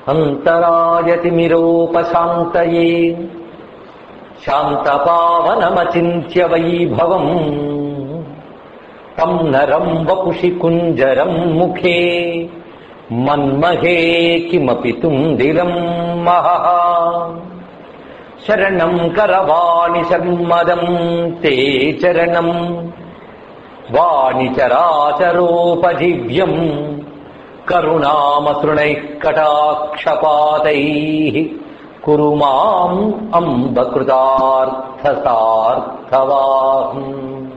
అంతరాయతిమిరోపశాంతయే శాంతపావనమచింత్య వైభవం తం నరం వపుషి కుంజరం ముఖే మన్మహే కిమపి తుందిరం మహః శరణం కరవాణి సన్మదం తే చరణం వాణి చరాచరోపజీవ్యం కరుణామసృణైః కటాక్షపాతైः కురు మాం అంబకృతార్థసార్థవాహం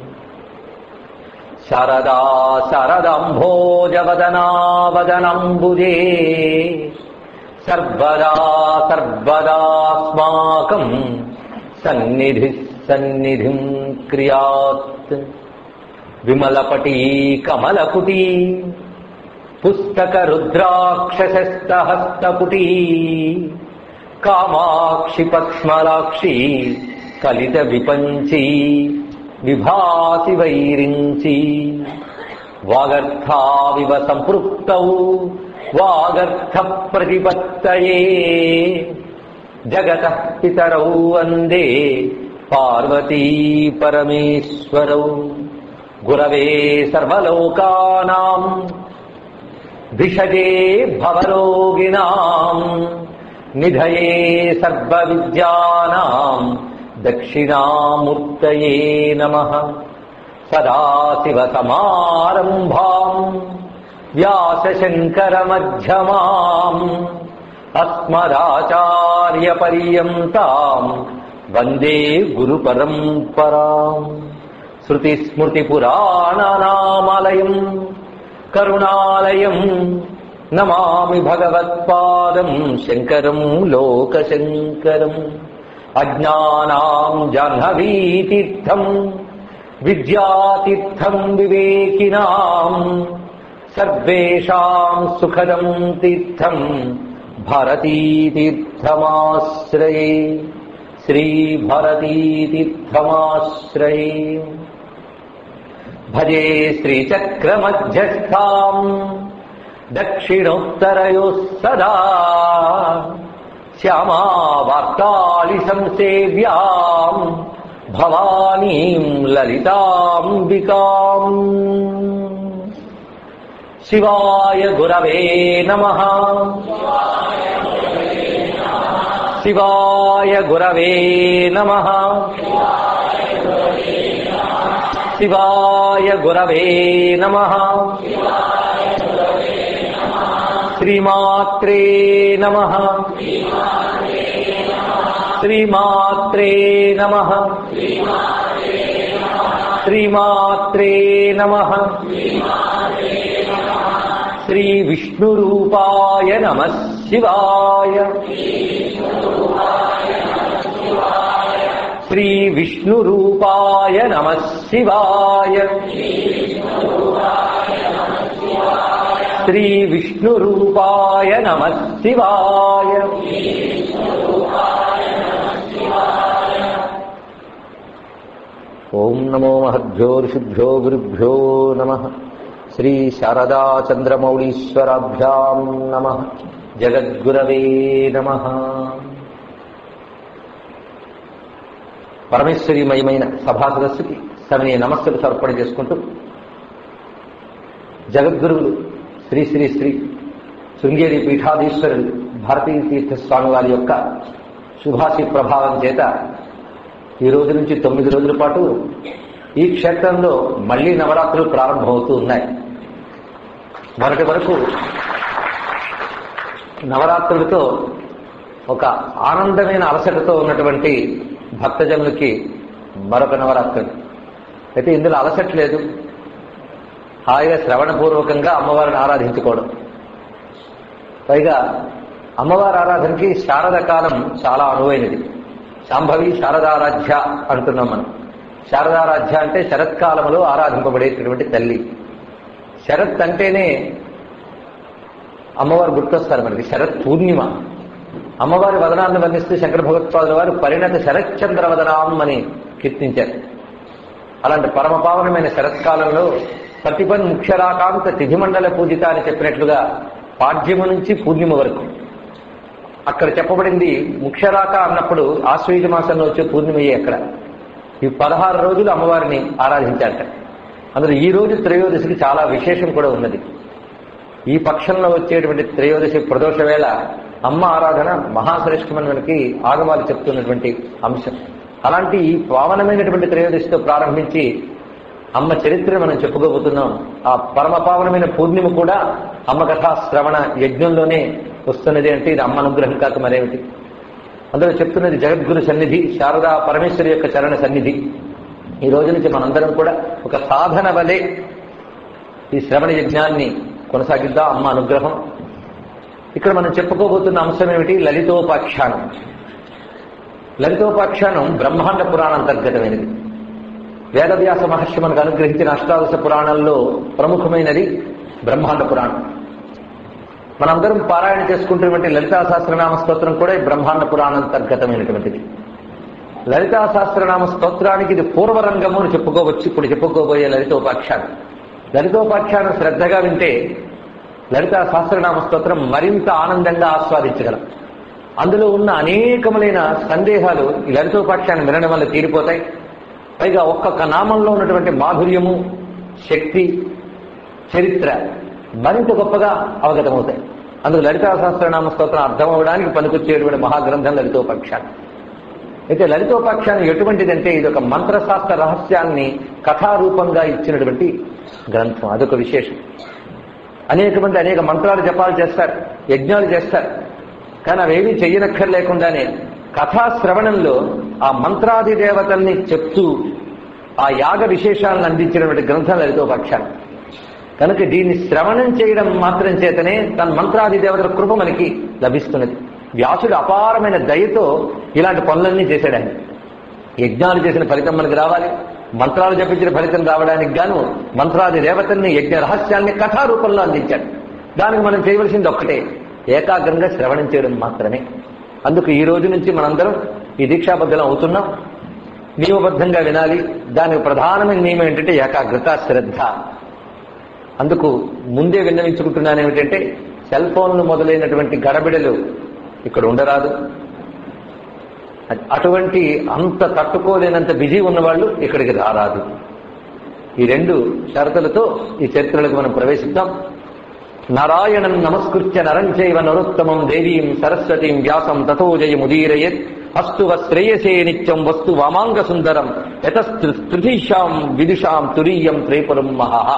శారదా శారదాంభోజవదనావదనంబుజే సర్వదా సర్వదాస్మాకం సన్నిధి సన్నిధిం క్రియాత్ విమలపటీ కమలపుటీ పుస్తక రుద్రాక్షసస్తహస్తపుటీ కామాక్షి పక్ష్మలాక్షి కలిత విపంచి విభాసి వైరించి వాగర్థావివ సంపృక్తౌ వాగర్థ ప్రతిపత్తయే జగత పితరౌ వందే పార్వతీ పరమేశ్వరౌ గురవే సర్వలోకానాం భిషజే భవరోగిణాం నిధయే సర్వవిద్యానాం దక్షిణామూర్తయే నమః సదాశివసమారంభాం వ్యాసశంకరమధ్యమాం అస్మదాచార్యపర్యంతాం వందే గురుపరంపరాం శృతిస్మృతిపురాణానామాలయం కరుణాలయం నమామి భగవత్పాదం శంకరం లోకశంకరం అజ్ఞానాం జాహ్నవీతీర్థం విద్యాతీర్థం వివేకినాం సర్వేషాం సుఖదం తీర్థం భారతీతీర్థమాశ్రయే శ్రీభరతీతీర్థమాశ్రయే భజే శ్రీచక్రమధ్యస్థాం దక్షిణోత్తరయోः సదా శ్యామా వార్తాళి సంసేవ్యాం భవానీం లలితాంబికాం శివాయ గురవే నమ శివాయ గురవే నమ శివాయ గురవే నమ శ్రీమాత్రే నమ శ్రీమాత్రే నమ శ్రీమాత్రే నమ శ్రీ విష్ణురూపాయ నమ శివాయ శ్రీ విష్ణురూపాయ నమ శివాయ శ్రీ విష్ణురూపాయ నమ శివాయ ఓం నమో మహద్భ్యో ఋషిభ్యో గురుభ్యో నమ శ్రీ శారదా చంద్రమౌళీశ్వరాభ్యాం నమ జగద్గురవే నమ పరమేశ్వరీమయమైన సభా సదస్సుకి సవిని నమస్సులు సమర్పణ చేసుకుంటూ జగద్గురువులు శ్రీ శ్రీ శ్రీ శృంగేరి పీఠాధీశ్వరులు భారతీయ తీర్థ స్వామి వారి యొక్క శుభాశి ప్రభావం చేత ఈ రోజు నుంచి తొమ్మిది రోజుల పాటు ఈ క్షేత్రంలో మళ్లీ నవరాత్రులు ప్రారంభమవుతూ ఉన్నాయి మొదటి వరకు నవరాత్రులతో ఒక ఆనందమైన అలసటతో ఉన్నటువంటి భక్తజనులకి మరొక నవరాత్రులు అయితే ఇందులో అలసట లేదు హాయిగా శ్రవణపూర్వకంగా అమ్మవారిని ఆరాధించుకోవడం పైగా అమ్మవారి ఆరాధనకి శారద కాలం చాలా అనువైనది శాంభవి శారదారాధ్య అంటున్నాం మనం శారదారాధ్య అంటే శరత్కాలంలో ఆరాధింపబడేటటువంటి తల్లి శరత్ అంటేనే అమ్మవారు గుర్తొస్తారు మనకి శరత్ పూర్ణిమ అమ్మవారి వదనాన్ని వర్ణిస్తూ శంకర భగవత్పాదుల వారు పరిణత శరత్చంద్ర వదనాం అని కీర్తించారు అలాంటి పరమ పావనమైన శరత్కాలంలో ప్రతిపన్ ముఖ్యరాకాంత తిథిమండల పూజిత అని చెప్పినట్లుగా పాడ్యము నుంచి పూర్ణిమ వరకు అక్కడ చెప్పబడింది ముఖ్యరాక అన్నప్పుడు ఆశ్వయుజ మాసంలో వచ్చే పూర్ణిమయ్యే అక్కడ ఈ పదహారు రోజులు అమ్మవారిని ఆరాధించారట అందులో ఈ రోజు త్రయోదశికి చాలా విశేషం కూడా ఉన్నది ఈ పక్షంలో వచ్చేటువంటి త్రయోదశి ప్రదోష వేళ అమ్మ ఆరాధన మహాశ్రేష్టమని మనకి ఆగమాలు చెప్తున్నటువంటి అంశం అలాంటి ఈ పావనమైనటువంటి త్రయోదశితో ప్రారంభించి అమ్మ చరిత్ర మనం చెప్పుకోబోతున్నాం ఆ పరమ పావనమైన పూర్ణిమ కూడా అమ్మ కథా శ్రవణ యజ్ఞంలోనే వస్తున్నది అంటే ఇది అమ్మ అనుగ్రహం కాక మరేమిటి అందులో చెప్తున్నది జగద్గురు సన్నిధి శారదా పరమేశ్వరి యొక్క చరణ సన్నిధి ఈ రోజు నుంచి మనందరం కూడా ఒక సాధన వలె ఈ శ్రవణ యజ్ఞాన్ని కొనసాగిద్దాం అమ్మ అనుగ్రహం ఇక్కడ మనం చెప్పుకోబోతున్న అంశం ఏమిటి లలితోపాఖ్యానం లలితోపాఖ్యానం బ్రహ్మాండ పురాణం అంతర్గతమైనది వేదవ్యాస మహర్షి మనకు అనుగ్రహించిన అష్టాదశ పురాణాల్లో ప్రముఖమైనది బ్రహ్మాండ పురాణం మనందరం పారాయణ చేసుకుంటున్నటువంటి లలితా సహస్రనామ స్తోత్రం కూడా ఈ బ్రహ్మాండ పురాణం అంతర్గతమైనటువంటిది లలితా సహస్రనామ స్తోత్రానికి ఇది పూర్వరంగము అని చెప్పుకోవచ్చు ఇప్పుడు చెప్పుకోబోయే లలితోపాఖ్యానం లలితోపాఖ్యానం శ్రద్ధగా వింటే లలితా సహస్రనామ స్తోత్రం మరింత ఆనందంగా ఆస్వాదించగలం అందులో ఉన్న అనేకములైన సందేహాలు ఈ లలితోపాఖ్యానం వినడం వల్ల తీరిపోతాయి పైగా ఒక్కొక్క నామంలో ఉన్నటువంటి మాధుర్యము శక్తి చరిత్ర మరింత గొప్పగా అవగతమవుతాయి అందుకు లలితా సహస్రనామ స్తోత్రం అర్థం అవడానికి పనికొచ్చేటువంటి మహాగ్రంథం లలితోపాఖ్యానం అయితే లలితోపాఖ్యానం ఎటువంటిదంటే ఇది ఒక మంత్రశాస్త్ర రహస్యాన్ని కథారూపంగా ఇచ్చినటువంటి గ్రంథం అదొక విశేషం అనేక మంది అనేక మంత్రాలు జపాలు చేస్తారు యజ్ఞాలు చేస్తారు కానీ అవేమీ చెయ్యనక్కర్లేకుండానే కథా శ్రవణంలో ఆ మంత్రాది దేవతల్ని చెప్తూ ఆ యాగ విశేషాలను అందించినటువంటి గ్రంథం లలితోపాఖ్యానం కనుక దీన్ని శ్రవణం చేయడం మాత్రం చేతనే తన మంత్రాది దేవతల కృప మనకి లభిస్తున్నది వ్యాసుడు అపారమైన దయతో ఇలాంటి పనులన్నీ చేశాడు ఆయన యజ్ఞాలు చేసిన ఫలితం మనకి రావాలి మంత్రాలు జపించిన ఫలితం రావడానికి గాను మంత్రాది దేవతల్ని యజ్ఞ రహస్యాన్ని కథారూపంలో అందించాడు దానికి మనం చేయవలసింది ఒక్కటే ఏకాగ్రంగా శ్రవణం చేయడం మాత్రమే అందుకు ఈ రోజు నుంచి మనందరం ఈ దీక్షాబద్ధం అవుతున్నాం నియమబద్ధంగా వినాలి దానికి ప్రధానమైన నియమం ఏంటంటే ఏకాగ్రత శ్రద్ధ అందుకు ముందే విన్నవించుకుంటున్నాను ఏమిటంటే సెల్ ఫోన్లు మొదలైనటువంటి గడబిడలు ఇక్కడ ఉండరాదు అటువంటి అంత తట్టుకోలేనంత బిజీ ఉన్నవాళ్ళు ఇక్కడికి రారాదు ఈ రెండు షరతులతో ఈ చరిత్రలకు మనం ప్రవేశిద్దాం నారాయణం నమస్కృత్య నరం చైవ నరోత్తమం దేవీం సరస్వతీం వ్యాసం తథో జయముదీరయత్ అస్తు శ్రేయసే నిత్యం వస్తు వామాంగ సుందరం యతస్తృతీషాం విదుషాం తురీయం త్రైపురం మహః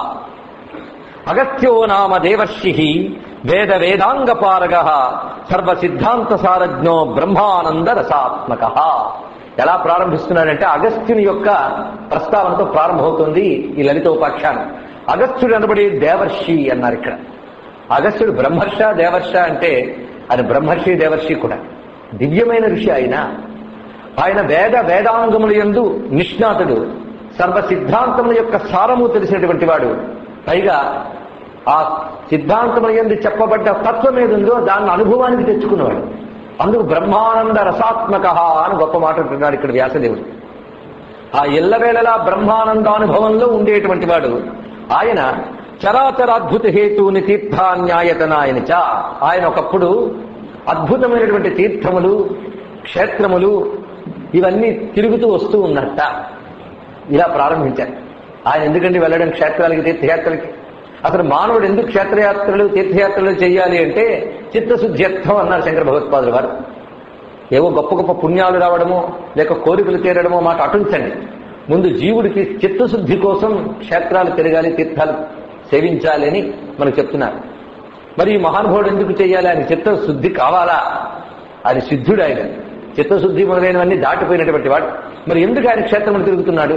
అగత్యో నామ దేవర్షి వేద వేదాంగపారగ సర్వ సిద్ధాంత సారజ్ఞో బ్రహ్మానంద రసాత్మక ఎలా ప్రారంభిస్తున్నాడంటే అగస్త్యుని యొక్క ప్రస్తావనతో ప్రారంభమవుతుంది ఈ లలితోపాఖ్యానం అగస్త్యుడు అనబడి దేవర్షి అన్నారు ఇక్కడ అగస్త్యుడు బ్రహ్మర్ష దేవర్ష అంటే ఆయన బ్రహ్మర్షి దేవర్షి కూడా దివ్యమైన ఋషి ఆయన ఆయన వేద వేదాంగముల యందు నిష్ణాతుడు సర్వ సిద్ధాంతముల యొక్క సారము తెలిసినటువంటి వాడు పైగా ఆ సిద్ధాంతముల యందు చెప్పబడ్డ తత్వం ఏదుందో దాన్ని అనుభవానికి తెచ్చుకున్నవాడు అందుకు బ్రహ్మానంద రసాత్మక అని గొప్ప మాట అంటున్నాడు ఇక్కడ వ్యాసదేవుడు ఆ ఎల్లవేళలా బ్రహ్మానందానుభవంలో ఉండేటువంటి వాడు ఆయన చరాచర అద్భుత హేతుని తీర్థాన్యాయతనాయని చ ఆయన ఒకప్పుడు అద్భుతమైనటువంటి తీర్థములు క్షేత్రములు ఇవన్నీ తిరుగుతూ వస్తూ ఉన్నట్ట ఇలా ప్రారంభించారు ఆయన ఎందుకంటే వెళ్ళడం క్షేత్రాలకి తీర్థయాత్రలకి అసలు మానవుడు ఎందుకు క్షేత్రయాత్రలు తీర్థయాత్రలు చేయాలి అంటే చిత్తశుద్ధ్యర్థం అన్నారు శంకర భగవత్పాదులు వారు ఏవో గొప్ప గొప్ప పుణ్యాలు రావడమో లేక కోరికలు తీరడమో మాట అటుంచండి ముందు జీవుడికి చిత్తశుద్ధి కోసం క్షేత్రాలు తిరగాలి తీర్థాలు సేవించాలి అని మనకు చెప్తున్నారు మరి ఈ మహానుభావుడు ఎందుకు చేయాలి ఆయన చిత్తశుద్ధి కావాలా ఆయన సిద్ధుడు ఆయన చిత్తశుద్ధి మొదలైనవన్నీ దాటిపోయినటువంటి వాడు మరి ఎందుకు ఆయన క్షేత్రములు తిరుగుతున్నాడు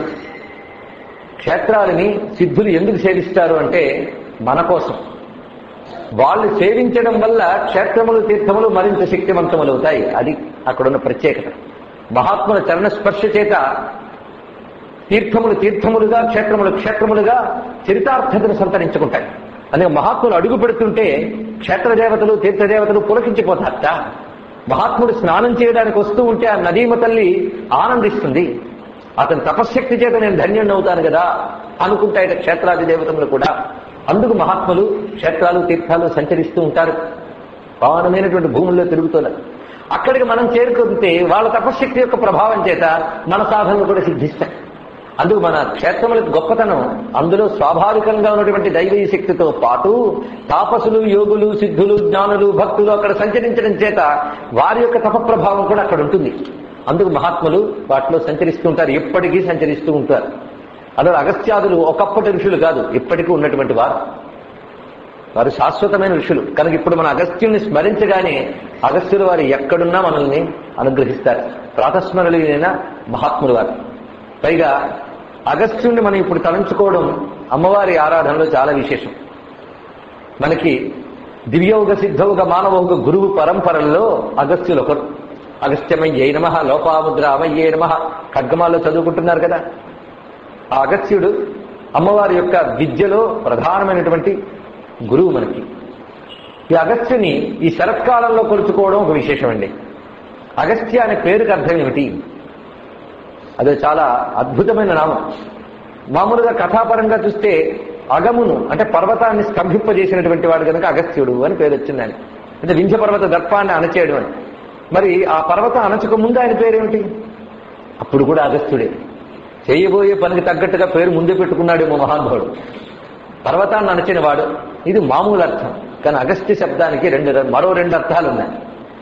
క్షేత్రాలని సిద్ధులు ఎందుకు సేవిస్తారు అంటే మన కోసం వాళ్ళు సేవించడం వల్ల క్షేత్రములు తీర్థములు మరింత శక్తివంతములవుతాయి అది అక్కడున్న ప్రత్యేకత మహాత్ముల చరణ స్పర్శ చేత తీర్థములు తీర్థములుగా క్షేత్రములు క్షేత్రములుగా చరితార్థతను సంతరించుకుంటాయి అందుకే మహాత్ములు అడుగు పెడుతుంటే క్షేత్రదేవతలు తీర్థదేవతలు పులకించిపోతారట మహాత్ముడు స్నానం చేయడానికి వస్తూ ఉంటే ఆ నదీమ తల్లి ఆనందిస్తుంది అతని తపశ్శక్తి చేత నేను ధన్యుణ్ణి అవుతాను కదా అనుకుంటాయట క్షేత్రాది దేవతలు కూడా అందుకు మహాత్ములు క్షేత్రాలు తీర్థాలు సంచరిస్తూ ఉంటారు పావనమైనటువంటి భూముల్లో తిరుగుతున్నారు అక్కడికి మనం చేరుకుంటే వాళ్ళ తపశక్తి యొక్క ప్రభావం చేత మన సాధనలు కూడా సిద్ధిస్తాయి అందుకు మన క్షేత్రములకు గొప్పతనం అందులో స్వాభావికంగా ఉన్నటువంటి దైవీ శక్తితో పాటు తాపసులు యోగులు సిద్ధులు జ్ఞానులు భక్తులు అక్కడ సంచరించడం చేత వారి యొక్క తప ప్రభావం కూడా అక్కడ ఉంటుంది అందుకు మహాత్ములు వాటిలో సంచరిస్తూ ఉంటారు ఎప్పటికీ సంచరిస్తూ ఉంటారు అందులో అగస్త్యాదులు ఒకప్పటి ఋషులు కాదు ఇప్పటికీ ఉన్నటువంటి వారు వారు శాశ్వతమైన ఋషులు కనుక ఇప్పుడు మన అగస్త్యుని స్మరించగానే అగస్త్యులు వారు ఎక్కడున్నా మనల్ని అనుగ్రహిస్తారు ప్రాతస్మరణీయైన మహాత్ములు వారు పైగా అగస్త్యుణ్ణి మనం ఇప్పుడు తలంచుకోవడం అమ్మవారి ఆరాధనలో చాలా విశేషం మనకి దివ్యౌగ సిద్ధౌగ మానవౌగ గురువు పరంపరల్లో అగస్త్యులు ఒకరు అగస్త్యమయ్యే నమ లోపాముద్ర అమయ్యే నమ ఖడ్గమాల్లో చదువుకుంటున్నారు కదా ఆ అగస్త్యుడు అమ్మవారి యొక్క విద్యలో ప్రధానమైనటువంటి గురువు మనకి ఈ అగస్త్యుని ఈ శరత్కాలంలో కొలుచుకోవడం ఒక విశేషం అండి అగస్త్య అనే పేరుకి అర్థం ఏమిటి అదే చాలా అద్భుతమైన నామం మామూలుగా కథాపరంగా చూస్తే అగమును అంటే పర్వతాన్ని స్తంభింపజేసినటువంటి వాడు కనుక అగస్త్యుడు అని పేరు వచ్చిందని అంటే వింధ్య పర్వత దర్పాన్ని అణచేయడం అని మరి ఆ పర్వతం అణచక ముందు ఆయన పేరేమిటి అప్పుడు కూడా అగస్త్యుడే చేయబోయే పనికి తగ్గట్టుగా పేరు ముందే పెట్టుకున్నాడేమో మహానుభావుడు పర్వతాన్ని అణచిన వాడు ఇది మామూలు అర్థం కానీ అగస్త్య శబ్దానికి రెండు మరో రెండు అర్థాలు ఉన్నాయి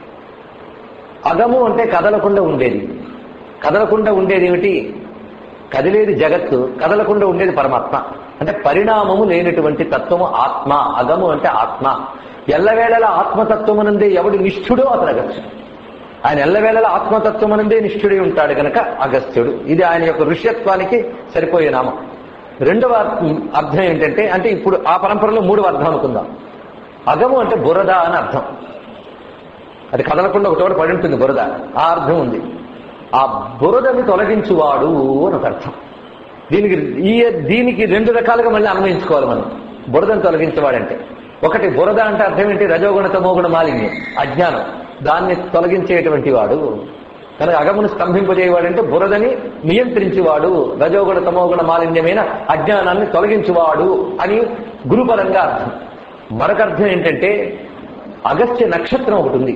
అగము అంటే కదలకుండా ఉండేది కదలకుండా ఉండేది ఏమిటి కదిలేది జగత్తు కదలకుండా ఉండేది పరమాత్మ అంటే పరిణామము లేనటువంటి తత్వము ఆత్మ అగము అంటే ఆత్మ ఎల్లవేళల ఆత్మతత్వమునందే ఎవడు నిష్ఠుడో అతడు అగస్త్యుడు ఆయన ఎల్లవేళల ఆత్మతత్వమునందే నిష్ఠుడై ఉంటాడు గనక అగస్త్యుడు ఇది ఆయన యొక్క ఋష్యత్వానికి సరిపోయే నామం రెండవ అర్థం ఏంటంటే అంటే ఇప్పుడు ఆ పరంపరలో మూడవ అర్థం అనుకుందాం అగము అంటే బురద అని అర్థం అది కదలకుండా ఒక చోట పడి ఉంటుంది బురద ఆ అర్థం ఉంది ఆ బురదని తొలగించువాడు అని ఒక అర్థం దీనికి ఈ దీనికి రెండు రకాలుగా మళ్ళీ అన్వయించుకోవాలి మనం బురదను తొలగించేవాడంటే ఒకటి బురద అంటే అర్థం ఏంటి రజోగుణ తమోగుణ మాలిన్యం అజ్ఞానం దాన్ని తొలగించేటువంటి వాడు కనుక అగమును స్తంభింపజేయవాడంటే బురదని నియంత్రించేవాడు రజోగుణ తమోగుణ మాలిన్యమైన అజ్ఞానాన్ని తొలగించువాడు అని గురుపరంగా అర్థం మరొక అర్థం ఏంటంటే అగస్త్య నక్షత్రం ఒకటి ఉంది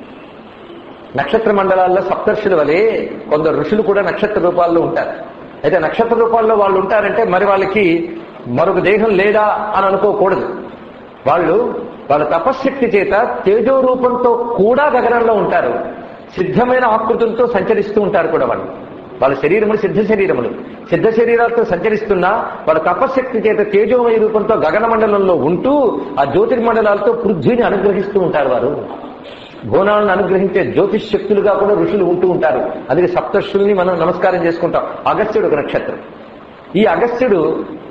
నక్షత్ర మండలాల్లో సప్తర్షుల వలె కొందరు ఋషులు కూడా నక్షత్ర రూపాల్లో ఉంటారు అయితే నక్షత్ర రూపాల్లో వాళ్ళు ఉంటారంటే మరి వాళ్ళకి మరొక దేహం లేదా అని అనుకోకూడదు వాళ్ళు వాళ్ళ తపశ్శక్తి చేత తేజో రూపంతో కూడా గగనంలో ఉంటారు సిద్ధమైన ఆకృతులతో సంచరిస్తూ ఉంటారు కూడా వాళ్ళు వాళ్ళ శరీరములు సిద్ధ శరీరములు సిద్ధ శరీరాలతో సంచరిస్తున్నా వాళ్ళ తపశ్శక్తి చేత తేజోమయ రూపంతో గగన మండలంలో ఉంటూ ఆ జ్యోతిర్మండలాలతో పృథ్వీని అనుగ్రహిస్తూ ఉంటారు వారు భువనాలను అనుగ్రహించే జ్యోతిష్ శక్తులుగా కూడా ఋషులు ఉంటూ ఉంటారు అందుకే సప్తర్షుల్ని మనం నమస్కారం చేసుకుంటాం అగస్త్యుడు ఒక నక్షత్రం ఈ అగస్త్యుడు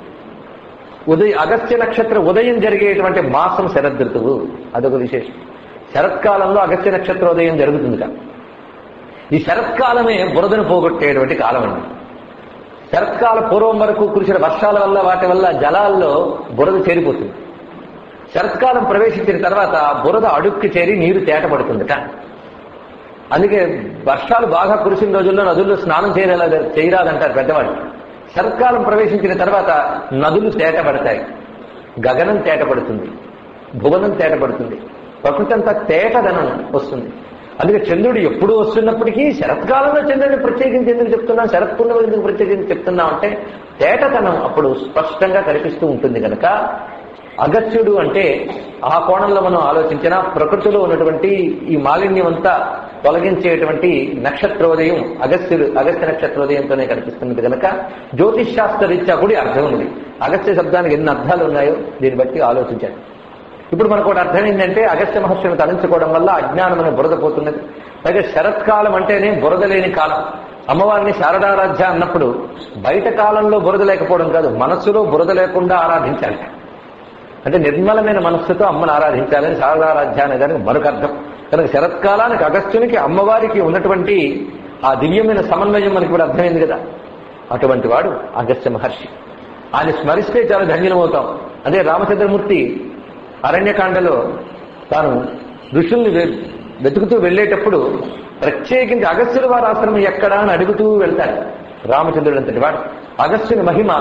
ఉదయ అగస్త్య నక్షత్ర ఉదయం జరిగేటువంటి మాసం శరదృతువు అదొక విశేషం శరత్కాలంలో అగస్త్య నక్షత్ర ఉదయం జరుగుతుంది ఈ శరత్కాలమే బురదను పోగొట్టేటువంటి కాలం అండి శరత్కాల పూర్వం వరకు కురిసిన వర్షాల వల్ల వాటి వల్ల జలాల్లో బురద చేరిపోతుంది శరత్కాలం ప్రవేశించిన తర్వాత బురద అడుక్కి చేరి నీరు తేటపడుతుందట అందుకే వర్షాలు బాగా కురిసిన రోజుల్లో నదుల్లో స్నానం చేయరా చేయరాదంటారు పెద్దవాళ్ళు శరత్కాలం ప్రవేశించిన తర్వాత నదులు తేటపడతాయి గగనం తేటపడుతుంది భువనం తేటపడుతుంది ప్రకృతి అంతా తేటదనం వస్తుంది అందుకే చంద్రుడు ఎప్పుడు వస్తున్నప్పటికీ శరత్కాలంలో చంద్రుడిని ప్రత్యేకించి ఎందుకు చెప్తున్నాం శరత్ పూర్ణిమ ఎందుకు ప్రత్యేకించి చెప్తున్నాం అంటే తేటతనం అప్పుడు స్పష్టంగా కనిపిస్తూ ఉంటుంది కనుక అగత్యుడు అంటే ఆ కోణంలో మనం ఆలోచించిన ప్రకృతిలో ఉన్నటువంటి ఈ మాలిన్యం అంతా తొలగించేటువంటి నక్షత్రోదయం అగస్త్యుడు అగస్త్య నక్షత్రోదయంతోనే కనిపిస్తున్నది కనుక జ్యోతిష్ శాస్త్ర రీత్యా కూడా అర్థం ఉంది అగస్త్య శబ్దానికి ఎన్ని అర్థాలు ఉన్నాయో దీన్ని బట్టి ఆలోచించాను ఇప్పుడు మనకు ఒకటి అర్థం ఏంటంటే అగస్త్య మహర్షిని తలంచుకోవడం వల్ల అజ్ఞానం అనే బురద పోతున్నది పైగా శరత్కాలం అంటేనే బురద లేని కాలం అమ్మవారిని శారదారాధ్య అన్నప్పుడు బయట కాలంలో బురద లేకపోవడం కాదు మనస్సులో బురద లేకుండా ఆరాధించాలి అంటే నిర్మలమైన మనస్సుతో అమ్మను ఆరాధించాలని శారదారాధ్య అనే దానికి మరొక అర్థం కనుక శరత్కాలానికి అగస్త్యునికి అమ్మవారికి ఉన్నటువంటి ఆ దివ్యమైన సమన్వయం మనకి ఇప్పుడు అర్థమైంది కదా అటువంటి వాడు అగస్త్య మహర్షి ఆయన స్మరిస్తే చాలా ధన్యమవుతాం అదే రామచంద్రమూర్తి అరణ్యకాండలో తాను ఋషుల్ని వె- వెతుకుతూ వెళ్ళేటప్పుడు ప్రత్యేకించి అగస్త్యుల వారి ఆశ్రమం ఎక్కడా అని అడుగుతూ వెళ్తాడు రామచంద్రుడు అంతటి వాడు అగస్త్యుని మహిమ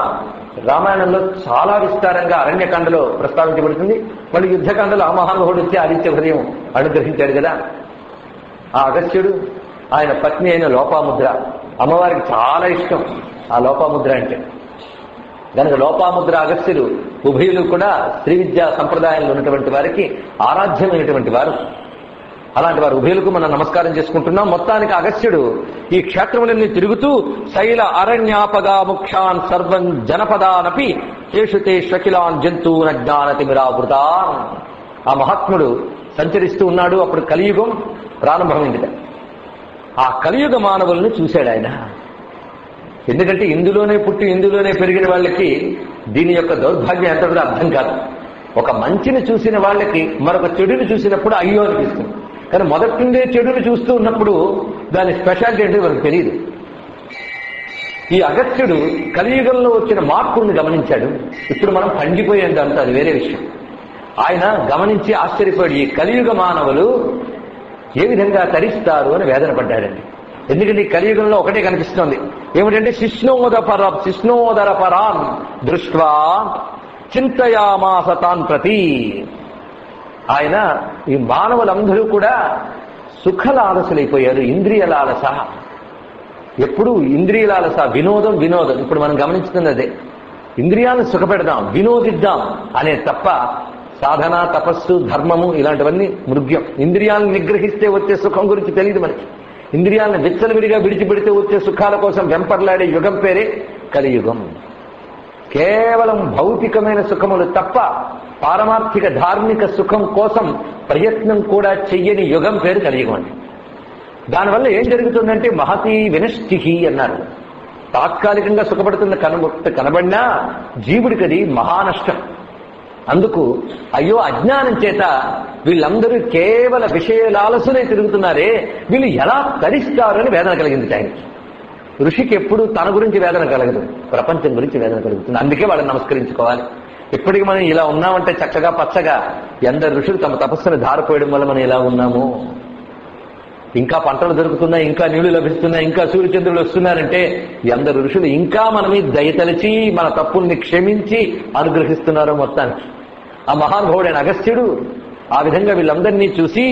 రామాయణంలో చాలా విస్తారంగా అరణ్యకాండలో ప్రస్తావించబడుతుంది మళ్ళీ యుద్ధకాండలో ఆ మహానుభావుడు వచ్చి ఆదిత్య హృదయం అనుగ్రహించాడు కదా ఆ అగస్త్యుడు ఆయన పత్ని అయిన లోపాముద్ర అమ్మవారికి చాలా ఇష్టం ఆ లోపాముద్ర అంటే కనుక లోపాముద్ర అగస్త్యులు ఉభయులు కూడా శ్రీ విద్యా సంప్రదాయంలో ఉన్నటువంటి వారికి ఆరాధ్యమైనటువంటి వారు అలాంటి వారు ఉభయులకు మనం నమస్కారం చేసుకుంటున్నాం మొత్తానికి అగస్త్యుడు ఈ క్షేత్రములన్నీ తిరుగుతూ శైల అరణ్యాపగా ముఖ్యాన్ సర్వం జనపదానపి ఏషుతే షకిలాన్ జంతువున జ్ఞానతిమిరావృతాన్ ఆ మహాత్ముడు సంచరిస్తూ ఉన్నాడు అప్పుడు కలియుగం ప్రారంభమైంది ఆ కలియుగ మానవులను చూశాడు ఆయన ఎందుకంటే ఇందులోనే పుట్టి ఇందులోనే పెరిగిన వాళ్ళకి దీని యొక్క దౌర్భాగ్యం ఎంత కూడా అర్థం కాదు ఒక మంచిని చూసిన వాళ్ళకి మరొక చెడుని చూసినప్పుడు అయ్యో అనిపిస్తుంది కానీ మొదటి నుండే చెడుని చూస్తూ ఉన్నప్పుడు దాని స్పెషాలిటీ అంటే మనకు తెలియదు ఈ అగత్యుడు కలియుగంలో వచ్చిన మార్పుల్ని గమనించాడు ఇప్పుడు మనం పండిపోయేంత అంత అది వేరే విషయం ఆయన గమనించి ఆశ్చర్యపోయాడు ఈ కలియుగ మానవులు ఏ విధంగా తరిస్తారు అని వేదన పడ్డాడండి ఎందుకంటే ఈ కలియుగంలో ఒకటే కనిపిస్తోంది ఏమిటంటే శిష్ణోద పర శిష్ణోదర పరాన్ దృష్ట్వా చింతయామాస తాన్ ప్రతి ఆయన ఈ మానవులందరూ కూడా సుఖలాలసులైపోయారు ఇంద్రియలాలస ఎప్పుడు ఇంద్రియాలస వినోదం వినోదం ఇప్పుడు మనం గమనించుతున్నది అదే ఇంద్రియాలను సుఖపెడదాం వినోదిద్దాం అనే తప్ప సాధన తపస్సు ధర్మము ఇలాంటివన్నీ మృగ్యం ఇంద్రియాలను నిగ్రహిస్తే వచ్చే సుఖం గురించి తెలియదు మనకి ఇంద్రియాలను విచ్చలవిడిగా విడిచిపెడితే వచ్చే సుఖాల కోసం వెంపర్లాడే యుగం పేరే కలియుగం కేవలం భౌతికమైన సుఖములు తప్ప పారమార్థిక ధార్మిక సుఖం కోసం ప్రయత్నం కూడా చెయ్యని యుగం పేరు కలియుగం అండి దానివల్ల ఏం జరుగుతుందంటే మహతీ వినష్టిహి అన్నారు తాత్కాలికంగా సుఖపడుతున్న కనబ కనబడినా జీవుడికి అది మహానష్టం అందుకు అయ్యో అజ్ఞానం చేత వీళ్ళందరూ కేవల విషయాలసులే తిరుగుతున్నారే వీళ్ళు ఎలా తరిస్తారని వేదన కలిగింది ఆయనకి ఋషికి ఎప్పుడు తన గురించి వేదన కలగదు ప్రపంచం గురించి వేదన కలుగుతుంది అందుకే వాళ్ళని నమస్కరించుకోవాలి ఇప్పటికి మనం ఇలా ఉన్నామంటే చక్కగా పచ్చగా ఎందరు ఋషులు తమ తపస్సును ధారపోయడం వల్ల మనం ఇలా ఉన్నాము ఇంకా పంటలు దొరుకుతున్నాయి ఇంకా నీళ్లు లభిస్తున్నాయి ఇంకా సూర్యచంద్రులు వస్తున్నారంటే ఎందరు ఋషులు ఇంకా మన మీద దయతలిచి మన తప్పుల్ని క్షమించి అనుగ్రహిస్తున్నారో మొత్తానికి ఆ మహానుభావుడైన అగస్త్యుడు ఆ విధంగా వీళ్ళందరినీ చూసి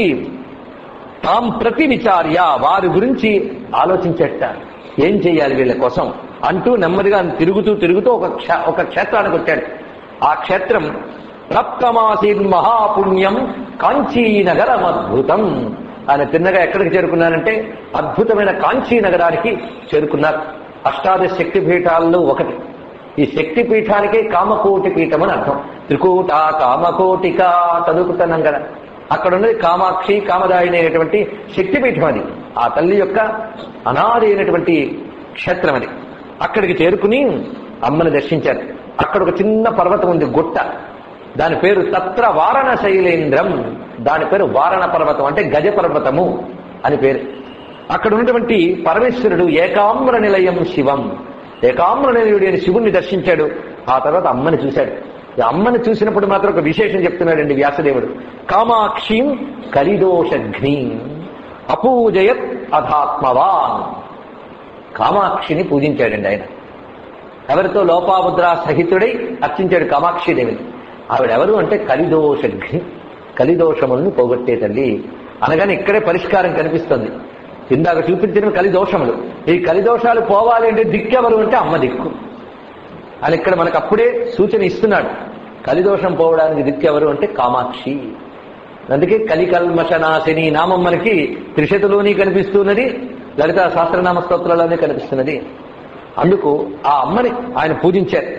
తాం ప్రతి విచార్య వారి గురించి ఆలోచించట ఏం చేయాలి వీళ్ళ కోసం అంటూ నెమ్మదిగా తిరుగుతూ తిరుగుతూ ఒక క్ష- ఒక క్షేత్రానికి వచ్చాడు ఆ క్షేత్రం రప్తమాసీన్ మహాపుణ్యం కాంచీనగరం అద్భుతం ఆయన తిన్నగా ఎక్కడికి చేరుకున్నారంటే అద్భుతమైన కాంచీ నగరానికి చేరుకున్నారు అష్టాదశ శక్తి పీఠాల్లో ఒకటి ఈ శక్తి పీఠానికే కామకోటి పీఠం అని అర్థం త్రికూట కామకోటిక చదువుకుంటున్నాం కదా అక్కడ ఉన్నది కామాక్షి కామదాయిని అయినటువంటి శక్తిపీఠం అది ఆ తల్లి యొక్క అనాది అయినటువంటి క్షేత్రం అది అక్కడికి చేరుకుని అమ్మని దర్శించారు అక్కడ ఒక చిన్న పర్వతం ఉంది గుట్ట దాని పేరు తత్ర వారణ శైలేంద్రం దాని పేరు వారణ పర్వతం అంటే గజ పర్వతము అని పేరు అక్కడ ఉన్నటువంటి పరమేశ్వరుడు ఏకామ్ర నిలయం శివం ఏకామ్ర నిలయుడు అని శివుణ్ణి దర్శించాడు ఆ తర్వాత అమ్మని చూశాడు ఈ అమ్మని చూసినప్పుడు మాత్రం ఒక విశేషం చెప్తున్నాడండి వ్యాసదేవుడు కామాక్షిం కలిదోషఘ్నీం అపూజయత్ అధాత్మవాన్ కామాక్షిని పూజించాడండి ఆయన ఎవరితో లోపాముద్ర సహితుడై అర్చించాడు కామాక్షిదేవిని ఆవిడెవరు అంటే కలిదోషఘ్ని కలిదోషములను పోగొట్టే తల్లి అనగానే ఇక్కడే పరిష్కారం కనిపిస్తుంది ఇందాక చూపించిన కలిదోషములు ఈ కలిదోషాలు పోవాలి అంటే దిక్కెవరు అంటే అమ్మ దిక్కు అని ఇక్కడ మనకు అప్పుడే సూచన ఇస్తున్నాడు కలిదోషం పోవడానికి దిక్కెవరు అంటే కామాక్షి అందుకే కలికల్మషనాశిని నామం మనకి త్రిశతిలోని కనిపిస్తున్నది లలిత సహస్రనామ స్తోత్రాల్లోనే కనిపిస్తున్నది అందుకు ఆ అమ్మని ఆయన పూజించారు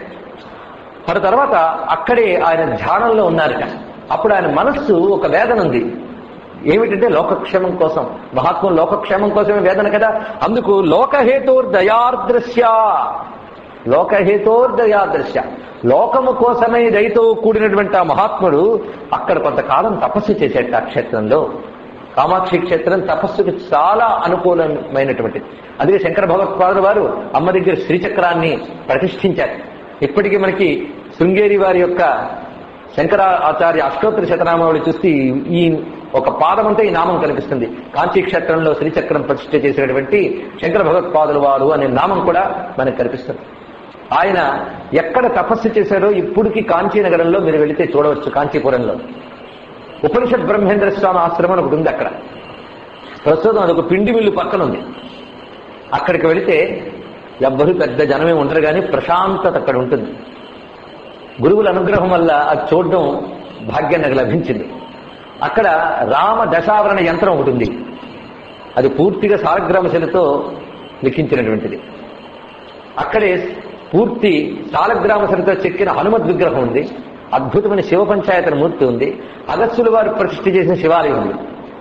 మరి తర్వాత అక్కడే ఆయన ధ్యానంలో ఉన్నారట అప్పుడు ఆయన మనస్సు ఒక వేదన ఉంది ఏమిటంటే లోకక్షేమం కోసం మహాత్ములు లోకక్షేమం కోసమే వేదన కదా అందుకు లోకహేతోర్దయార్దృశ్య లోకహేతోర్దయాదృశ్య లోకము కోసమే దయతో కూడినటువంటి ఆ మహాత్ముడు అక్కడ కొంతకాలం తపస్సు చేసేట ఆ క్షేత్రంలో కామాక్షి క్షేత్రం తపస్సుకు చాలా అనుకూలమైనటువంటిది అందుకే శంకర భగవత్పాదుల వారు అమ్మ దగ్గర శ్రీచక్రాన్ని ప్రతిష్ఠించారు ఇప్పటికీ మనకి శృంగేరి వారి యొక్క శంకర ఆచార్య అష్టోత్తర శతనామావళి చూస్తే ఈ ఒక పాదమంతా ఈ నామం కనిపిస్తుంది కాంచీ క్షేత్రంలో శ్రీచక్రం ప్రతిష్ఠ చేసినటువంటి శంకర భగవత్పాదుల వారు అనే నామం కూడా మనకు కనిపిస్తుంది ఆయన ఎక్కడ తపస్సు చేశారో ఇప్పటికి కాంచీ నగరంలో మీరు వెళితే చూడవచ్చు కాంచీపురంలో ఉపనిషత్ బ్రహ్మేంద్ర స్వామి ఆశ్రమం అని ఒకటి ఉంది అక్కడ ప్రస్తుతం అదొక పిండి మిల్లు పక్కన ఉంది అక్కడికి వెళితే ఎవ్వరూ పెద్ద జనమే ఉండరు కానీ ప్రశాంతత అక్కడ ఉంటుంది గురువుల అనుగ్రహం వల్ల అది చూడడం భాగ్యం నాకు లభించింది అక్కడ రామ దశావరణ యంత్రం ఒకటి ఉంది అది పూర్తిగా సాలగ్రామశిలతో లిఖించినటువంటిది అక్కడే పూర్తి సాలగ్రామశిలతో చెక్కిన హనుమద్ విగ్రహం ఉంది అద్భుతమైన శివ పంచాయతన మూర్తి ఉంది అగస్సుల వారు ప్రతిష్ఠ చేసిన శివాలయం ఉంది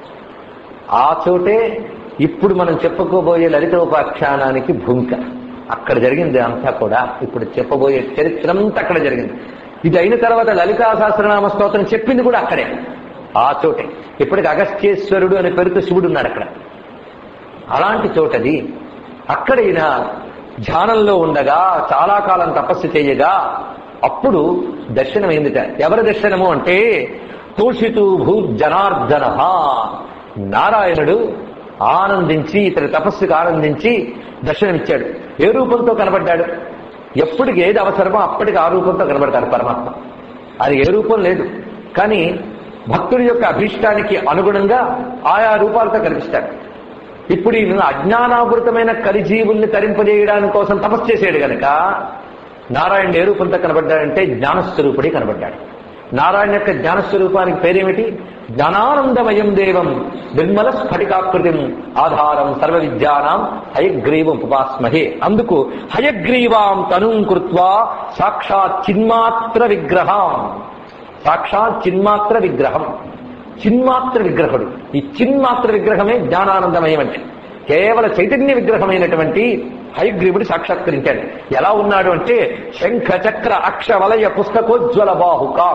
ఆ చోటే ఇప్పుడు మనం చెప్పుకోబోయే లలితోపాఖ్యానానికి భూమిక అక్కడ జరిగింది అంతా కూడా ఇప్పుడు చెప్పబోయే చరిత్ర అంతా అక్కడ జరిగింది ఇది అయిన తర్వాత లలితా సహస్రనామ స్తోత్రం చెప్పింది కూడా అక్కడే ఆ చోటే ఇప్పటికి అగస్త్యేశ్వరుడు అనే పేరుతో శివుడు ఉన్నాడు అక్కడ అలాంటి చోటది అక్కడ ఈయన ధ్యానంలో ఉండగా చాలా కాలం తపస్సు చేయగా అప్పుడు దర్శనమైందిట ఎవరి దర్శనము అంటే తోషితు భూ జనార్దన నారాయణుడు ఆనందించి ఇతని తపస్సుకు ఆనందించి దర్శనమిచ్చాడు ఏ రూపంతో కనబడ్డాడు ఎప్పటికి ఏది అవసరమో అప్పటికి ఆ రూపంతో కనబడతాడు పరమాత్మ అది ఏ రూపం లేదు కానీ భక్తుడి యొక్క అభీష్టానికి అనుగుణంగా ఆయా రూపాలతో కనిపిస్తాడు ఇప్పుడు ఈయన అజ్ఞానావృతమైన కలిజీవుల్ని తరింపజేయడానికి కోసం తపస్సు చేసాడు గనక నారాయణ ఏ రూపంతో కనబడ్డాడంటే జ్ఞానస్వరూపుడే కనబడ్డాడు నారాయణ యొక్క జ్ఞానస్వరూపానికి పేరేమిటి జ్ఞానానందమయం దేవం నిర్మల స్ఫటికాకృతిం ఆధారం సర్వ విద్యానాం హయగ్రీవం ఉపాస్మహే అందుకు హయగ్రీవాం తనుం కృత్వా సాక్షాత్ చిన్మాత్ర విగ్రహం సాక్షాత్ చిన్మాత్ర విగ్రహం చిన్మాత్ర విగ్రహుడు ఈ చిన్మాత్ర విగ్రహమే జ్ఞానానందమయం అంటే కేవల చైతన్య విగ్రహమైనటువంటి హయగ్రీవుడు సాక్షాత్కరించాడు ఎలా ఉన్నాడు అంటే శంఖ చక్ర అక్ష వలయ పుస్తకోజ్వల బాహుకా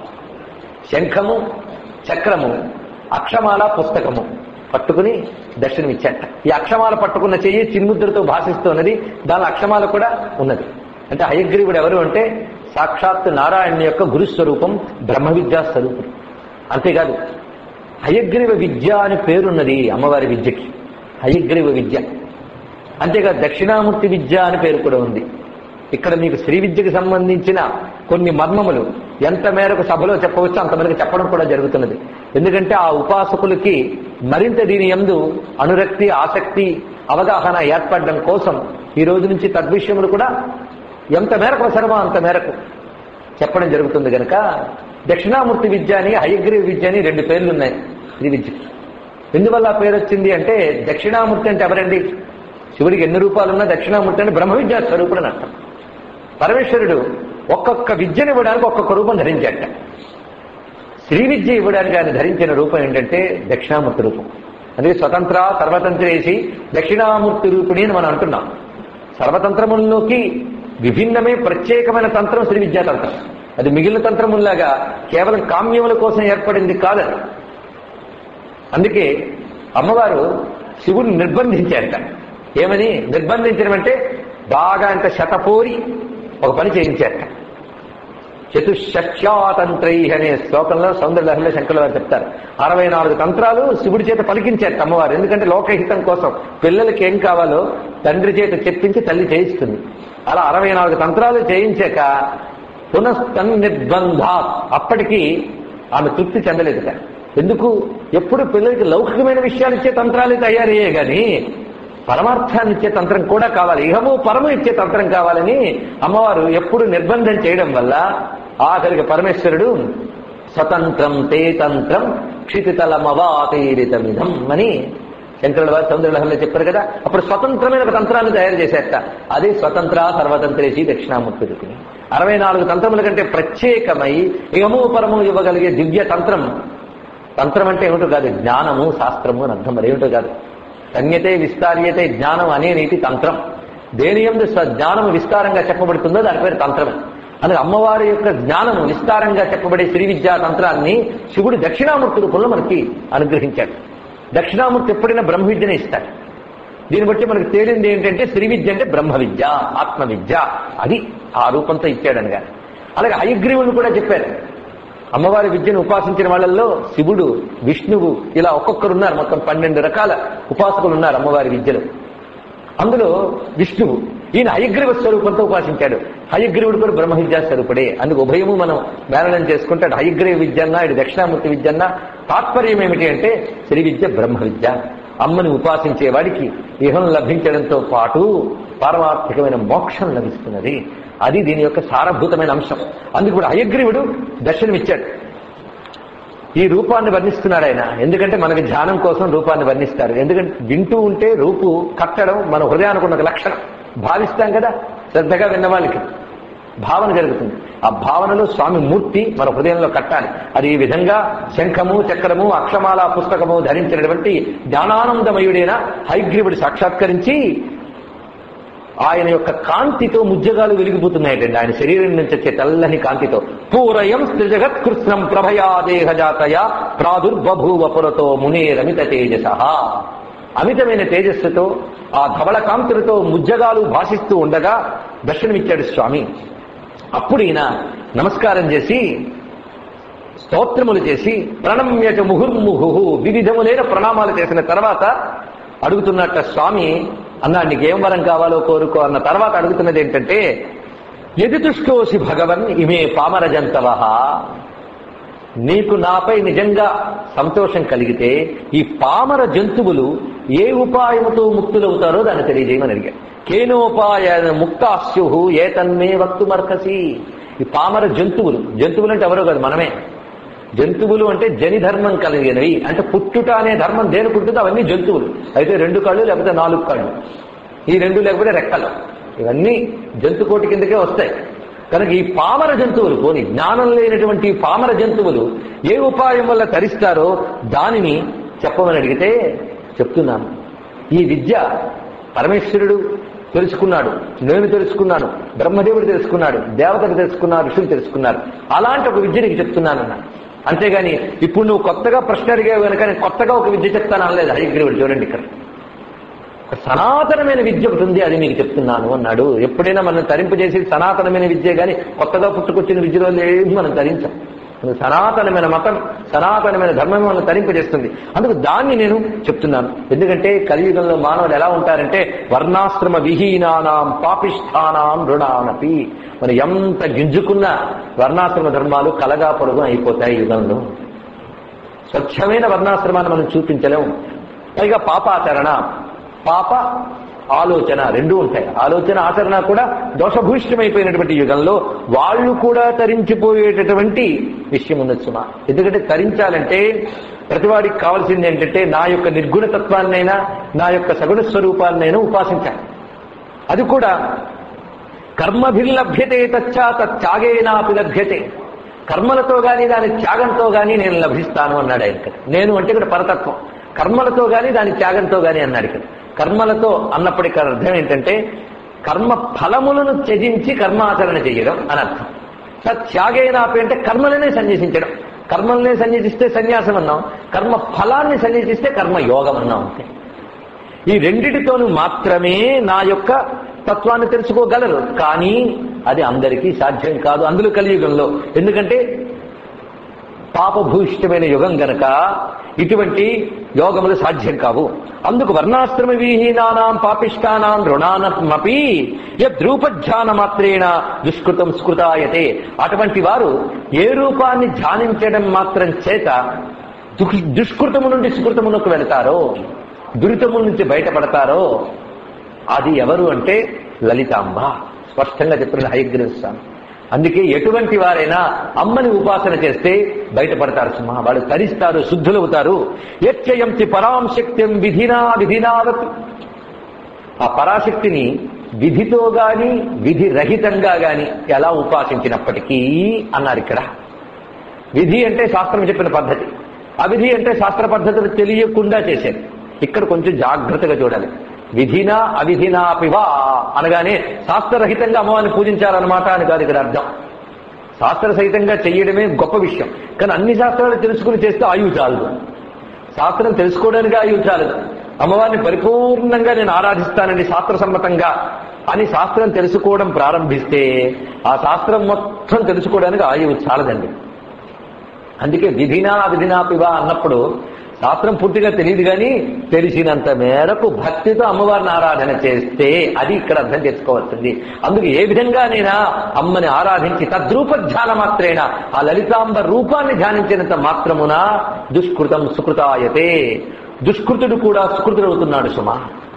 శంఖము చక్రము అక్షమాల పుస్తకము పట్టుకుని దర్శనమిచ్చాట ఈ అక్షమాల పట్టుకున్న చెయ్యి చిన్ముద్రతో భాషిస్తున్నది దాని అక్షమాల కూడా ఉన్నది అంటే హయగ్రీవుడు ఎవరు అంటే సాక్షాత్ నారాయణ యొక్క గురుస్వరూపం బ్రహ్మ విద్యా స్వరూపుడు అంతేకాదు హయగ్రీవ విద్య అని పేరున్నది అమ్మవారి విద్యకి హయగ్రీవ విద్య అంతేకాదు దక్షిణామూర్తి విద్య అని పేరు కూడా ఉంది ఇక్కడ మీకు శ్రీ విద్యకు సంబంధించిన కొన్ని మర్మములు ఎంత మేరకు సభలో చెప్పవచ్చు అంత మేరకు చెప్పడం కూడా జరుగుతున్నది ఎందుకంటే ఆ ఉపాసకులకి మరింత దీని ఎందు అనురక్తి ఆసక్తి అవగాహన ఏర్పడడం కోసం ఈ రోజు నుంచి తద్విషయములు కూడా ఎంత మేరకు అవసరమో అంత మేరకు చెప్పడం జరుగుతుంది కనుక దక్షిణామూర్తి విద్య అని హయగ్రీవ విద్య అని రెండు పేర్లు ఉన్నాయి శ్రీ విద్యకి ఎందువల్ల ఆ పేరు వచ్చింది అంటే దక్షిణామూర్తి అంటే ఎవరండి శివుడికి ఎన్ని రూపాలున్నా దక్షిణామూర్తి అంటే బ్రహ్మ విద్యా స్వరూపుడు అని అర్థం పరమేశ్వరుడు ఒక్కొక్క విద్యను ఇవ్వడానికి ఒక్కొక్క రూపం ధరించాట శ్రీ విద్య ఇవ్వడానికి ఆయన ధరించిన రూపం ఏంటంటే దక్షిణామూర్తి రూపం అందుకే స్వతంత్ర సర్వతంత్రేసి దక్షిణామూర్తి రూపిణి అని మనం అంటున్నాం సర్వతంత్రముల్లోకి విభిన్నమే ప్రత్యేకమైన తంత్రం శ్రీ విద్యా తంత్రం అది మిగిలిన తంత్రముల్లాగా కేవలం కామ్యముల కోసం ఏర్పడింది కాదని అందుకే అమ్మవారు శివుని నిర్బంధించారట ఏమని నిర్బంధించడం అంటే బాగా అంత శతపోరి ఒక పని చేయించారట చతుషష్యాతంత్రై అనే శ్లోకంలో సౌందర్యలహరిలో శంకర్ల వారు చెప్తారు అరవై నాలుగు తంత్రాలు శివుడి చేత పలికించారు అమ్మవారు ఎందుకంటే లోకహితం కోసం పిల్లలకి ఏం కావాలో తండ్రి చేత చెప్పించి తల్లి చేయిస్తుంది అలా అరవై నాలుగు తంత్రాలు చేయించాక పునస్తన్ నిర్బంధ అప్పటికి ఆమె తృప్తి చెందలేదుట ఎందుకు ఎప్పుడు పిల్లలకి లౌకికమైన విషయాలు ఇచ్చే తంత్రాలు తయారయ్యే గాని పరమార్థాన్ని ఇచ్చే తంత్రం కూడా కావాలి ఇహము పరము ఇచ్చే తంత్రం కావాలని అమ్మవారు ఎప్పుడు నిర్బంధం చేయడం వల్ల ఆఖరికి పరమేశ్వరుడు స్వతంత్రం తే తంత్రం క్షితితలమవాతీరితమిధం అని శంకరుల వారు సౌందర్యలహంలో చెప్పారు కదా అప్పుడు స్వతంత్రమైన ఒక తంత్రాన్ని తయారు చేసేట అదే స్వతంత్ర సర్వతంత్రేసి దక్షిణామూర్తి రుక్మిణి అరవై నాలుగు తంత్రముల కంటే ప్రత్యేకమై ఇహము పరము ఇవ్వగలిగే దివ్య తంత్రం తంత్రం అంటే ఏమిటో కాదు జ్ఞానము శాస్త్రము అని అర్థం మరి ఏమిటో కాదు ధన్యతే విస్తార్యతే జ్ఞానం అనే నీటి తంత్రం దేని ఎందు స్వ- జ్ఞానము విస్తారంగా చెప్పబడుతుందో దాని పేరు తంత్రమే అందుకే అమ్మవారి యొక్క జ్ఞానము విస్తారంగా చెప్పబడే శ్రీ విద్యా తంత్రాన్ని శివుడు దక్షిణామూర్తి రూపంలో మనకి అనుగ్రహించాడు దక్షిణామూర్తి ఎప్పుడైనా బ్రహ్మ విద్యనే ఇస్తాడు దీన్ని బట్టి మనకు తేలింది ఏంటంటే శ్రీ విద్య అంటే బ్రహ్మ విద్య ఆత్మ విద్య అది ఆ రూపంతో ఇచ్చాడని గాని అలాగే హయగ్రీవుని కూడా చెప్పారు అమ్మవారి విద్యను ఉపాసించిన వాళ్ళల్లో శివుడు విష్ణువు ఇలా ఒక్కొక్కరు ఉన్నారు మొత్తం పన్నెండు రకాల ఉపాసకులు ఉన్నారు అమ్మవారి విద్యలో అందులో విష్ణువు ఈయన హయగ్రీవ స్వరూపంతో ఉపాసించాడు హయగ్రీవుడు కూడా బ్రహ్మ విద్యా స్వరూపుడే అందుకు ఉభయము మనం మేళనం చేసుకుంటాడు హయగ్రీవ విద్య అన్నా ఇటు దక్షిణామూర్తి విద్య అన్నా తాత్పర్యం ఏమిటి అంటే శ్రీ విద్య బ్రహ్మ విద్య అమ్మని ఉపాసించే వాడికి ఇహం లభించడంతో పాటు పారమార్థికమైన మోక్షం లభిస్తున్నది అది దీని యొక్క సారభూతమైన అంశం అందుకు ఇప్పుడు హయగ్రీవుడు దర్శనమిచ్చాడు ఈ రూపాన్ని వర్ణిస్తున్నాడు ఆయన ఎందుకంటే మనకి ధ్యానం కోసం రూపాన్ని వర్ణిస్తారు ఎందుకంటే వింటూ ఉంటే రూపు కట్టడం మన హృదయానికి ఉన్న ఒక లక్షణం భావిస్తాం కదా శ్రద్ధగా విన్న వాళ్ళకి భావన జరుగుతుంది ఆ భావనలో స్వామి మూర్తి మన హృదయంలో కట్టాలి అది ఈ విధంగా శంఖము చక్రము అక్షమాల పుస్తకము ధరించినటువంటి జ్ఞానానందమయుడైన హైగ్రీవుడు సాక్షాత్కరించి ఆయన యొక్క కాంతితో ముజ్జగాలు వెలిగిపోతున్నాయటండి ఆయన శరీరం నుంచి వచ్చే తెల్లని కాంతితో పూరయం త్రిజగత్కృష్ణం ప్రభయా దేహజాతయ ప్రాదుర్బభూవ పురతో మునేరమిత తేజస అమితమైన తేజస్సుతో ఆ ధవళ కాంతులతో ముజ్జగాలు భాషిస్తూ ఉండగా దర్శనమిచ్చాడు స్వామి అప్పుడు ఈయన నమస్కారం చేసి స్తోత్రములు చేసి ప్రణమ్యచ ముహుర్ముహు వివిధములైన ప్రణామాలు చేసిన తర్వాత అడుగుతున్నట్ట స్వామి అన్నా నీకేం వరం కావాలో కోరుకో అన్న తర్వాత అడుగుతున్నది ఏంటంటే ఎదుతుష్టోసి భగవన్ ఇమే పామర జంతవ నీకు నాపై నిజంగా సంతోషం కలిగితే ఈ పామర జంతువులు ఏ ఉపాయముతో ముక్తులవుతారో దాన్ని తెలియజేయమని అడిగాడు కేనోపాయ ముక్తాస్యు ఏ తన్మే వక్తుమర్కసి ఈ పామర జంతువులు జంతువులు అంటే ఎవరో కాదు మనమే జంతువులు అంటే జని ధర్మం కలిగినవి అంటే పుట్టుట అనే ధర్మం దేనికి ఉంటుందో అవన్నీ జంతువులు అయితే రెండు కళ్ళు లేకపోతే నాలుగు కళ్ళు ఈ రెండు లేకపోతే రెక్కలు ఇవన్నీ జంతుకోటి కిందకే వస్తాయి కనుక ఈ పామర జంతువులు పోని జ్ఞానం లేనటువంటి ఈ పామర జంతువులు ఏ ఉపాయం వల్ల తరిస్తారో దానిని చెప్పమని అడిగితే చెప్తున్నాను ఈ విద్య పరమేశ్వరుడు తెలుసుకున్నాడు నేను తెలుసుకున్నాను బ్రహ్మదేవుడు తెలుసుకున్నాడు దేవతలు తెలుసుకున్నారు ఋషులు తెలుసుకున్నారు అలాంటి ఒక విద్య నీకు చెప్తున్నానన్నా అంతేగాని ఇప్పుడు నువ్వు కొత్తగా ప్రశ్న అడిగావు కనుక నేను కొత్తగా ఒక విద్య చెప్తాను అనలేదు హరిగ్రీవుడు చూడండి ఇక్కడ ఒక సనాతనమైన విద్య ఒకటి ఉంది అది మీకు చెప్తున్నాను అన్నాడు ఎప్పుడైనా మనం తరింపజేసి సనాతనమైన విద్య కానీ కొత్తగా పుట్టుకొచ్చిన విద్యలో ఏమి మనం తరించాం అది సనాతనమైన మతం సనాతనమైన ధర్మం మనం తరింపజేస్తుంది అందుకు దాన్ని నేను చెప్తున్నాను ఎందుకంటే కలియుగంలో మానవులు ఎలా ఉంటారంటే వర్ణాశ్రమ విహీనానాం పాపిష్ఠానాం రుణానపి మరి ఎంత గింజుకున్న వర్ణాశ్రమ ధర్మాలు కలగా పొడుగు అయిపోతాయి యుగంలో స్వచ్ఛమైన వర్ణాశ్రమాన్ని మనం చూపించలేము పైగా పాపాచరణ పాప ఆలోచన రెండూ ఉంటాయి ఆలోచన ఆచరణ కూడా దోషభూయిష్టమైపోయినటువంటి యుగంలో వాళ్ళు కూడా తరించిపోయేటటువంటి విషయం ఉన్నది సుమా ఎందుకంటే తరించాలంటే ప్రతివాడికి కావాల్సింది ఏంటంటే నా యొక్క నిర్గుణ తత్వాన్నైనా నా యొక్క సగుణ స్వరూపాన్నైనా ఉపాసించాలి అది కూడా కర్మభిర్లభ్యతే తచ్చా తత్యాగేనాపి లభ్యతే కర్మలతో గాని దాని త్యాగంతో గాని నేను లభిస్తాను అన్నాడు ఆయన ఇక్కడ నేను అంటే ఇక్కడ పరతత్వం కర్మలతో గాని దాని త్యాగంతో గాని అన్నాడు ఇక్కడ కర్మలతో అన్నప్పటికీ అర్థం ఏంటంటే కర్మ ఫలములను త్యజించి కర్మాచరణ చేయడం అని అర్థం సత్యాగేనాపి అంటే కర్మలనే సన్యసించడం కర్మలనే సన్యసిస్తే సన్యాసం అన్నాం కర్మ ఫలాన్ని సన్యసిస్తే కర్మ యోగం అన్నాం అంతే ఈ రెండిటితోనూ మాత్రమే నా యొక్క తత్వాన్ని తెలుసుకోగలరు కానీ అది అందరికీ సాధ్యం కాదు అందులో కలియుగంలో ఎందుకంటే పాపభూయిష్టమైన యుగం గనక ఇటువంటి యోగములు సాధ్యం కావు అందుకు వర్ణాశ్రమ విహీనానాం పాపిష్టానాం రుణానమపి యద్రూపధ్యాన మాత్రేణ దుష్కృతం స్కృతాయతే అటువంటి వారు ఏ రూపాన్ని ధ్యానించడం మాత్రం చేత దుః- దుష్కృతము నుండి సుకృతమునకు వెళతారో దురితము నుంచి బయటపడతారో అది ఎవరు అంటే లలితాంబ స్పష్టంగా చెప్పిన హయగ్రీవ స్వామి అందుకే ఎటువంటి వారైనా అమ్మని ఉపాసన చేస్తే బయటపడతారు సుమా వాళ్ళు తరిస్తారు శుద్ధులవుతారు యచ్చయంతి పరాం శక్తిం విధినా విధినావతి ఆ పరాశక్తిని విధితో గాని విధి రహితంగా గాని ఎలా ఉపాసించినప్పటికీ అన్నారు ఇక్కడ విధి అంటే శాస్త్రం చెప్పిన పద్ధతి అవిధి అంటే శాస్త్ర పద్ధతులు తెలియకుండా చేసేది ఇక్కడ కొంచెం జాగ్రత్తగా చూడాలి విధినా అవిధినా పివా అనగానే శాస్త్రరహితంగా అమ్మవారిని పూజించాలన్నమాట అని కాదు ఇక్కడ అర్థం శాస్త్ర సహితంగా చెయ్యడమే గొప్ప విషయం కానీ అన్ని శాస్త్రాలు తెలుసుకుని చేస్తే ఆయువు చాలదు శాస్త్రం తెలుసుకోవడానికి ఆయువు చాలదు అమ్మవారిని పరిపూర్ణంగా నేను ఆరాధిస్తానండి శాస్త్ర సమ్మతంగా అని శాస్త్రం తెలుసుకోవడం ప్రారంభిస్తే ఆ శాస్త్రం మొత్తం తెలుసుకోవడానికి ఆయువు చాలదండి అందుకే విధినా విధినా పివ అన్నప్పుడు శాస్త్రం పూర్తిగా తెలియదు కానీ తెలిసినంత మేరకు భక్తితో అమ్మవారిని ఆరాధన చేస్తే అది ఇక్కడ అర్థం చేసుకోవాల్సింది అందుకు ఏ విధంగానైనా అమ్మని ఆరాధించి తద్రూప ధ్యాన మాత్రేనా ఆ లలితాంబ రూపాన్ని ధ్యానించినంత మాత్రమున దుష్కృతం సుకృతాయతే దుష్కృతుడు కూడా సుకృతుడవుతున్నాడు సుమా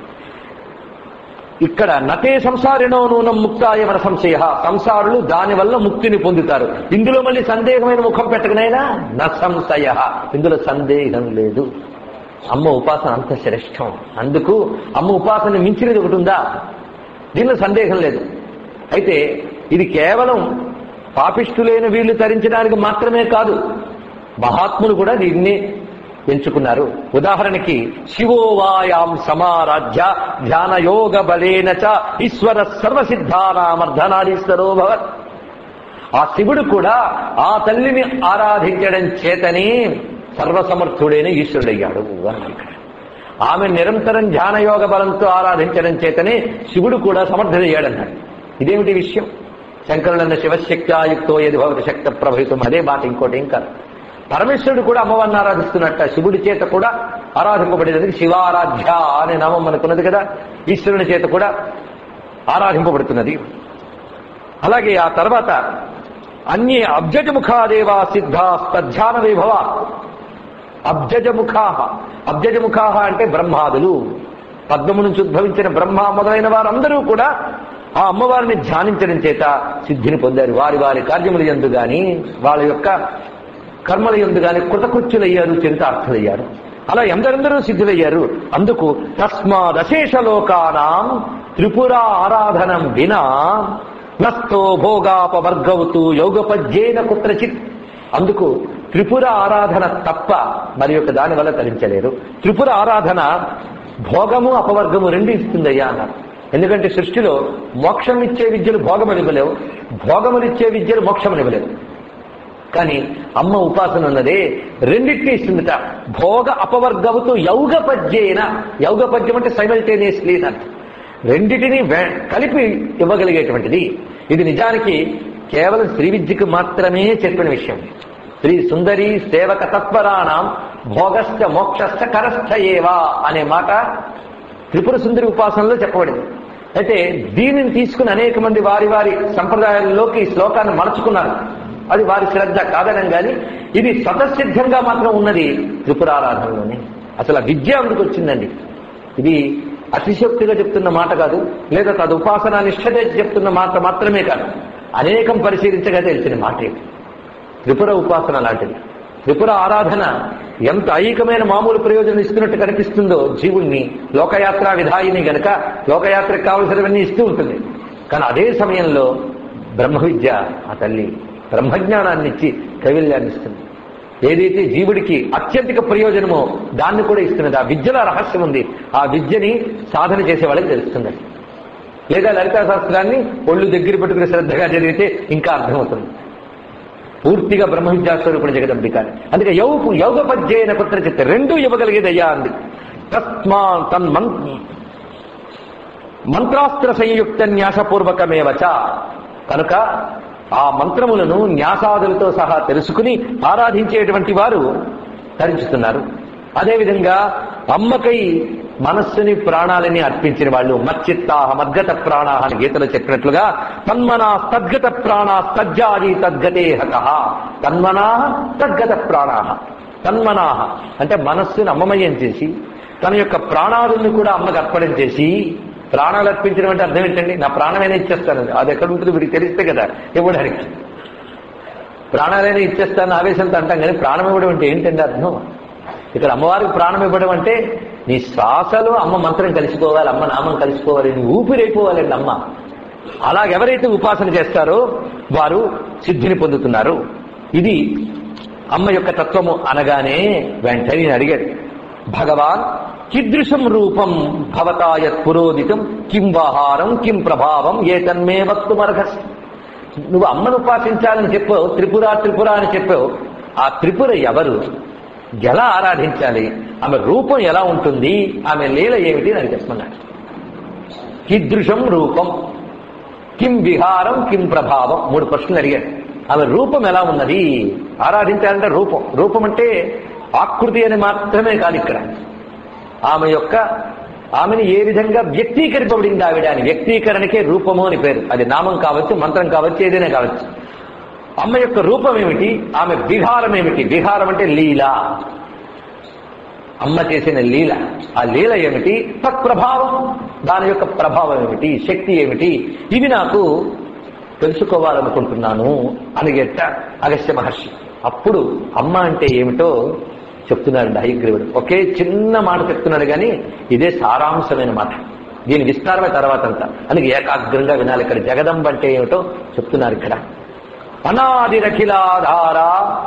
ఇక్కడ నతే సంసారినో నూనం ముక్తాయ మన సంశయ సంసారులు దానివల్ల ముక్తిని పొందుతారు ఇందులో మళ్ళీ సందేహమైన ముఖం పెట్టకనైనా న సంశయ ఇందులో సందేహం లేదు అమ్మ ఉపాసన అంత శ్రేష్టం అందుకు అమ్మ ఉపాసన మించినది ఒకటి ఉందా దీనిలో సందేహం లేదు అయితే ఇది కేవలం పాపిష్టులైన వీళ్ళు తరించడానికి మాత్రమే కాదు మహాత్ములు కూడా దీన్ని ఎంచుకున్నారు ఉదాహరణకి శివోవాయాం సమారాధ్య ధ్యాన యోగ బలేన చ ఈశ్వర సర్వసిద్ధానామర్ధనాదీశ్వరో భవత్ ఆ శివుడు కూడా ఆ తల్లిని ఆరాధించడం చేతనే సర్వసమర్థుడైన ఈశ్వరుడయ్యాడు అన్నాడు ఇక్కడ. ఆమె నిరంతరం ధ్యాన యోగ బలంతో ఆరాధించడం చేతనే శివుడు కూడా సమర్థుడయ్యాడన్నాడు ఇదేమిటి విషయం శంకరులన్న శివశక్త్యాయుక్తో ఏది భవతి శక్త ప్రభవితం అదే మాట ఇంకోటి ఏం కాదు పరమేశ్వరుడు కూడా అమ్మవారిని ఆరాధిస్తున్నట్ట శివుడి చేత కూడా ఆరాధింపబడినది శివారాధ్య అనే నామం మనకున్నది కదా ఈశ్వరుని చేత కూడా ఆరాధింపబడుతున్నది అలాగే ఆ తర్వాత అన్యే అబ్జజముఖాదేవా సిద్ధాస్తధ్యాన వైభవ అబ్జజముఖా అబ్జజముఖా అంటే బ్రహ్మాదులు పద్మము నుంచి ఉద్భవించిన బ్రహ్మ మొదలైన వారందరూ కూడా ఆ అమ్మవారిని ధ్యానించడం చేత సిద్ధిని పొందారు వారి వారి కార్యముల ఎందు గాని వాళ్ళ యొక్క కర్మల ఎందు గాని కృతకృత్యులయ్యారు చరితార్థులయ్యారు అలా ఎందరెందరూ సిద్ధులయ్యారు అందుకు తస్మాదశేషలోకానాం త్రిపుర ఆరాధనం వినా నస్తో భోగాపవర్గవుతూ యోగపద్యేన కుత్రచిత్ అందుకు త్రిపుర ఆరాధన తప్ప మరి యొక్క దాని వల్ల తరించలేరు త్రిపుర ఆరాధన భోగము అపవర్గము రెండు ఇస్తుందయ్యా అన్నారు ఎందుకంటే సృష్టిలో మోక్షం ఇచ్చే విద్యలు భోగములు ఇవ్వలేవు భోగములు ఇచ్చే విద్యలు మోక్షములు ఇవ్వలేవు కానీ అమ్మ ఉపాసన ఉన్నదే రెండింటినీ ఇస్తుందట భోగ అపవర్గవుతూ యౌగ పద్యేన యౌగ పద్యం అంటే సైమల్టేనియస్లీ అని అర్థం రెండిటిని వే- కలిపి ఇవ్వగలిగేటువంటిది ఇది నిజానికి కేవలం శ్రీ విద్యకు మాత్రమే చెప్పిన విషయం శ్రీ సుందరి సేవక తత్పరాణం భోగశ్చ మోక్షశ్చ కరస్థ ఏవా అనే మాట త్రిపుర సుందరి ఉపాసనలో చెప్పబడింది అయితే దీనిని తీసుకుని అనేక మంది వారి వారి సంప్రదాయాల్లోకి ఈ శ్లోకాన్ని మలుచుకున్నారు అది వారి శ్రద్ధ కాదనం గాని ఇది స్వతసిద్ధంగా మాత్రం ఉన్నది త్రిపురారాధనలోనే అసలు ఆ విద్య అందుకు వచ్చిందండి ఇది అతిశక్తిగా చెప్తున్న మాట కాదు లేదా తదు ఉపాసన నిష్ఠతే చెప్తున్న మాట మాత్రమే కాదు అనేకం పరిశీలించగా తెలిసిన మాట ఇది త్రిపుర ఉపాసన లాంటిది త్రిపుర ఆరాధన ఎంత ఐకమైన మామూలు ప్రయోజనం ఇస్తున్నట్టు కనిపిస్తుందో జీవుణ్ణి లోకయాత్ర విధాయిని గనక లోకయాత్రకు కావలసినవన్నీ ఇస్తూ ఉంటుంది కానీ అదే సమయంలో బ్రహ్మ విద్య ఆ తల్లి బ్రహ్మజ్ఞానాన్ని ఇచ్చి కైవల్యాన్ని ఇస్తుంది ఏదైతే జీవుడికి అత్యంతిక ప్రయోజనమో దాన్ని కూడా ఇస్తున్నది ఆ విద్యలో రహస్యం ఉంది ఆ విద్యని సాధన చేసే వాళ్ళకి తెలుస్తుంది లేదా లలితా శాస్త్రాన్ని ఒళ్ళు దగ్గర పెట్టుకుని శ్రద్ధగా చదివితే ఇంకా అర్థమవుతుంది పూర్తిగా బ్రహ్మ విద్యాస్వరూపుడు జగదంబిక అందుకే యౌ యోగ పద్యైన కుత్ర చిత్త రెండూ ఇవ్వగలిగేదయ్యా అంది తస్మా తన్ మన్ మంత్రాస్త్ర సంయుక్త న్యాసపూర్వకమేవచ కనుక ఆ మంత్రములను న్యాసాదులతో సహా తెలుసుకుని ఆరాధించేటువంటి వారు ధరించుతున్నారు అదేవిధంగా అమ్మకై మనస్సుని ప్రాణాలని అర్పించిన వాళ్ళు మచ్చిత్తాహ మద్గత ప్రాణాహ అని గీతలో చెప్పినట్లుగా తన్మనా తద్గత ప్రాణా తజ్జాది తద్గతే హత తన్మనా తద్గత ప్రాణాహ తన్మనాహ అంటే మనస్సుని అమ్మమయం చేసి తన యొక్క ప్రాణాదుల్ని కూడా అమ్మకి అర్పణం చేసి ప్రాణాలు అర్పించడం అంటే అర్థం ఏంటండి నా ప్రాణమైనా ఇచ్చేస్తాను అది ఎక్కడ ఉంటుంది వీడికి తెలిస్తే కదా ఇవ్వడానికి ప్రాణాలైనా ఇచ్చేస్తాను ఆవేశంతో అంటాం కానీ ప్రాణం ఇవ్వడం అంటే ఏంటండి అర్థం ఇక్కడ అమ్మవారికి ప్రాణం ఇవ్వడం అంటే నీ శ్వాసలో అమ్మ మంత్రం కలిసిపోవాలి అమ్మ నామం కలిసిపోవాలి నీ ఊపిరైపోవాలండి అమ్మ అలాగెవరైతే ఉపాసన చేస్తారో వారు సిద్ధిని పొందుతున్నారు ఇది అమ్మ యొక్క తత్వము అనగానే వెంటనే నేను అడిగాడు భగవాన్ కిదృశం రూపం భవతాయత్ పురోదితం కిం వహారం కిం ప్రభావం ఏ తన్మే వక్తుమర్హస్ నువ్వు అమ్మను ఉపాసించాలని చెప్పావు త్రిపుర త్రిపుర అని చెప్పావు ఆ త్రిపుర ఎవరు ఎలా ఆరాధించాలి ఆమె రూపం ఎలా ఉంటుంది ఆమె లీల ఏమిటి అని చెప్పమన్నాడు కిదృశం రూపం కిం విహారం కిం ప్రభావం మూడు ప్రశ్నలు అడిగాడు ఆమె రూపం ఎలా ఉన్నది ఆరాధించాలంటే రూపం రూపం అంటే ఆకృతి అని మాత్రమే కాదు ఇక్కడ ఆమె యొక్క ఆమెను ఏ విధంగా వ్యక్తీకరింపబడింది ఆవిడ అని వ్యక్తీకరణకే రూపము అని పేరు అది నామం కావచ్చు మంత్రం కావచ్చు ఏదైనా కావచ్చు అమ్మ యొక్క రూపం ఏమిటి ఆమె విహారం ఏమిటి విహారం అంటే లీల అమ్మ చేసిన లీల ఆ లీల ఏమిటి తత్ప్రభావం దాని యొక్క ప్రభావం ఏమిటి శక్తి ఏమిటి ఇవి నాకు తెలుసుకోవాలనుకుంటున్నాను అని గెట్ట అగస్త్య మహర్షి అప్పుడు అమ్మ అంటే ఏమిటో చెప్తున్నాడు హయగ్రీవుడు ఒకే చిన్న మాట చెప్తున్నాడు కానీ ఇదే సారాంశమైన మాట దీని విస్తారమే తర్వాత అంతా అందుకే ఏకాగ్రంగా వినాలి ఇక్కడ జగదంబ అంటే ఏమిటో చెప్తున్నారు ఇక్కడ అనాదిరఖిలాధార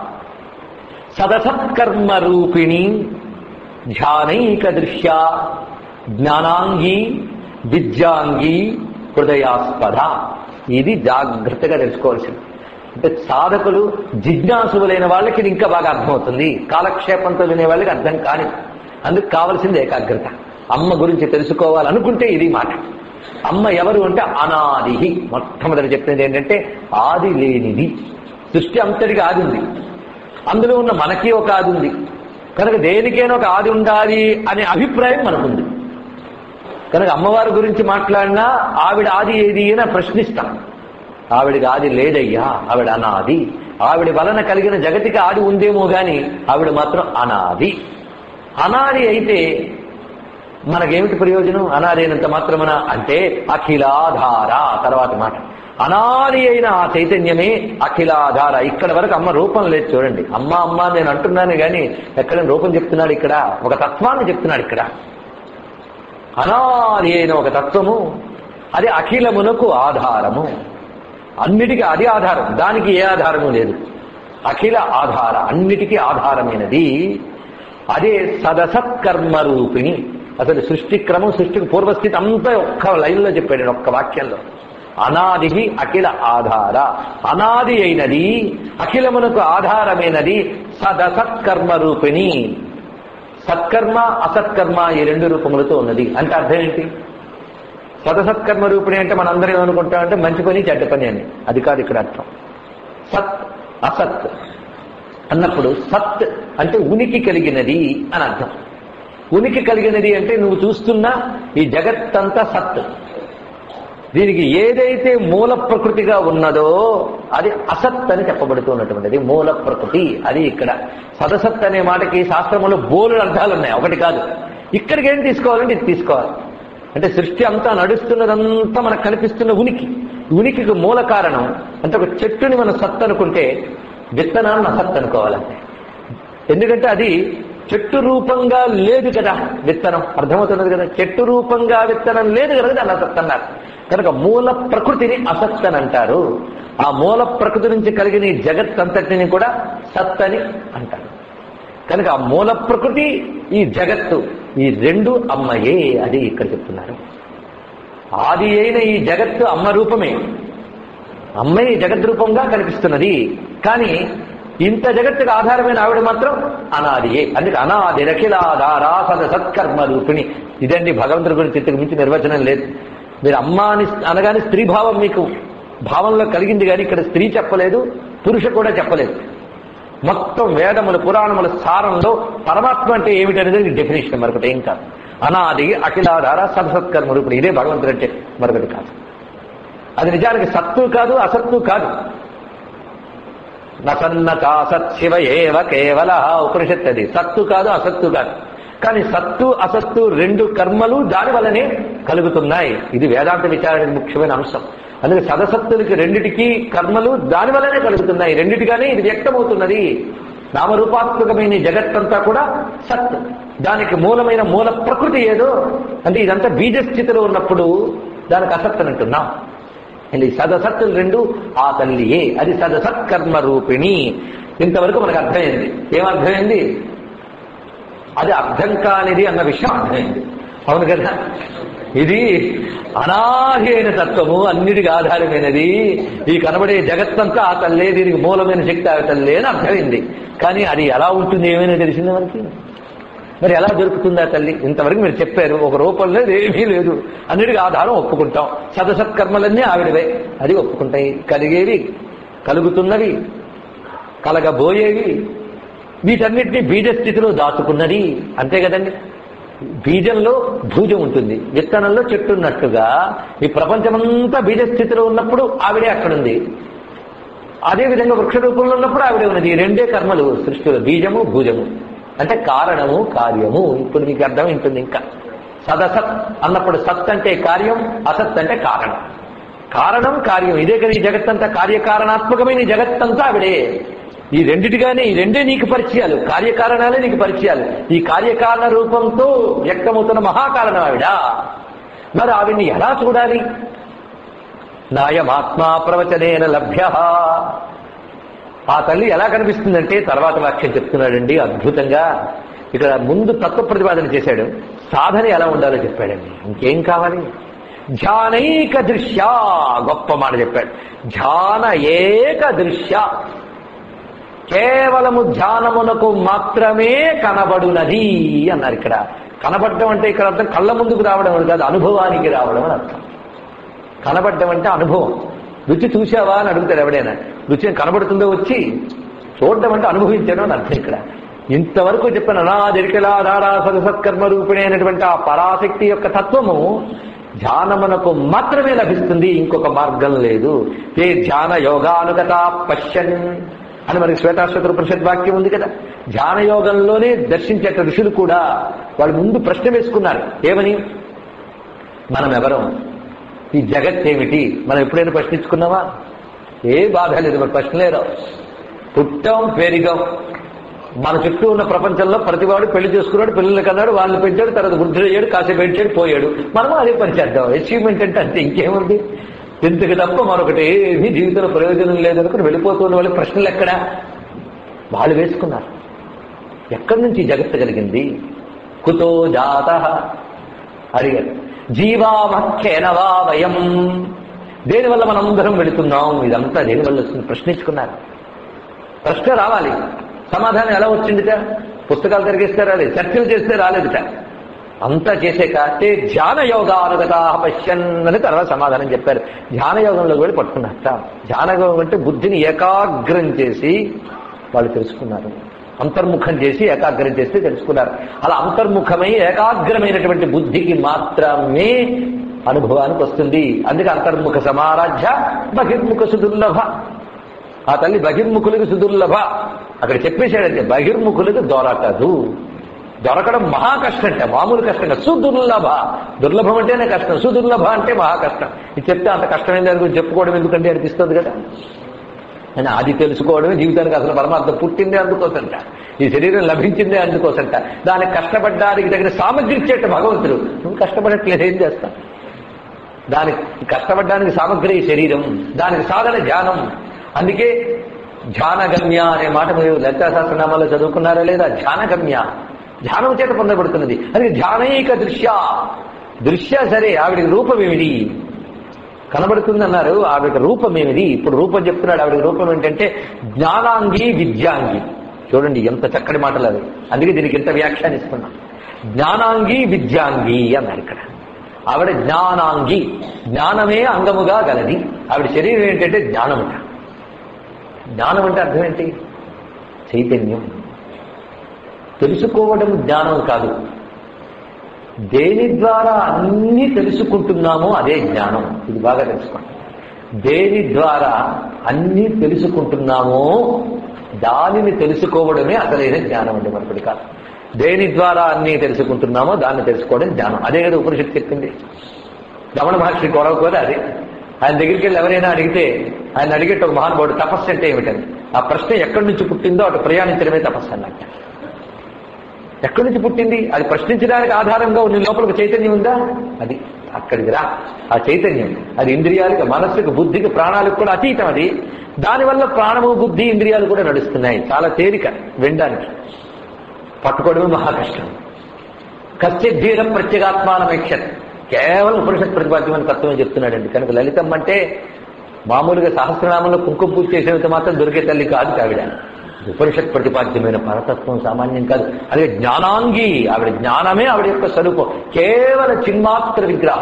సదసత్కర్మ రూపిణి ధ్యానైక దృశ్య జ్ఞానాంగి విద్యాంగి హృదయాస్పద ఇది జాగ్రత్తగా తెలుసుకోవాల్సింది అంటే సాధకులు జిజ్ఞాసులైన వాళ్ళకి ఇది ఇంకా బాగా అర్థమవుతుంది కాలక్షేపంతో వినే వాళ్ళకి అర్థం కాని అందుకు కావలసింది ఏకాగ్రత అమ్మ గురించి తెలుసుకోవాలనుకుంటే ఇది మాట అమ్మ ఎవరు అంటే అనాది మొట్టమొదటి చెప్పింది ఏంటంటే ఆది లేనిది సృష్టి అంతటికి ఆది ఉంది అందులో ఉన్న మనకి ఒక ఆది ఉంది కనుక దేనికైనా ఒక ఆది ఉండాలి అనే అభిప్రాయం మనకుంది కనుక అమ్మవారి గురించి మాట్లాడినా ఆవిడ ఆది ఏది అని ప్రశ్నిస్తాం ఆవిడికి ఆది లేదయ్యా ఆవిడ అనాది ఆవిడ వలన కలిగిన జగతికి ఆది ఉందేమో గాని ఆవిడ మాత్రం అనాది అనాది అయితే మనకేమిటి ప్రయోజనం అనాది అయినంత మాత్రమన అంటే అఖిలాధార తర్వాత మాట అనాది అయిన ఆ చైతన్యమే అఖిలాధార ఇక్కడ వరకు అమ్మ రూపం లేదు చూడండి అమ్మ అమ్మ అని నేను అంటున్నాను గాని ఎక్కడ రూపం చెప్తున్నాడు ఇక్కడ ఒక తత్వాన్ని చెప్తున్నాడు ఇక్కడ అనాది అయిన ఒక తత్వము అది అఖిలమునకు ఆధారము అన్నిటికీ అది ఆధారం దానికి ఏ ఆధారము లేదు అఖిల ఆధార అన్నిటికీ ఆధారమైనది అదే సదసత్కర్మ రూపిణి అసలు సృష్టి క్రమం సృష్టికి పూర్వస్థితి అంతా ఒక్క లైన్లో చెప్పాడు ఒక్క వాక్యంలో అనాది అఖిల ఆధార అనాది అయినది అఖిలమునకు ఆధారమైనది సదసత్కర్మ రూపిణి సత్కర్మ అసత్కర్మ ఈ రెండు రూపములతో ఉన్నది అంటే అర్థం ఏంటి సదసత్కర్మ రూపిణి అంటే మనందరం ఏమనుకుంటామంటే మంచి పని చెడ్డ పని అని అది కాదు ఇక్కడ అర్థం సత్ అసత్ అన్నప్పుడు సత్ అంటే ఉనికి కలిగినది అని అర్థం ఉనికి కలిగినది అంటే నువ్వు చూస్తున్న ఈ జగత్తంతా సత్ దీనికి ఏదైతే మూల ప్రకృతిగా ఉన్నదో అది అసత్ అని చెప్పబడుతున్నటువంటిది మూల ప్రకృతి అది ఇక్కడ సదసత్ అనే మాటకి శాస్త్రంలో బోలు అర్థాలు ఉన్నాయి ఒకటి కాదు ఇక్కడికి ఏం తీసుకోవాలంటే ఇది తీసుకోవాలి అంటే సృష్టి అంతా నడుస్తున్నదంతా మనకు కనిపిస్తున్న ఉనికి ఉనికికి మూల కారణం అంటే ఒక చెట్టుని మనం సత్ అనుకుంటే విత్తనాన్ని అసత్ అనుకోవాలంటే ఎందుకంటే అది చెట్టు రూపంగా లేదు కదా విత్తనం అర్థమవుతున్నది కదా చెట్టు రూపంగా విత్తనం లేదు కదా దాన్ని అసత్ అన్నారు కనుక మూల ప్రకృతిని అసత్ అని అంటారు ఆ మూల ప్రకృతి నుంచి కలిగిన ఈ జగత్ అంతటిని కూడా సత్ అని అంటారు కనుక ఆ మూల ప్రకృతి ఈ జగత్తు ఈ రెండు అమ్మయే అది ఇక్కడ చెప్తున్నారు ఆది అయిన ఈ జగత్తు అమ్మ రూపమే అమ్మే ఈ జగత్ రూపంగా కనిపిస్తున్నది కానీ ఇంత జగత్తుకు ఆధారమైన ఆవిడ మాత్రం అనాదియే అందుకే అనాది రఖిలాధారా సద సత్కర్మ రూపిణి ఇదండి భగవంతుడి గురించి ఇంతకు మించి నిర్వచనం లేదు మీరు అమ్మ అని అనగానే స్త్రీ భావం మీకు భావంలో కలిగింది కానీ ఇక్కడ స్త్రీ చెప్పలేదు పురుష కూడా చెప్పలేదు మొత్తం వేదములు పురాణముల సారంలో పరమాత్మ అంటే ఏమిటనేది డెఫినేషన్ మరొకటి ఏం కాదు అనాది అఖిలాధార సదసత్కర్మ రూపుడు ఇదే భగవంతుడు అంటే మరొకటి కాదు అది నిజానికి సత్తు కాదు అసత్తు కాదు నసన్నతా సత్శివ ఏవ కేవల ఉపనిషత్ అది సత్తు కాదు అసత్తు కాదు కానీ సత్తు అసత్తు రెండు కర్మలు దాని వల్లనే కలుగుతున్నాయి ఇది వేదాంత విచారానికి ముఖ్యమైన అంశం అందుకే సదసత్తులకి రెండిటికి కర్మలు దాని వల్లనే కలుగుతున్నాయి రెండిటిగానే ఇది వ్యక్తమవుతున్నది నామరూపాత్మకమైన ఈ జగత్తంతా కూడా సత్ దానికి మూలమైన మూల ప్రకృతి ఏదో అంటే ఇదంతా బీజస్థితిలో ఉన్నప్పుడు దానికి అసత్ అని అంటున్నాం ఇది సదసత్తులు రెండు ఆ తల్లియే అది సదసత్కర్మ రూపిణి ఇంతవరకు మనకు అర్థమైంది ఏమర్థమైంది అది అర్థం కానిది అన్న విషయం అర్థమైంది అవును కదా ఇది అనాది అయిన తత్వము అన్నిటికీ ఆధారమైనది ఈ కనబడే జగత్తంతా ఆ తల్లే దీనికి మూలమైన శక్తి ఆ తల్లే అని అర్థమైంది కానీ అది ఎలా ఉంటుంది ఏమైనా తెలిసింది మనకి మరి ఎలా దొరుకుతుంది ఆ తల్లి ఇంతవరకు మీరు చెప్పారు ఒక రూపం లేదు ఏమీ లేదు అన్నిటికీ ఆధారం ఒప్పుకుంటాం సదసత్కర్మలన్నీ ఆవిడవే అది ఒప్పుకుంటాయి కలిగేవి కలుగుతున్నవి కలగబోయేవి వీటన్నిటిని బీజ స్థితిలో దాచుకున్నది అంతే కదండి బీజంలో భూజం ఉంటుంది విత్తనంలో చెట్టు ఉన్నట్టుగా ఈ ప్రపంచమంతా బీజ స్థితిలో ఉన్నప్పుడు ఆవిడే అక్కడుంది అదే విధంగా వృక్ష రూపంలో ఉన్నప్పుడు ఆవిడే ఉన్నది ఈ రెండే కర్మలు సృష్టిలో బీజము భూజము అంటే కారణము కార్యము ఇప్పుడు మీకు అర్థం ఉంటుంది ఇంకా సదసత్ అన్నప్పుడు సత్ అంటే కార్యం అసత్ అంటే కారణం కారణం కార్యం ఇదే కదా ఈ జగత్తంతా కార్యకారణాత్మకమైన ఈ జగత్తంతా ఆవిడే ఈ రెండిటిగానే ఈ రెండే నీకు పరిచయాలు కార్యకారణాలే నీకు పరిచయాలు ఈ కార్యకారణ రూపంతో వ్యక్తమవుతున్న మహాకారణం ఆవిడ మరి ఆవిడ్ని ఎలా చూడాలి నాయమాత్మా ప్రవచనేన లభ్య ఆ తల్లి ఎలా కనిపిస్తుందంటే తర్వాత వాక్యం చెప్తున్నాడండి అద్భుతంగా ఇక్కడ ముందు తత్వ ప్రతిపాదన చేశాడు సాధన ఎలా ఉండాలో చెప్పాడండి ఇంకేం కావాలి ధ్యానైక దృశ్య గొప్ప మాట చెప్పాడు ధ్యాన ఏక దృశ్య కేవలము ధ్యానమునకు మాత్రమే కనబడునది అన్నారు ఇక్కడ కనబడడం అంటే ఇక్కడ అర్థం కళ్ళ ముందుకు రావడం అని కాదు అనుభవానికి రావడం అని అర్థం కనబడడం అంటే అనుభవం రుచి చూసావా అని అడుగుతాడు ఎవడైనా రుచి కనబడుతుందో వచ్చి చూడడం అంటే అనుభవించడం అని అర్థం ఇక్కడ ఇంతవరకు చెప్పిన అనాదిరికలా దారా సత్కర్మ రూపిణి అయినటువంటి ఆ పరాశక్తి యొక్క తత్వము ధ్యానమునకు మాత్రమే లభిస్తుంది ఇంకొక మార్గం లేదు ఏ ధ్యాన యోగానుగత పశ్యన్ అని మనకి శ్వేతాశ్వత పరిషత్ వాక్యం ఉంది కదా ధ్యాన యోగంలోనే దర్శించేట ఋషులు కూడా వాళ్ళు ముందు ప్రశ్న వేసుకున్నారు ఏమని మనం ఎవరం ఈ జగత్ ఏమిటి మనం ఎప్పుడైనా ప్రశ్నించుకున్నావా ఏ బాధ లేదు మరి ప్రశ్నలేరు పుట్టాం పెరిగాం మన చుట్టూ ఉన్న ప్రపంచంలో ప్రతివాడు పెళ్లి చేసుకున్నాడు పిల్లలు కన్నాడు వాళ్ళని పెంచాడు తర్వాత వృద్ధుడయ్యాడు కాసేపు పెంచాడు పోయాడు మనము అదే పని చేద్దాం అచీవ్మెంట్ అంటే అంతే ఇంకేముంది ఇంతకు తప్ప మరొకటి ఏమీ జీవితంలో ప్రయోజనం లేదనుకుని వెళ్ళిపోతున్న వాళ్ళ ప్రశ్నలు ఎక్కడా వాళ్ళు వేసుకున్నారు ఎక్కడి నుంచి ఈ జగత్తు కలిగింది కుతో జాత అడిగారు జీవామఖ్యేనవా వయం దేనివల్ల మనందరం వెళుతున్నాం ఇదంతా దేనివల్ల వస్తుంది ప్రశ్నించుకున్నారు ప్రశ్న రావాలి సమాధానం ఎలా వచ్చిందిట పుస్తకాలు తిరిగిస్తే రాలేదు చర్చలు చేస్తే రాలేదుట అంతా చేసాక అంటే ధ్యాన యోగానుగత పశ్యన్ అని తర్వాత సమాధానం చెప్పారు ధ్యాన యోగంలో కూడా పట్టుకున్నారట ధ్యాన యోగం అంటే బుద్ధిని ఏకాగ్రం చేసి వాళ్ళు తెలుసుకున్నారు అంతర్ముఖం చేసి ఏకాగ్రం చేస్తే తెలుసుకున్నారు అలా అంతర్ముఖమై ఏకాగ్రమైనటువంటి బుద్ధికి మాత్రమే అనుభవానికి వస్తుంది అందుకే అంతర్ముఖ సమారాధ్య బహిర్ముఖ సుదుర్లభ ఆ తల్లి బహిర్ముఖులకు సుదుర్లభ అక్కడ చెప్పేశాడంటే బహిర్ముఖులకు దొరకదు దొరకడం మహా కష్టంట మామూలు కష్టంగా సుదుర్లభ దుర్లభం అంటేనే కష్టం సుదుర్లభ అంటే మహా కష్టం ఇది చెప్తే అంత కష్టమైన దాని గురించి చెప్పుకోవడం ఎందుకంటే అనిపిస్తుంది కదా అని అది తెలుసుకోవడమే జీవితానికి అసలు పరమార్థం పుట్టిందే అందుకోసంట ఈ శరీరం లభించిందే అందుకోసంట దానికి కష్టపడ్డానికి తగిన సామగ్రి ఇచ్చేట భగవంతుడు నువ్వు కష్టపడట్లేదు ఏం చేస్తా దానికి కష్టపడడానికి సామగ్రి ఈ శరీరం దానికి సాధన ధ్యానం అందుకే ధ్యానగమ్య అనే మాట మీరు లలితా సహస్రనామాలో చదువుకున్నారా లేదా ధ్యానగమ్య ధ్యానం చేత పొందబడుతున్నది అది ధ్యానైక దృశ్య దృశ్య సరే ఆవిడికి రూపం ఏమిటి కనబడుతుంది అన్నారు ఆవిడ రూపం ఏమిది ఇప్పుడు రూపం చెప్తున్నాడు ఆవిడ రూపం ఏంటంటే జ్ఞానాంగి విద్యాంగి చూడండి ఎంత చక్కటి మాటలు అవి అందుకే దీనికి ఎంత వ్యాఖ్యానిస్తున్నాం జ్ఞానాంగి విద్యాంగి అన్నారు ఇక్కడ ఆవిడ జ్ఞానాంగి జ్ఞానమే అంగముగా గలది ఆవిడ శరీరం ఏంటంటే జ్ఞానముట జ్ఞానం అంటే అర్థం ఏంటి చైతన్యం తెలుసుకోవడం జ్ఞానం కాదు దేని ద్వారా అన్ని తెలుసుకుంటున్నామో అదే జ్ఞానం ఇది బాగా తెలుసుకోండి దేని ద్వారా అన్ని తెలుసుకుంటున్నామో దానిని తెలుసుకోవడమే అసలైన జ్ఞానం అండి మనకుడి కాదు దేని ద్వారా అన్ని తెలుసుకుంటున్నామో దాన్ని తెలుసుకోవడం జ్ఞానం అదే కదా ఉపనిషత్తు చెప్పింది రమణ మహర్షి గొడవకోదే అదే ఆయన దగ్గరికి వెళ్ళి ఎవరైనా అడిగితే ఆయన అడిగేట ఒక మహానుభావుడు తపస్సు అంటే ఏమిటని ఆ ప్రశ్న ఎక్కడి నుంచి పుట్టిందో అటు ప్రయాణించడమే తపస్సు అన్నట్టు ఎక్కడి నుంచి పుట్టింది అది ప్రశ్నించడానికి ఆధారంగా నీ లోపల ఒక చైతన్యం ఉందా అది అక్కడికి రా ఆ చైతన్యం అది ఇంద్రియాలకు మనస్సుకు బుద్ధికి ప్రాణాలకు కూడా అతీతం అది దానివల్ల ప్రాణము బుద్ధి ఇంద్రియాలు కూడా నడుస్తున్నాయి చాలా తేలిక వినడానికి పట్టుకోవడమే మహా కష్టం కశ్చిద్ధీరం ప్రత్యేగాత్మానమేక్షత్ కేవలం ఉపనిషత్ ప్రతిపాద్యమైన తత్వమే చెప్తున్నాడండి కనుక లలితం అంటే మామూలుగా సహస్రనామంలో కుంకుమ పూజ చేసేంత మాత్రం దొరికే తల్లి కాదు ఆవిడ ఉపనిషత్ ప్రతిపాద్యమైన పరతత్వం సామాన్యం కాదు అదే జ్ఞానాంగి ఆవిడ జ్ఞానమే ఆవిడ యొక్క స్వరూపం కేవల చిన్మాత్ర విగ్రహ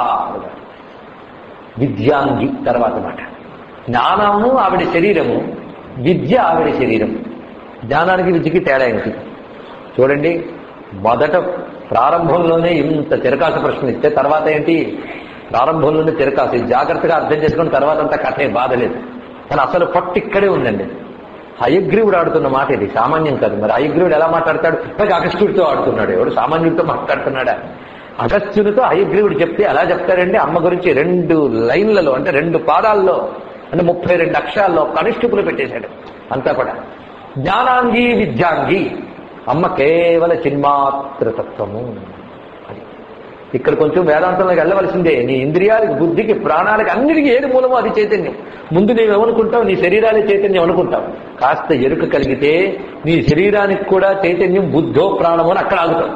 విద్యాంగి తర్వాత మాట జ్ఞానము ఆవిడ శరీరము విద్య ఆవిడ శరీరం జ్ఞానానికి విద్యకి తేడా ఏంటి చూడండి మొదట ప్రారంభంలోనే ఇంత చిరకాస ప్రశ్న ఇస్తే తర్వాత ఏంటి ప్రారంభంలోనే చిరకాసు ఇది జాగ్రత్తగా అర్థం చేసుకుని తర్వాత అంతా కథే బాధ లేదు కానీ అసలు పట్టు ఇక్కడే ఉందండి హయగ్రీవుడు ఆడుతున్న మాట ఇది సామాన్యం కాదు మరి హయగ్రీవుడు ఎలా మాట్లాడతాడు పైగా అగస్త్యుడితో ఆడుతున్నాడు ఎవడు సామాన్యుడితో మాట్లాడుతున్నాడా అగస్త్యునితో హయగ్రీవుడు చెప్తే ఎలా చెప్తారండి అమ్మ గురించి రెండు లైన్లలో అంటే రెండు పాదాల్లో అంటే ముప్పై రెండు అక్షరాల్లో కనిష్ఠుపులు పెట్టేశాడు అంతా కూడా జ్ఞానాంగి విద్యాంగి అమ్మ కేవల చిన్మాత్రతత్వము అది ఇక్కడ కొంచెం వేదాంతంలోకి వెళ్ళవలసిందే నీ ఇంద్రియాలకు బుద్ధికి ప్రాణాలకు అన్నిటికీ ఏది మూలమో అది చైతన్యం ముందు నీవేమనుకుంటావు నీ శరీరాలే చైతన్యం అనుకుంటావు కాస్త ఎరుక కలిగితే నీ శరీరానికి కూడా చైతన్యం బుద్ధో ప్రాణమో అని అక్కడ ఆగుతావు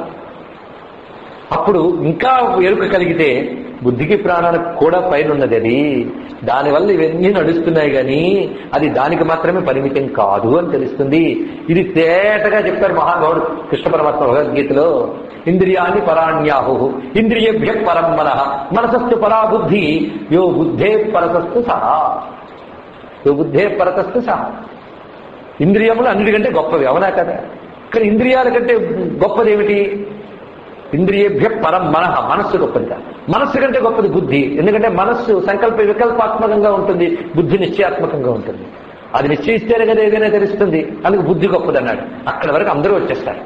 అప్పుడు ఇంకా ఎరుక కలిగితే బుద్ధికి ప్రాణానికి కూడా పైన ఉన్నది అది దానివల్ల ఇవన్నీ నడుస్తున్నాయి కానీ అది దానికి మాత్రమే పరిమితం కాదు అని తెలుస్తుంది ఇది తేటగా చెప్పారు మహానుభావుడు కృష్ణ పరమాత్మ భగవద్గీతలో ఇంద్రియాన్ని పరాణ్యాహు ఇంద్రియభ్య పరం మన మనసస్తు పరా బుద్ధి యో బుద్ధే పరతస్తు సహా యో బుద్ధే పరతస్తు సహా ఇంద్రియములు అన్నిటికంటే గొప్పవి అవునా కదా కానీ ఇంద్రియాల కంటే గొప్పది ఏమిటి ఇంద్రియేభ్య పరం మనహ మనస్సు గొప్పది కాదు మనస్సు కంటే గొప్పది బుద్ధి ఎందుకంటే మనస్సు సంకల్ప వికల్పాత్మకంగా ఉంటుంది బుద్ధి నిశ్చయాత్మకంగా ఉంటుంది అది నిశ్చయిస్తేనే కదా ఏదైనా తెలుస్తుంది అందుకు బుద్ధి గొప్పది అన్నాడు అక్కడ వరకు అందరూ వచ్చేస్తారు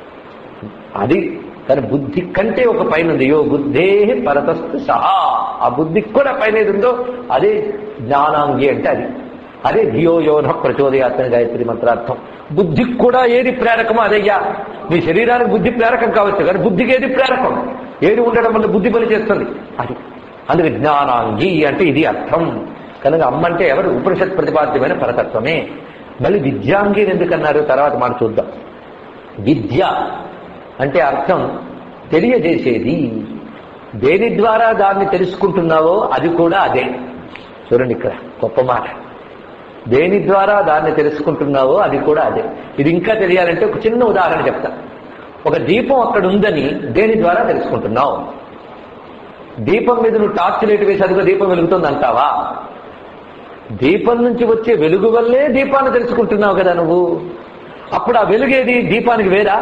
అది కానీ బుద్ధి కంటే ఒక పైన ఉంది యో బుద్ధే పరతస్తు సహా ఆ బుద్ధికి కూడా పైన ఏది ఉందో అదే జ్ఞానాంగి అంటే అది అదే ధియో యోధ ప్రచోదయాత్మ గాయత్రి మంత్రార్థం బుద్ధికి కూడా ఏది ప్రేరకమో అదయ్యా నీ శరీరానికి బుద్ధి ప్రేరకం కావచ్చు కానీ బుద్ధికి ఏది ప్రేరకం ఏది ఉండడం వల్ల బుద్ధి పని చేస్తుంది అది అందుకే జ్ఞానాంగి అంటే ఇది అర్థం కనుక అమ్మ అంటే ఎవరు ఉపనిషత్ ప్రతిపాద్యమైన పరతత్వమే మళ్ళీ విద్యాంగి అని ఎందుకన్నారు తర్వాత మాట చూద్దాం విద్య అంటే అర్థం తెలియజేసేది దేని ద్వారా దాన్ని తెలుసుకుంటున్నావో అది కూడా అదే చూడండి ఇక్కడ గొప్ప మాట దేని ద్వారా దాన్ని తెలుసుకుంటున్నావో అది కూడా అదే ఇది ఇంకా తెలియాలంటే ఒక చిన్న ఉదాహరణ చెప్తా ఒక దీపం అక్కడ ఉందని దేని ద్వారా తెలుసుకుంటున్నావు దీపం మీద నువ్వు టార్చ్ లైట్ వేసి అదిగో దీపం వెలుగుతుంది అంటావా దీపం నుంచి వచ్చే వెలుగు వల్లే దీపాన్ని తెలుసుకుంటున్నావు కదా నువ్వు అప్పుడు ఆ వెలుగేది దీపానికి వేరా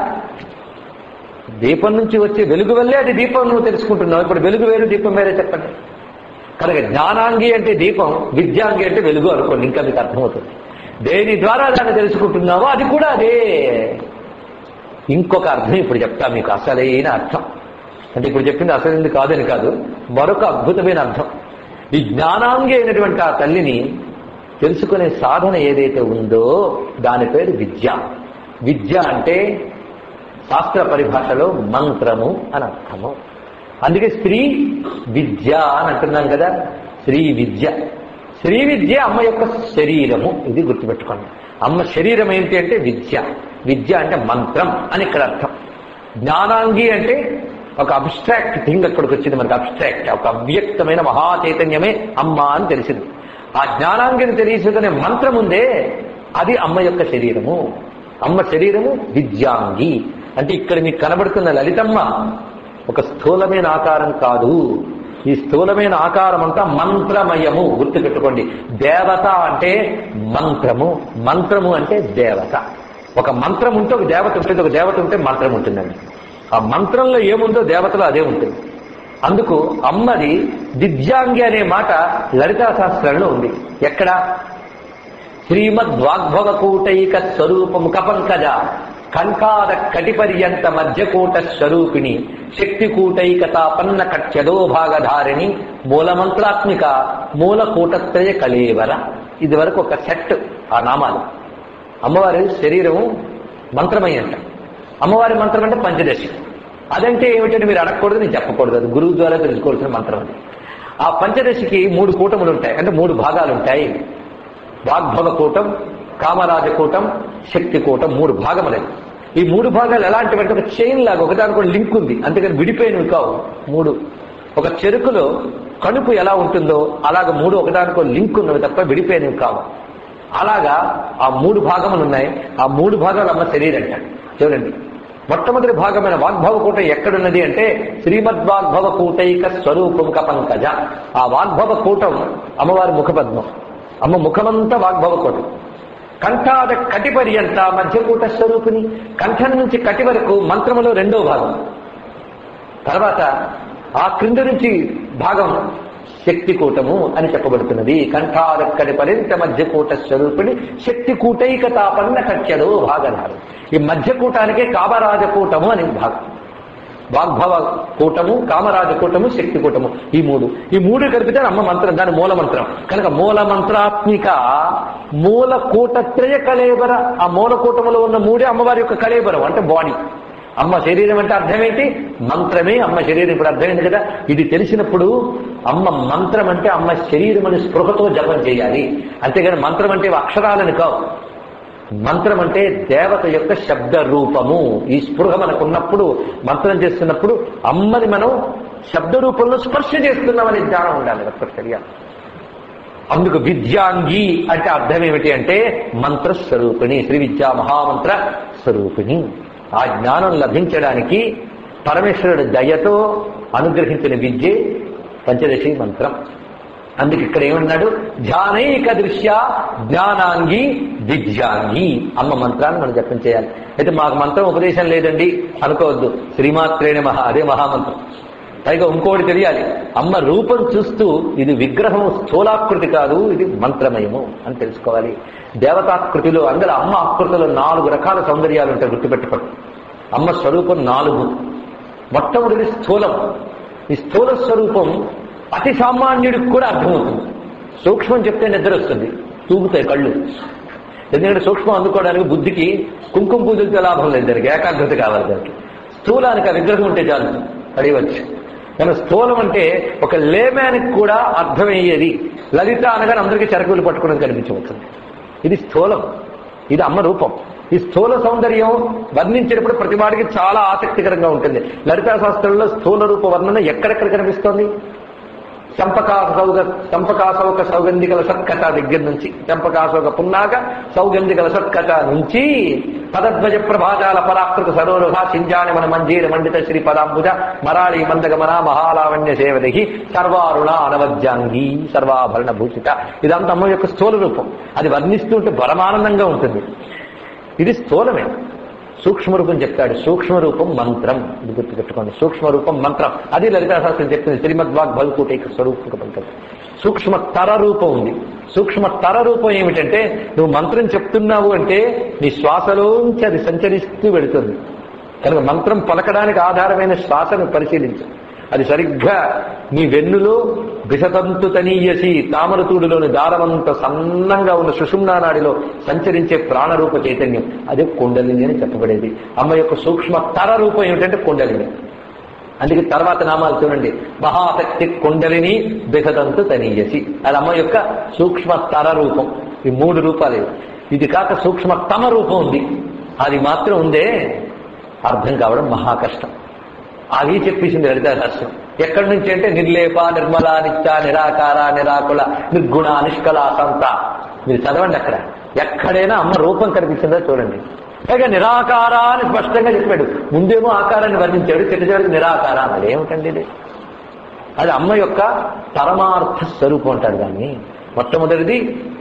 దీపం నుంచి వచ్చే వెలుగు వల్లే అది దీపం నువ్వు తెలుసుకుంటున్నావు ఇప్పుడు వెలుగు వేరు దీపం వేరే చెప్పండి కనుక జ్ఞానాంగి అంటే దీపం విద్యాంగి అంటే వెలుగు అనుకోండి ఇంకా మీకు అర్థమవుతుంది దేని ద్వారా దాన్ని తెలుసుకుంటున్నావో అది కూడా అదే ఇంకొక అర్థం ఇప్పుడు చెప్తా మీకు అసలైన అర్థం అంటే ఇప్పుడు చెప్పింది అసలైంది కాదని కాదు మరొక అద్భుతమైన అర్థం ఈ జ్ఞానాంగి అయినటువంటి ఆ తల్లిని తెలుసుకునే సాధన ఏదైతే ఉందో దాని పేరు విద్య విద్య అంటే శాస్త్ర పరిభాషలో మంత్రము అని అర్థము అందుకే స్త్రీ విద్య అని అంటున్నాం కదా శ్రీ విద్య శ్రీ విద్య అమ్మ యొక్క శరీరము ఇది గుర్తుపెట్టుకోండి అమ్మ శరీరం ఏంటి అంటే విద్య విద్య అంటే మంత్రం అని ఇక్కడ అర్థం జ్ఞానాంగి అంటే ఒక అబ్స్ట్రాక్ట్ థింగ్ అక్కడికి వచ్చింది మనకి అబ్స్ట్రాక్ట్ ఒక అవ్యక్తమైన మహా చైతన్యమే అమ్మ అని తెలిసింది ఆ జ్ఞానాంగిని తెలియచుకునే మంత్రం ఉందే అది అమ్మ యొక్క శరీరము అమ్మ శరీరము విద్యాంగి అంటే ఇక్కడ మీకు కనబడుతున్న లలితమ్మ ఒక స్థూలమైన ఆకారం కాదు ఈ స్థూలమైన ఆకారం అంతా మంత్రమయము గుర్తుపెట్టుకోండి దేవత అంటే మంత్రము మంత్రము అంటే దేవత ఒక మంత్రం ఉంటే ఒక దేవత ఉంటుంది ఒక దేవత ఉంటే మంత్రం ఉంటుందండి ఆ మంత్రంలో ఏముందో దేవతలో అదే ఉంటుంది అందుకు అమ్మది దివ్యాంగి అనే మాట లలితా శాస్త్రంలో ఉంది ఎక్కడ శ్రీమద్వాగ్భవకూటైక స్వరూపము కపంకజ కంకాద కటిపర్యంత మధ్యకూట స్వరూపిణి శక్తి కూటైకతాపన్న కట్యదోభాగధారిణి మూలమంత్రాత్మిక మూల కూటత్రయ కళేవర ఇది వరకు ఒక సెట్ ఆ నామాలు అమ్మవారి శరీరము మంత్రమై అంట అమ్మవారి మంత్రం అంటే పంచదశి అదంటే ఏమిటని మీరు అడగకూడదు నేను చెప్పకూడదు అది గురువు ద్వారా తెలుసుకోవాల్సిన మంత్రం అది ఆ పంచదశికి మూడు కూటములు ఉంటాయి అంటే మూడు భాగాలు ఉంటాయి వాగ్భవ కూటం కామరాజ కూటం శక్తి కూటం మూడు భాగములే ఈ మూడు భాగాలు ఎలాంటివంటే ఒక చైన్ లాగా ఒకదానికి లింక్ ఉంది అంతేకాని విడిపోయినవి కావు మూడు ఒక చెరుకులో కణుపు ఎలా ఉంటుందో అలాగ మూడు ఒకదానికో లింక్ ఉన్నవి తప్ప విడిపోయినవి కావు అలాగా ఆ మూడు భాగములు ఉన్నాయి ఆ మూడు భాగాలు అమ్మ శరీరంట చూడండి మొట్టమొదటి భాగమైన వాగ్భవ కూట ఎక్కడున్నది అంటే శ్రీమద్వాగ్భవ కూటైక స్వరూపం పంకజ ఆ వాగ్భవ కూటం అమ్మవారి ముఖపద్మం అమ్మ ముఖమంతా వాగ్భవ కూటం కంఠాద కటి పర్యంత మధ్యకూట స్వరూపిణి కంఠం నుంచి కటి వరకు మంత్రములో రెండో భాగం తర్వాత ఆ క్రింద నుంచి భాగం శక్తి కూటము అని చెప్పబడుతున్నది కంఠారక్కడి పరింత మధ్యకూట స్వరూపిణి శక్తి కూటైక తాపన్న కట్యదో భాగనాలు ఈ మధ్యకూటానికే కామరాజకూటము అని భాగం వాగ్భవ కూటము కామరాజ కూటము శక్తి కూటము ఈ మూడు ఈ మూడు కలిపితే అమ్మ మంత్రం దాని మూల మంత్రం కనుక మూల మంత్రాత్మిక మూల కూటత్రయ కలేబర ఆ మూల కూటములో ఉన్న మూడే అమ్మవారి యొక్క కలేబరం అంటే బాడీ అమ్మ శరీరం అంటే అర్థం ఏంటి మంత్రమే అమ్మ శరీరం ఇప్పుడు అర్థమైంది కదా ఇది తెలిసినప్పుడు అమ్మ మంత్రం అంటే అమ్మ శరీరం అని స్పృహతో జపం చేయాలి అంతేగాని మంత్రం అంటే అక్షరాలని కావు మంత్రం అంటే దేవత యొక్క శబ్ద రూపము ఈ స్పృహ మనకు ఉన్నప్పుడు మంత్రం చేస్తున్నప్పుడు అమ్మని మనం శబ్ద రూపంలో స్పర్శ చేస్తున్నామనే జ్ఞానం ఉండాలి తప్పనిసరిగా అందుకు విద్యాంగి అంటే అర్థం ఏమిటి అంటే మంత్ర స్వరూపిణి శ్రీ విద్యా మహామంత్ర స్వరూపిణి ఆ జ్ఞానం లభించడానికి పరమేశ్వరుడు దయతో అనుగ్రహించిన విద్యే పంచదశి మంత్రం అందుకు ఇక్కడ ఏమన్నాడు ధ్యానైక దృశ్య జ్ఞానాంగి విద్యాంగి అమ్మ మంత్రాన్ని మనం జపం చేయాలి అయితే మాకు మంత్రం ఉపదేశం లేదండి అనుకోవద్దు శ్రీమాత్రేణ మహా అదే మహామంత్రం పైగా ఇంకోటి తెలియాలి అమ్మ రూపం చూస్తూ ఇది విగ్రహం స్థూలాకృతి కాదు ఇది మంత్రమయము అని తెలుసుకోవాలి దేవతాకృతిలో అందులో అమ్మ ఆకృతిలో నాలుగు రకాల సౌందర్యాలు ఉంటాయి గుర్తుపెట్టుకోండి అమ్మ స్వరూపం నాలుగు మొట్టమొదటి స్థూలం ఈ స్థూల స్వరూపం అతి సామాన్యుడికి కూడా అర్థమవుతుంది సూక్ష్మం చెప్తే నిద్ర వస్తుంది తూగుతాయి కళ్ళు ఎందుకంటే సూక్ష్మం అందుకోవడానికి బుద్ధికి కుంకుమ పూజలతో లాభం లేదు దానికి ఏకాగ్రత కావాలి దానికి స్థూలానికి ఆ విగ్రహం ఉంటే చాలు అడిగవచ్చు కానీ స్థూలం అంటే ఒక లేమ్యానికి కూడా అర్థమయ్యేది లలిత అనగానే అందరికీ చెరకులు పట్టుకున్నది కనిపించవచ్చుంది ఇది స్థూలం ఇది అమ్మ రూపం ఈ స్థూల సౌందర్యం వర్ణించేటప్పుడు ప్రతి వాడికి చాలా ఆసక్తికరంగా ఉంటుంది లలితా శాస్త్రంలో స్థూల రూప వర్ణన ఎక్కడెక్కడ కనిపిస్తోంది చంపకాసౌగ చంపకాసౌక సౌగంధికల సత్కట దగ్గర నుంచి చంపకాసౌక పున్నాక సౌగంధికల సత్కట నుంచి పదధ్వజ ప్రభాజాల పరాకృత సరోరుహ సింజాని మన మంజీర మండిత శ్రీ పదాంబుజ మరాళి మందగమన మహాలావణ్య సేవదహి సర్వారుణ అనవద్యాంగి సర్వాభరణ భూషిత ఇదంతా అమ్మ యొక్క స్థూల రూపం అది వర్ణిస్తుంటే పరమానందంగా ఉంటుంది ఇది స్థూలమే సూక్ష్మ రూపం చెప్తాడు సూక్ష్మ రూపం మంత్రం ఇది గుర్తుపెట్టుకోండి సూక్ష్మ రూపం మంత్రం అది లలితాశాస్త్రం చెప్తుంది శ్రీమద్వాగ్ బల్కూటైక స్వరూపక పంకం సూక్ష్మ తర రూపం ఉంది సూక్ష్మ తర రూపం ఏమిటంటే నువ్వు మంత్రం చెప్తున్నావు అంటే నీ శ్వాసలోంచి అది సంచరిస్తూ వెళుతుంది కనుక మంత్రం పలకడానికి ఆధారమైన శ్వాసను పరిశీలించు అది సరిగ్గా నీ వెన్నులో విషతంతు తనీయసి తామరతూడిలోని దారమంత సన్నంగా ఉన్న సుషుమ్నా నాడిలో సంచరించే ప్రాణరూప చైతన్యం అదే కుండలిని అని చెప్పబడేది అమ్మ యొక్క సూక్ష్మ తర రూపం ఏమిటంటే కుండలిని అందుకే తర్వాత నామాలు చూడండి మహాశక్తి కుండలిని బిసదంతు తనీయసి అది అమ్మ యొక్క సూక్ష్మ తర రూపం ఈ మూడు రూపాలు ఇది కాక సూక్ష్మ తమ రూపం ఉంది అది మాత్రం ఉందే అర్థం కావడం మహా కష్టం అది చెప్పేసింది లలితాశాస్త్రం ఎక్కడి నుంచి అంటే నిర్లేప నిర్మల నిత్య నిరాకార నిరాకుల నిర్గుణ నిష్కల సంత మీరు చదవండి అక్కడ ఎక్కడైనా అమ్మ రూపం కనిపిస్తుందో చూడండి పైగా నిరాకార అని స్పష్టంగా చెప్పాడు ముందేమో ఆకారాన్ని వర్ణించాడు చిన్న చివరికి నిరాకార అన్నది ఏమిటండి ఇది అది అమ్మ యొక్క పరమార్థ స్వరూపం అంటారు దాన్ని మొట్టమొదటిది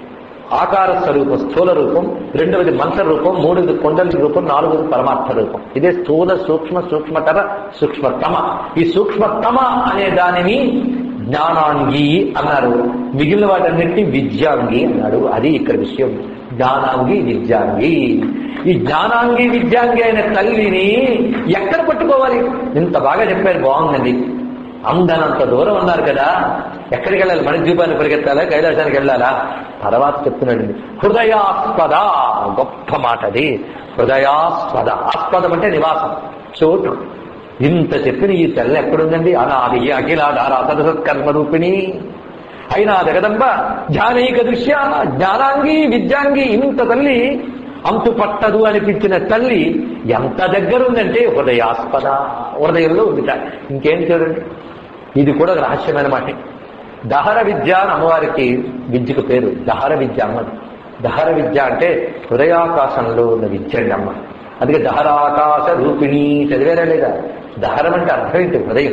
ఆకార స్వరూపం స్థూల రూపం రెండవది మంత్ర రూపం మూడవది కొండలి రూపం నాలుగవది పరమార్థ రూపం ఇదే స్థూల సూక్ష్మ సూక్ష్మతర సూక్ష్మతమ ఈ సూక్ష్మతమ అనే దానిని జ్ఞానాంగి అన్నారు మిగిలిన వాటన్నిటిని విద్యాంగి అన్నాడు అది ఇక్కడ విషయం జ్ఞానాంగి విద్యాంగి ఈ జ్ఞానాంగి విద్యాంగి అయిన తల్లిని ఎక్కడ పట్టుకోవాలి ఇంత బాగా చెప్పారు బాగుందండి అందనంత దూరం ఉన్నారు కదా ఎక్కడికి వెళ్ళాలి మన ద్వీపాన్ని పరిగెత్తాలా కైలాసానికి వెళ్ళాలా తర్వాత చెప్తున్నాడండి హృదయాస్పద గొప్ప మాట అది హృదయాస్పద ఆస్పదం అంటే నివాసం చోటు ఇంత చెప్పిన ఈ తల్లి ఎక్కడుందండి అనాది అఖిలాధార సత్కర్మ రూపిణి అయినా జగదంబ ధ్యానైక దృశ్య జ్ఞానాంగి విద్యాంగి ఇంత తల్లి అంతు పట్టదు అనిపించిన తల్లి ఎంత దగ్గరుందంటే హృదయాస్పద హృదయంలో ఉందిట ఇంకేం చూడండి ఇది కూడా ఒక రహస్యమైన మాట దహర విద్య అని అమ్మవారికి విద్యకు పేరు దహర విద్య అమ్మది దహర విద్య అంటే హృదయాకాశంలో ఉన్న విద్య అండి అమ్మ అందుకే దహరాకాశ రూపిణి చదివేరా లేదా దహరం అంటే అర్థం ఏంటి హృదయం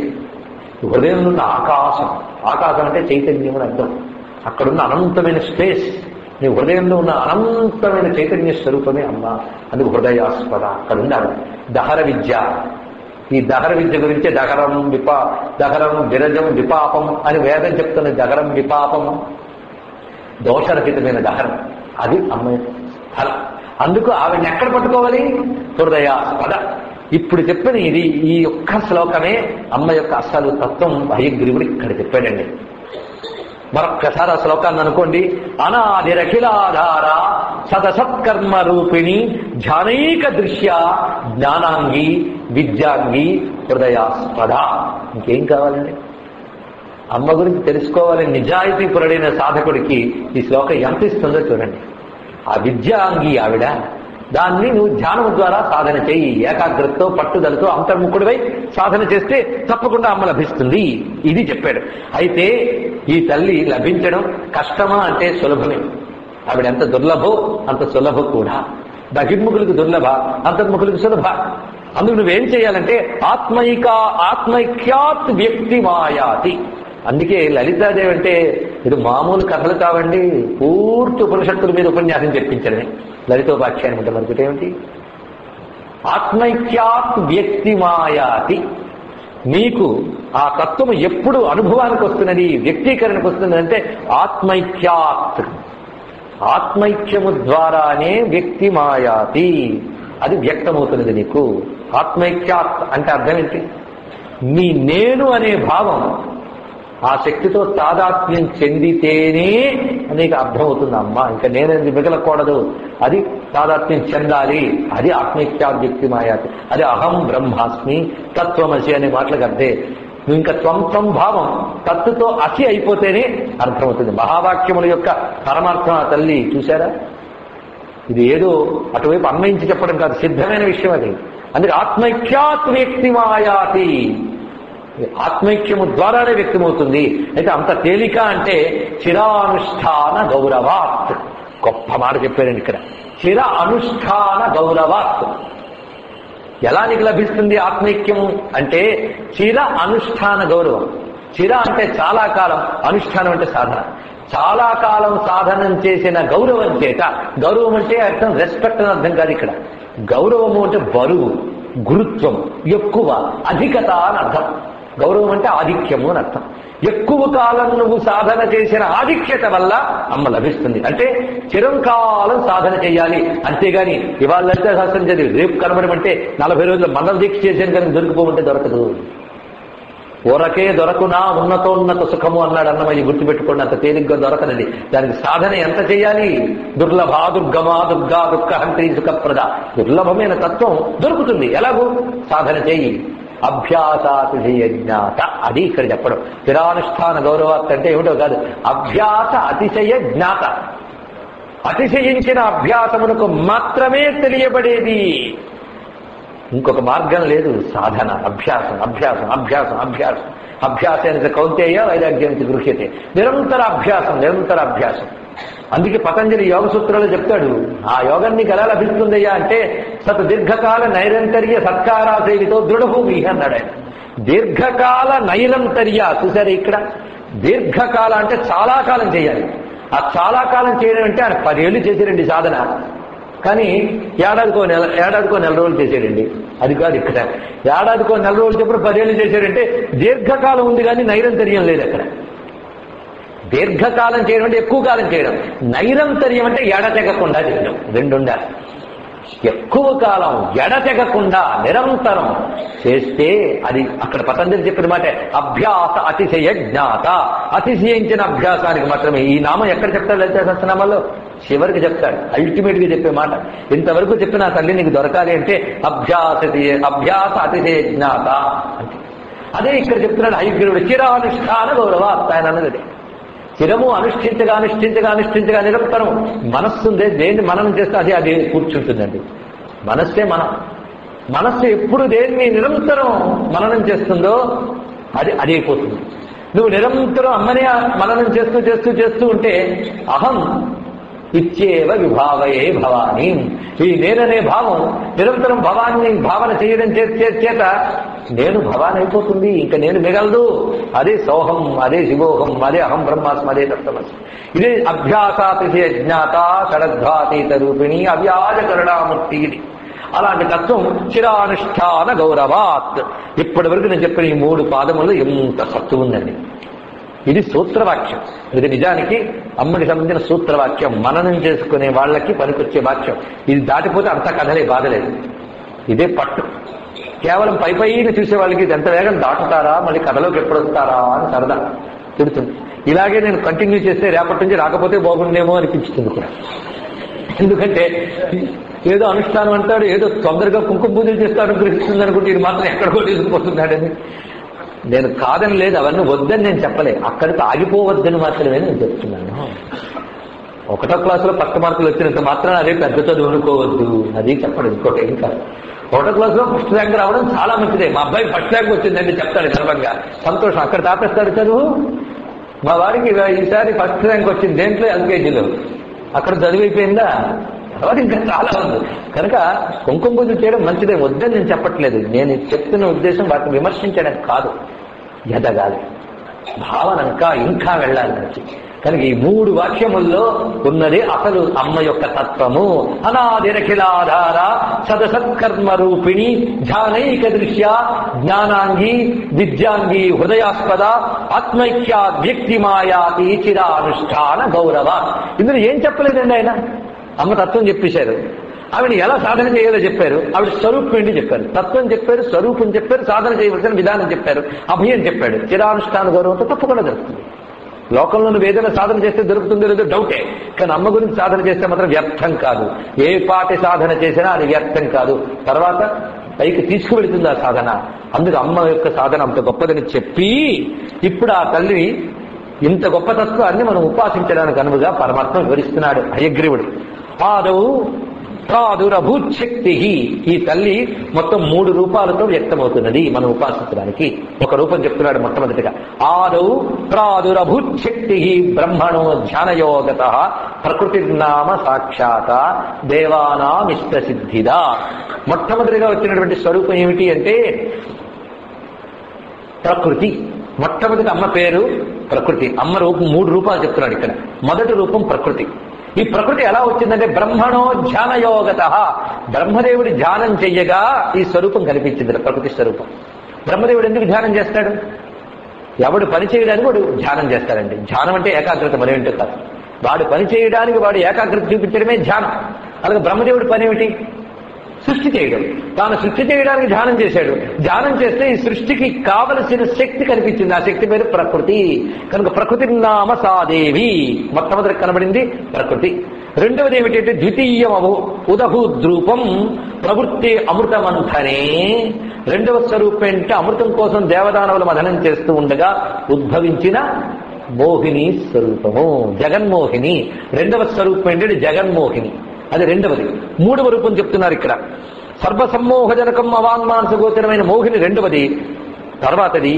హృదయంలో ఉన్న ఆకాశం ఆకాశం అంటే చైతన్యం అని అర్థం అక్కడున్న అనంతమైన స్పేస్ నీ హృదయంలో ఉన్న అనంతమైన చైతన్య స్వరూపమే అమ్మ అందుకు హృదయాస్పద అక్కడ ఉండాలి దహర విద్య ఈ దహర విద్య గురించే దహరం విపా దహరం విరజం విపాపం అని వేదం చెప్తున్న దహరం విపాపం దోషరహితమైన దహనం అది అమ్మ స్థలం అందుకు ఆవిడని ఎక్కడ పట్టుకోవాలి హృదయాస్పద ఇప్పుడు చెప్పిన ఇది ఈ ఒక్క శ్లోకమే అమ్మ యొక్క అసలు తత్వం హయగ్రీవుడు ఇక్కడ చెప్పాడండి మరొక్కసారి ఆ శ్లోకాన్ని అనుకోండి అనాదిరఖిలాధార సదసత్కర్మ రూపిణి ధ్యానైక దృశ్య జ్ఞానాంగి విద్యాంగి హృదయాస్పద ఇంకేం కావాలండి అమ్మ గురించి తెలుసుకోవాలని నిజాయితీ పురుడైన సాధకుడికి ఈ శ్లోకం ఎంత ఇస్తుందో చూడండి ఆ విద్యాంగి ఆవిడ దాన్ని నువ్వు ధ్యానం ద్వారా సాధన చేయి ఏకాగ్రతతో పట్టుదలతో అంతర్ముఖుడివై సాధన చేస్తే తప్పకుండా అమ్మ లభిస్తుంది ఇది చెప్పాడు అయితే ఈ తల్లి లభించడం కష్టమా అంటే సులభమే ఆవిడ ఎంత దుర్లభో అంత సులభ కూడా బహిర్ముఖులకు దుర్లభ అంతర్ముఖులకు సులభ అందుకు నువ్వేం చేయాలంటే ఆత్మైక ఆత్మైక్యాత్ వ్యక్తి మాయాతి అందుకే లలితాదేవి అంటే ఇది మామూలు కథలు కావండి పూర్తి ఉపనిషత్తుల మీద ఉపన్యాసం చెప్పించడమే లలితోపాఖ్యానం అంటే మరొకటి ఏమిటి ఆత్మైక్యాత్ వ్యక్తి మాయాతి నీకు ఆ తత్వం ఎప్పుడు అనుభవానికి వస్తున్నది వ్యక్తీకరణకు వస్తున్నది అంటే ఆత్మైక్యాత్ ఆత్మైక్యము ద్వారానే వ్యక్తి మాయాతి అది వ్యక్తమవుతున్నది నీకు ఆత్మైక్యాత్ అంటే అర్థం ఏంటి నీ నేను అనే భావం ఆ శక్తితో తాదాత్మ్యం చెందితేనే నీకు అర్థమవుతుంది అమ్మ ఇంకా నేనేది మిగలకూడదు అది తాదాత్మ్యం చెందాలి అది ఆత్మైక్యావ్యక్తి మాయాతి అది అహం బ్రహ్మాస్మి తత్వమసి అనే మాటలకు అర్థే నువ్వు ఇంకా త్వం త్వం భావం తత్తుతో అసి అయిపోతేనే అర్థమవుతుంది మహావాక్యముల యొక్క పరమార్థం ఆ తల్లి చూశారా ఇది ఏదో అటువైపు అన్వయించి చెప్పడం కాదు సిద్ధమైన విషయం అది అందుకే ఆత్మైక్యాత్ వ్యక్తి మాయాతి ఆత్మైక్యము ద్వారానే వ్యక్తమవుతుంది అయితే అంత తేలిక అంటే చిరానుష్ఠాన గౌరవాత్ గొప్ప మాట చెప్పారండి ఇక్కడ చిర అనుష్ఠాన గౌరవాత్ ఎలా నీకు లభిస్తుంది ఆత్మైక్యము అంటే చిర అనుష్ఠాన గౌరవం చిర అంటే చాలా కాలం అనుష్ఠానం అంటే సాధన చాలా కాలం సాధనం చేసిన గౌరవం చేత గౌరవం అంటే అర్థం రెస్పెక్ట్ అని అర్థం కాదు ఇక్కడ గౌరవము అంటే బరువు గురుత్వం ఎక్కువ అధికత అని అర్థం గౌరవం అంటే ఆధిక్యము అని అర్థం ఎక్కువ కాలం నువ్వు సాధన చేసిన ఆధిక్యత వల్ల అమ్మ లభిస్తుంది అంటే చిరంకాలం సాధన చేయాలి అంతేగాని ఇవాళ లలిత శాస్త్రం చదివి రేపు కనబడమంటే నలభై రోజులు మండల దీక్ష చేసాను కానీ దొరికిపోమంటే దొరకదు ఊరకే దొరకునా ఉన్నతోన్నత సుఖము అన్నాడు అన్నమయ్య గుర్తుపెట్టుకోండి అంత తేలిగ్గా దొరకదండి దానికి సాధన ఎంత చేయాలి దుర్లభా దుర్గమా దుర్గా దుఃఖ హంత్రి సుఖప్రద దుర్లభమైన తత్వం దొరుకుతుంది ఎలాగూ సాధన చేయి అభ్యాసాతిశయ జ్ఞాత అది ఇక్కడ చెప్పడం స్థిరానుష్ఠాన గౌరవాత్ అంటే ఏమిటో కాదు అభ్యాస అతిశయ జ్ఞాత అతిశయించిన అభ్యాసమునకు మాత్రమే తెలియబడేది ఇంకొక మార్గం లేదు సాధన అభ్యాసం అభ్యాసం అభ్యాసం అభ్యాసం అభ్యాసానికి కౌంతేయ వైరాగ్యానికి గృహ్యతే నిరంతర అభ్యాసం నిరంతర అభ్యాసం అందుకే పతంజలి యోగ సూత్రాలు చెప్తాడు ఆ యోగం నీకు ఎలా లభిస్తుందయ్యా అంటే సత్ దీర్ఘకాల నైరంతర్య సత్కారాసేవితో దృఢభూమి అన్నాడు ఆయన దీర్ఘకాల నైరంతర్య చూసారు ఇక్కడ దీర్ఘకాల అంటే చాలా కాలం చేయాలి ఆ చాలా కాలం చేయడం అంటే ఆయన పదేళ్ళు చేశారండి సాధన కానీ ఏడాదికో నెల ఏడాదికో నెల రోజులు చేశాడండి అది కాదు ఇక్కడ ఏడాదికో నెల రోజులు చెప్పిన పదేళ్ళు చేశాడంటే దీర్ఘకాలం ఉంది కానీ నైరంతర్యం లేదు అక్కడ దీర్ఘకాలం చేయడం అంటే ఎక్కువ కాలం చేయడం నైరంతర్యం అంటే ఎడతెగకుండా చేయడం రెండు ఉండాలి ఎక్కువ కాలం ఎడతెగకుండా నిరంతరం చేస్తే అది అక్కడ పతంజలి చెప్పిన మాట అభ్యాస అతిశయ జ్ఞాత అతిశయించిన అభ్యాసానికి మాత్రమే ఈ నామం ఎక్కడ చెప్తాడు లలిత సహస్రనామాల్లో చివరికి చెప్తాడు అల్టిమేట్ గా చెప్పే మాట ఇంతవరకు చెప్పిన ఆ తల్లి నీకు దొరకాలి అంటే అభ్యాస అభ్యాస అతిశయ జ్ఞాత అంటే అదే ఇక్కడ చెప్తున్నాడు హైగ్రీవుడు చిరానుష్ఠాన గౌరవ ఆయన అన్నది చిరము అనుష్ఠించగా అనుష్ఠించగా అనుష్ఠించగా నిరంతరం మనస్సు ఉందే దేన్ని మననం చేస్తే అది అది కూర్చుంటుందండి మనస్సే మనం మనస్సు ఎప్పుడు దేన్ని నిరంతరం మననం చేస్తుందో అది అది అయిపోతుంది నువ్వు నిరంతరం అమ్మనే మననం చేస్తూ చేస్తూ చేస్తూ ఉంటే అహం ఇచ్చేవ విభావయే భవాని ఈ నేననే భావం నిరంతరం భవాన్ని భావన చేయడం చే- చే- చేత నేను భవాన్ అయిపోతుంది ఇంకా నేను మిగలదు అదే సోహం అదే శివోహం అదే అహం బ్రహ్మాస్మ అదే తత్వమస్మి ఇదే అభ్యాసాతిథి అజ్ఞాత షడద్వాతీత రూపిణి అవ్యాజ కరుణామూర్తి ఇది అలాంటి తత్వం చిరానుష్ఠాన గౌరవాత్ ఇప్పటి వరకు నేను చెప్పిన ఈ మూడు పాదములు ఎంత సత్తు ఉందండి ఇది సూత్రవాక్యం ఇది నిజానికి అమ్మకి సంబంధించిన సూత్రవాక్యం మననం చేసుకునే వాళ్ళకి పనికొచ్చే వాక్యం ఇది దాటిపోతే అంత కథలే బాధలేదు ఇదే పట్టు కేవలం పై పైన చూసే వాళ్ళకి ఇది ఎంత వేగం దాటుతారా మళ్ళీ కథలోకి ఎప్పుడు వస్తారా అని సరదా తిడుతుంది ఇలాగే నేను కంటిన్యూ చేస్తే రేపటి నుంచి రాకపోతే బాగుండేమో అనిపించుతుంది కూడా ఎందుకంటే ఏదో అనుష్ఠానం అంటాడు ఏదో తొందరగా కుంకుమ పూజలు చేస్తాడు గ్రహిస్తుంది అనుకుంటే ఇది మాత్రం ఎక్కడికో తీసుకుపోతున్నాడని నేను కాదని లేదు అవన్నీ వద్దని నేను చెప్పలే అక్కడికి ఆగిపోవద్దని మాత్రమే నేను చెప్తున్నాను ఒకటో క్లాసులో ఫస్ట్ మార్కులు వచ్చినంత మాత్రం అదే పెద్ద చదువు అనుకోవద్దు అది చెప్పడు ఇంకోటి ఏం కాదు ఒకటో క్లాసులో ఫస్ట్ ర్యాంక్ రావడం చాలా మంచిదే మా అబ్బాయి ఫస్ట్ ర్యాంక్ వచ్చిందండి చెప్తాడు గర్వంగా సంతోషం అక్కడ తాపేస్తాడు చదువు మా వారికి ఈసారి ఫస్ట్ ర్యాంక్ వచ్చింది దేంట్లో ఎల్కేజీలో అక్కడ చదివైపోయిందా తర్వాత ఇంకా చాలా ఉంది కనుక కుంకుమ పూజ చేయడం మంచిదే వద్దని నేను చెప్పట్లేదు నేను చెప్తున్న ఉద్దేశం వాటిని విమర్శించడానికి కాదు ఎదగాలి భావన ఇంకా ఇంకా వెళ్ళాలి నుంచి కనుక ఈ మూడు వాక్యముల్లో ఉన్నది అసలు అమ్మ యొక్క తత్వము అనాదిరఖిలాధార సదసత్కర్మ రూపిణి ధ్యానైక దృశ్య జ్ఞానాంగి విద్యాంగి హృదయాస్పద ఆత్మైక్య వ్యక్తి మాయాతి చిరానుష్ఠాన గౌరవ ఇందులో ఏం చెప్పలేదండి ఆయన అమ్మ తత్వం చెప్పేశారు ఆవిడ ఎలా సాధన చేయాలో చెప్పారు ఆవిడ స్వరూపం ఏంటి చెప్పారు తత్వం చెప్పారు స్వరూపం చెప్పారు సాధన చేయవలసిన విధానం చెప్పారు అభయం చెప్పాడు చిరానుష్ఠాన గౌరవంతో తప్పకుండా దొరుకుతుంది లోకంలో నువ్వు ఏదైనా సాధన చేస్తే దొరుకుతుందో లేదో డౌటే కానీ అమ్మ గురించి సాధన చేస్తే మాత్రం వ్యర్థం కాదు ఏ పాటి సాధన చేసినా అది వ్యర్థం కాదు తర్వాత పైకి తీసుకువెళుతుంది ఆ సాధన అందుకు అమ్మ యొక్క సాధన అంత గొప్పదని చెప్పి ఇప్పుడు ఆ తల్లి ఇంత గొప్ప తత్వాన్ని మనం ఉపాసించడానికి అనువుగా పరమాత్మ వివరిస్తున్నాడు హయగ్రీవుడు ఆదవు ప్రాదురభూశక్తి ఈ తల్లి మొత్తం మూడు రూపాలతో వ్యక్తమవుతున్నది మనం ఉపాసించడానికి ఒక రూపం చెప్తున్నాడు మొట్టమొదటిగా ఆదౌ ప్రాదురభూశక్తి బ్రహ్మణో ధ్యానయోగత ప్రకృతిర్నామ సాక్షాత దేవానామిష్ట సిద్ధిదా మొట్టమొదటిగా వచ్చినటువంటి స్వరూపం ఏమిటి అంటే ప్రకృతి మొట్టమొదటి అమ్మ పేరు ప్రకృతి అమ్మ రూపం మూడు రూపాలు చెప్తున్నాడు ఇక్కడ మొదటి రూపం ప్రకృతి ఈ ప్రకృతి ఎలా వచ్చిందంటే బ్రహ్మణో ధ్యానయోగత బ్రహ్మదేవుడి ధ్యానం చెయ్యగా ఈ స్వరూపం కనిపించింది ప్రకృతి స్వరూపం బ్రహ్మదేవుడు ఎందుకు ధ్యానం చేస్తాడు ఎవడు పని చేయడానికి వాడు ధ్యానం చేస్తాడండి ధ్యానం అంటే ఏకాగ్రత మరేంటో కాదు వాడు పని చేయడానికి వాడు ఏకాగ్రత చూపించడమే ధ్యానం అలాగే బ్రహ్మదేవుడి పని ఏమిటి సృష్టి చేయడం తాను సృష్టి చేయడానికి ధ్యానం చేశాడు ధ్యానం చేస్తే ఈ సృష్టికి కావలసిన శక్తి కనిపించింది ఆ శక్తి పేరు ప్రకృతి కనుక ప్రకృతి నామ సాదేవి మొట్టమొదటి కనబడింది ప్రకృతి రెండవది ఏమిటంటే ద్వితీయం అవు ఉదహూద్రూపం ప్రవృత్తి అమృతమంథనే రెండవ స్వరూపం ఏంటంటే అమృతం కోసం దేవదానవులు మదనం చేస్తూ ఉండగా ఉద్భవించిన మోహిని స్వరూపము జగన్మోహిని రెండవ స్వరూపం ఏంటంటే జగన్మోహిని అది రెండవది మూడవ రూపం చెప్తున్నారు ఇక్కడ సర్వసమ్మోహజనకం అవాన్మానస గోచరమైన మోహిని రెండవది తర్వాతది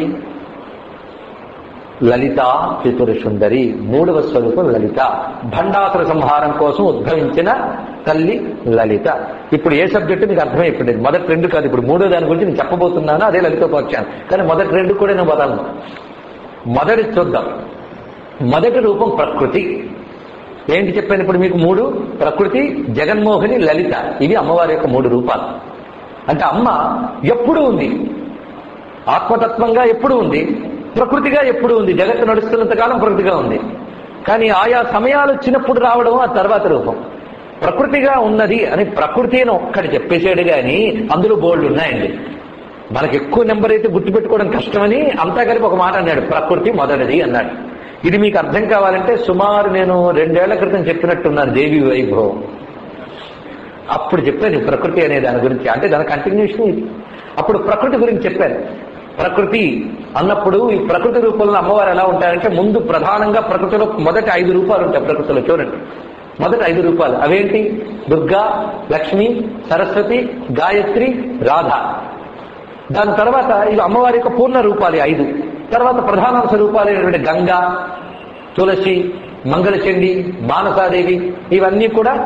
లలిత త్రిపుర సుందరి మూడవ స్వరూపం లలిత భండాసుర సంహారం కోసం ఉద్భవించిన తల్లి లలిత ఇప్పుడు ఏ సబ్జెక్టు మీకు అర్థమైపోయింది మొదటి రెండు కాదు ఇప్పుడు మూడో దాని గురించి నేను చెప్పబోతున్నాను అదే లలితోపాఖ్యానం కానీ మొదటి రెండు కూడా నేను వదలను మొదటి చూద్దాం మొదటి రూపం ప్రకృతి ఏంటి చెప్పాను ఇప్పుడు మీకు మూడు ప్రకృతి జగన్మోహిని లలిత ఇవి అమ్మవారి యొక్క మూడు రూపాలు అంటే అమ్మ ఎప్పుడూ ఉంది ఆత్మతత్వంగా ఎప్పుడూ ఉంది ప్రకృతిగా ఎప్పుడు ఉంది జగత్తు నడుస్తున్నంత కాలం ప్రకృతిగా ఉంది కానీ ఆయా సమయాలు వచ్చినప్పుడు రావడం ఆ తర్వాత రూపం ప్రకృతిగా ఉన్నది అని ప్రకృతి అని ఒక్కటి చెప్పేసాడు కానీ అందులో బోల్డ్ ఉన్నాయండి మనకి ఎక్కువ నెంబర్ అయితే గుర్తుపెట్టుకోవడం కష్టమని అంతా కలిపి ఒక మాట అన్నాడు ప్రకృతి మొదటిది అన్నాడు ఇది మీకు అర్థం కావాలంటే సుమారు నేను రెండేళ్ల క్రితం చెప్పినట్టున్నాను దేవి వైభవం అప్పుడు చెప్పాను ఈ ప్రకృతి అనే దాని గురించి అంటే దాని కంటిన్యూషన్ ఇది అప్పుడు ప్రకృతి గురించి చెప్పాను ప్రకృతి అన్నప్పుడు ఈ ప్రకృతి రూపంలో అమ్మవారు ఎలా ఉంటారంటే ముందు ప్రధానంగా ప్రకృతిలో మొదటి ఐదు రూపాలు ఉంటాయి ప్రకృతిలో చూడండి మొదటి ఐదు రూపాలు అవేంటి దుర్గా లక్ష్మి సరస్వతి గాయత్రి రాధ దాని తర్వాత ఇవి అమ్మవారి యొక్క పూర్ణ రూపాలు ఈ ఐదు తర్వాత ప్రధానాంశ రూపాలైనటువంటి గంగా తులసి మంగళచండి మానసాదేవి ఇవన్నీ కూడా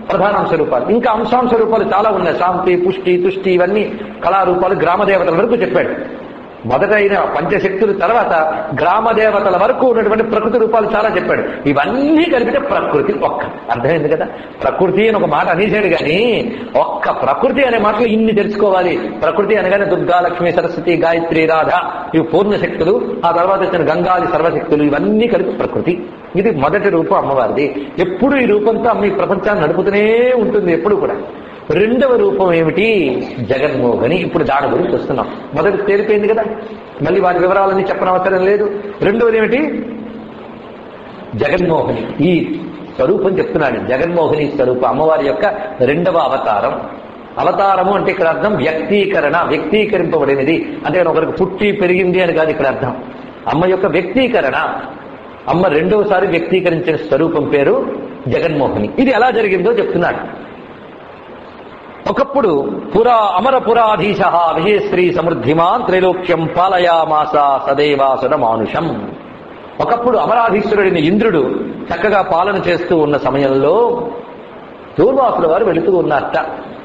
ప్రధానాంశ రూపాలు ఇంకా అంశాంశ రూపాలు చాలా ఉన్నాయి శాంతి పుష్టి తుష్టి ఇవన్నీ కళారూపాలు గ్రామదేవతల వరకు చెప్పాడు మొదట అయిన పంచశక్తుల తర్వాత గ్రామదేవతల వరకు ఉన్నటువంటి ప్రకృతి రూపాలు చాలా చెప్పాడు ఇవన్నీ కలిపితే ప్రకృతి ఒక్క అర్థమైంది కదా ప్రకృతి అని ఒక మాట అనేసాడు కానీ ఒక్క ప్రకృతి అనే మాటలు ఇన్ని తెలుసుకోవాలి ప్రకృతి అనగానే దుర్గా లక్ష్మి సరస్వతి గాయత్రి రాధ ఇవి పూర్ణ శక్తులు ఆ తర్వాత వచ్చిన గంగాది సర్వశక్తులు ఇవన్నీ కలిపి ప్రకృతి ఇది మొదటి రూపం అమ్మవారిది ఎప్పుడు ఈ రూపంతో అమ్మ ఈ ప్రపంచాన్ని నడుపుతూనే ఉంటుంది ఎప్పుడు కూడా రెండవ రూపం ఏమిటి జగన్మోహని ఇప్పుడు దాని గురించి వస్తున్నాం మొదటి తేలిపోయింది కదా మళ్ళీ వాటి వివరాలన్నీ చెప్పనవసరం లేదు రెండవది ఏమిటి జగన్మోహని ఈ స్వరూపం చెప్తున్నాడు జగన్మోహని స్వరూపం అమ్మవారి యొక్క రెండవ అవతారం అవతారము అంటే ఇక్కడ అర్థం వ్యక్తీకరణ వ్యక్తీకరింపబడినది అంటే ఒకరికి పుట్టి పెరిగింది అని కాదు ఇక్కడ అర్థం అమ్మ యొక్క వ్యక్తీకరణ అమ్మ రెండవసారి వ్యక్తీకరించిన స్వరూపం పేరు జగన్మోహని ఇది ఎలా జరిగిందో చెప్తున్నాడు ఒకప్పుడు పురా అమర పురాధీశ విజయశ్రీ సమృద్ధిమాన్ త్రైలోక్యం పాలయామాస సదేవాసుర మానుషం ఒకప్పుడు అమరాధీశ్వరుడిని ఇంద్రుడు చక్కగా పాలన చేస్తూ ఉన్న సమయంలో దూర్వాసుల వారు వెళుతూ ఉన్నారట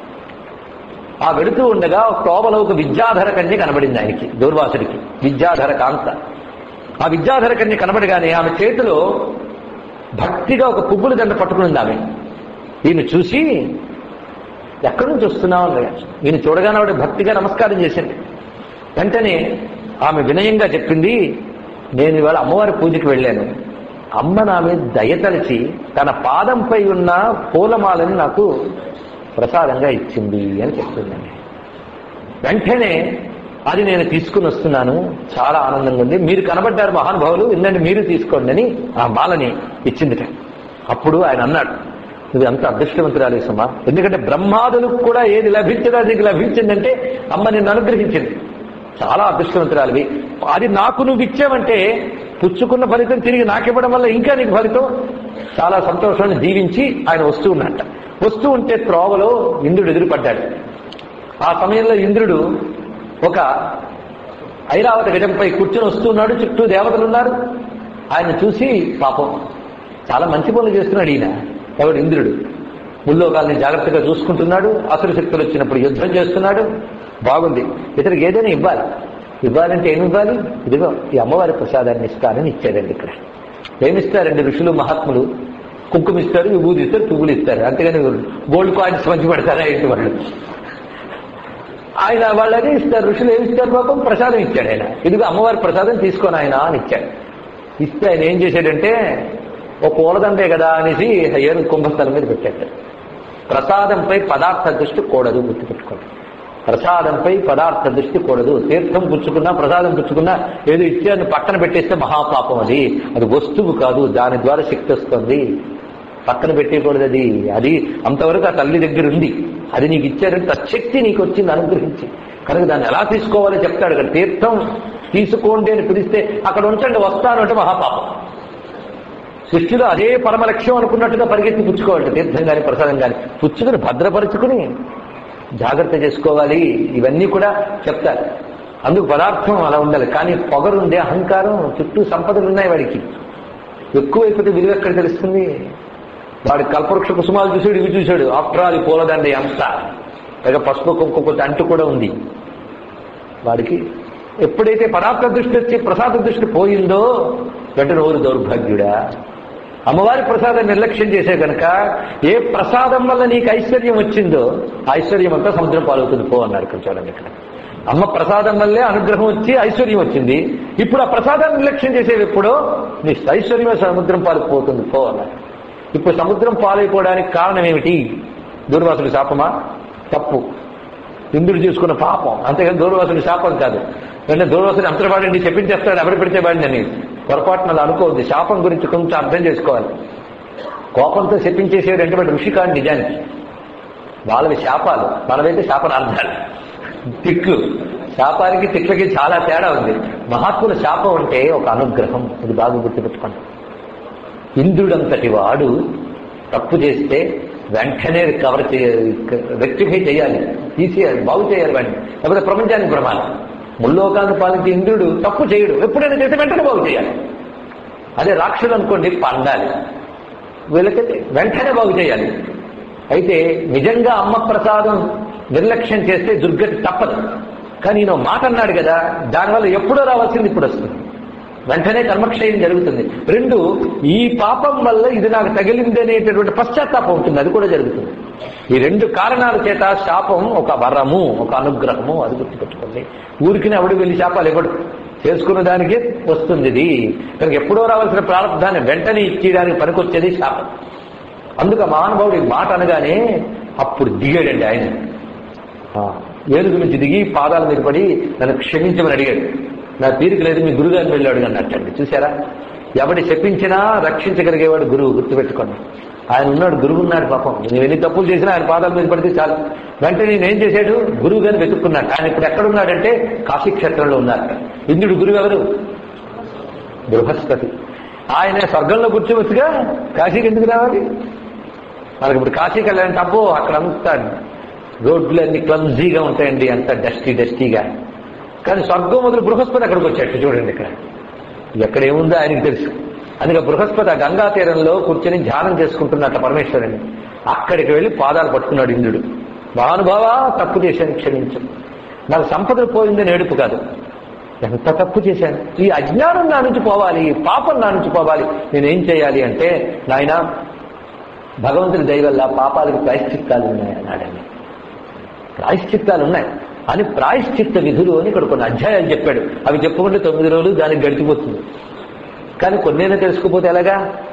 ఆ వెళుతూ ఉండగా తోవలో ఒక విద్యాధర కన్య కనబడింది ఆయనకి దూర్వాసుడికి విద్యాధర కాంత ఆ విద్యాధర కన్య కనబడగానే ఆమె చేతిలో భక్తిగా ఒక పువ్వుల దండ పట్టుకునింది ఆమె ఈయన చూసి ఎక్కడి నుంచి వస్తున్నావు అన్నయ్య ఈయన చూడగానే ఆవిడ భక్తిగా నమస్కారం చేసింది వెంటనే ఆమె వినయంగా చెప్పింది నేను ఇవాళ అమ్మవారి పూజకి వెళ్ళాను అమ్మ నా మీద దయతలిచి తన పాదంపై ఉన్న పూలమాలని నాకు ప్రసాదంగా ఇచ్చింది అని చెప్తుందండి వెంటనే అది నేను తీసుకుని వస్తున్నాను చాలా ఆనందంగా ఉంది మీరు కనబడ్డారు మహానుభావులు ఇందండి మీరు తీసుకోండి అని ఆ మాలని ఇచ్చిందిట అప్పుడు ఆయన అన్నాడు నువ్వు ఎంత అదృష్టవంతురాలేసమ్మా ఎందుకంటే బ్రహ్మాదులకు కూడా ఏది లభించదో నీకు లభించిందంటే అమ్మ నిన్ను అనుగ్రహించింది చాలా అదృష్టవంతురాలివి అది నాకు నువ్వు ఇచ్చావంటే పుచ్చుకున్న ఫలితం తిరిగి నాకివ్వడం వల్ల ఇంకా నీకు ఫలితం చాలా సంతోషాన్ని దీవించి ఆయన వస్తూ ఉన్నట్ట వస్తూ ఉంటే త్రోవలో ఇంద్రుడు ఎదురుపడ్డాడు ఆ సమయంలో ఇంద్రుడు ఒక ఐరావత గజంపై కూర్చొని వస్తున్నాడు చుట్టూ దేవతలు ఉన్నారు ఆయన చూసి పాపం చాలా మంచి పనులు చేస్తున్నాడు ఈయన ఎవడు ఇంద్రుడు ముల్లోకాలని జాగ్రత్తగా చూసుకుంటున్నాడు అసురు శక్తులు వచ్చినప్పుడు యుద్ధం చేస్తున్నాడు బాగుంది ఇతనికి ఏదైనా ఇవ్వాలి ఇవ్వాలంటే ఏమి ఇవ్వాలి ఇదిగో ఈ అమ్మవారి ప్రసాదాన్ని ఇస్తానని ఇచ్చాడండి ఇక్కడ ఏమిస్తారండి ఋషులు మహాత్ములు కుంకుమ ఇస్తారు విభూది ఇస్తారు పువ్వులు ఇస్తారు అంతేగాని గోల్డ్ కాయిన్స్ మంచి పెడతారా ఏంటి వాళ్ళు ఆయన వాళ్ళని ఇస్తారు ఋషులు ఏమి ఇస్తారు పాపం ప్రసాదం ఇచ్చాడు ఆయన ఇదిగో అమ్మవారి ప్రసాదం తీసుకొని ఆయన అని ఇచ్చాడు ఇస్తే ఆయన ఏం చేశాడంటే ఓ పూలదండే కదా అనేసి ఏను కుంభస్థలం మీద పెట్టాడు ప్రసాదంపై పదార్థ దృష్టి కూడదు గుర్తుపెట్టుకోండి ప్రసాదంపై పదార్థ దృష్టి కూడదు తీర్థం పుచ్చుకున్నా ప్రసాదం పుచ్చుకున్నా ఏదో ఇచ్చాను పక్కన పెట్టేస్తే మహాపాపం అది అది వస్తువు కాదు దాని ద్వారా శక్తి వస్తుంది పక్కన పెట్టేయకూడదు అది అది అంతవరకు ఆ తల్లి దగ్గర ఉంది అది నీకు ఇచ్చారంటే శక్తి నీకు వచ్చింది అనుగ్రహించి కనుక దాన్ని ఎలా తీసుకోవాలో చెప్తాడు కదా తీర్థం తీసుకోండి అని పిలిస్తే అక్కడ ఉంచండి వస్తాను అంటే మహాపాపం సృష్టిలో అదే పరమ లక్ష్యం అనుకున్నట్టుగా పరిగెత్తి పుచ్చుకోవాలి తీర్థం కానీ ప్రసాదం కానీ పుచ్చుకుని భద్రపరుచుకుని జాగ్రత్త చేసుకోవాలి ఇవన్నీ కూడా చెప్తారు అందుకు పదార్థం అలా ఉండాలి కానీ పొగరుండే అహంకారం చుట్టూ సంపదలు ఉన్నాయి వాడికి ఎక్కువైపోతే విలువ ఎక్కడ తెలుస్తుంది వాడి కల్పవృక్ష కుసుమాలు చూసాడు ఇవి చూశాడు ఆఫ్టర్ ఆల్ ఈ పూలదండి అంత పైగా పసుపు కుంకుమ అంటు కూడా ఉంది వాడికి ఎప్పుడైతే పదార్థ దృష్టి వచ్చి ప్రసాద దృష్టి పోయిందో వెంటనే ఓరు దౌర్భాగ్యుడా అమ్మవారి ప్రసాదం నిర్లక్ష్యం చేసే కనుక ఏ ప్రసాదం వల్ల నీకు ఐశ్వర్యం వచ్చిందో ఆ ఐశ్వర్యం అంతా సముద్రం పాలవుతుంది పో అన్నారు ఇక్కడ చూడండి ఇక్కడ అమ్మ ప్రసాదం వల్లే అనుగ్రహం వచ్చి ఐశ్వర్యం వచ్చింది ఇప్పుడు ఆ ప్రసాదాన్ని నిర్లక్ష్యం చేసేది ఎప్పుడో నీ ఐశ్వర్యమే సముద్రం పాలిపోతుంది పో అన్నారు ఇప్పుడు సముద్రం పాలైపోవడానికి కారణం ఏమిటి దూర్వాసుడి శాపమా తప్పు ఇంద్రుడు చేసుకున్న పాపం అంతేగాని దూర్వాసుడి శాపం కాదు వెంటనే దూర్వాసుని అంతర్వాడండి చెప్పించేస్తాడు ఎవరు పెడితే వాడిని పొరపాటున అలా అనుకోవద్దు శాపం గురించి కొంచెం అర్థం చేసుకోవాలి కోపంతో చెప్పించేసేవాడు అంటే వాడు ఋషి కాదు నిజానికి వాళ్ళవి శాపాలు మనమైతే శాపనార్థాలు తిట్లు శాపానికి తిట్లకి చాలా తేడా ఉంది మహాత్ముల శాపం అంటే ఒక అనుగ్రహం ఇది బాగా గుర్తుపెట్టుకోండి ఇంద్రుడంతటి వాడు తప్పు చేస్తే వెంటనే కవర్ చేయాలి రెక్టిఫై చేయాలి తీసేయాలి బాగు చేయాలి వాడిని లేకపోతే ప్రపంచానికి ప్రమాదం ముల్లోకాన్ని పాలించే ఇంద్రుడు తప్పు చేయడు ఎప్పుడైనా చేస్తే వెంటనే బాగు చేయాలి అదే రాక్షసులు అనుకోండి పండాలి వీళ్ళకైతే వెంటనే బాగు చేయాలి అయితే నిజంగా అమ్మ ప్రసాదం నిర్లక్ష్యం చేస్తే దుర్గతి తప్పదు కానీ ఈయన మాట అన్నాడు కదా దానివల్ల ఎప్పుడో రావాల్సింది ఇప్పుడు వస్తుంది వెంటనే కర్మక్షయం జరుగుతుంది రెండు ఈ పాపం వల్ల ఇది నాకు తగిలింది అనేటటువంటి పశ్చాత్తాపం ఉంటుంది అది కూడా జరుగుతుంది ఈ రెండు కారణాల చేత శాపం ఒక వరము ఒక అనుగ్రహము అది గుర్తుపెట్టుకోండి ఊరికి ఎవడు వెళ్ళి శాపాలు ఇవ్వడు చేసుకున్న దానికి వస్తుంది ఇది కనుక ఎప్పుడో రావాల్సిన ప్రారంభాన్ని వెంటనే ఇచ్చేయడానికి పనికొచ్చేది శాపం అందుకు ఆ మహానుభావుడు ఈ మాట అనగానే అప్పుడు దిగాడండి ఆయన ఆ, ఏనుగు నుంచి దిగి పాదాల మీద పడి నన్ను క్షమించమని అడిగాడు నా తీరిక లేదు మీ గురుగారిని వెళ్ళాడు అన్నట్టండి చూసారా ఎవడి చెప్పించినా రక్షించగలిగేవాడు గురువు గుర్తుపెట్టుకోండి ఆయన ఉన్నాడు గురువు ఉన్నాడు పాపం నువ్వు ఎన్ని తప్పులు చేసినా ఆయన పాదాల మీద పడితే చాలు వెంటనే నేనేం చేశాడు గురువు గారిని వెతుక్కున్నాడు ఆయన ఇప్పుడు ఎక్కడున్నాడంటే కాశీక్షేత్రంలో ఉన్నారు ఇంద్రుడు గురువు ఎవరు బృహస్పతి ఆయన స్వర్గంలో కూర్చోవచ్చుగా కాశీకి ఎందుకు రావాలి మనకి ఇప్పుడు కాశీకి వెళ్ళాలంటే అబ్బో అక్కడంతా రోడ్లు అన్ని క్లమ్జీగా ఉంటాయండి అంత డస్టీ డస్టీగా కానీ స్వర్గం మొదలు బృహస్పతి అక్కడికి వచ్చాడు చూడండి ఇక్కడ ఎక్కడ ఏముందో ఆయనకి తెలుసు అందుకే బృహస్పతి ఆ గంగా తీరంలో కూర్చొని ధ్యానం చేసుకుంటున్నట్ట పరమేశ్వరుని అక్కడికి వెళ్ళి పాదాలు పట్టుకున్నాడు ఇంద్రుడు మహానుభావ తప్పు చేశాను క్షమించు నాకు సంపదలు పోయిందని ఏడుపు కాదు ఎంత తప్పు చేశాను ఈ అజ్ఞానం నా నుంచి పోవాలి ఈ పాపం నా నుంచి పోవాలి నేనేం చేయాలి అంటే నాయన భగవంతుని దయవల్ల పాపాలకు ప్రాయశ్చిత్తాలు ఉన్నాయి అన్నాడండి ప్రాయశ్చిత్తాలు ఉన్నాయి అని ప్రాయశ్చిత్త విధులు అని ఇక్కడ కొన్ని అధ్యాయాలు చెప్పాడు అవి చెప్పుకుంటే తొమ్మిది రోజులు దానికి గడిచిపోతుంది కానీ కొన్నైనా తెలుసుకోపోతే ఎలాగా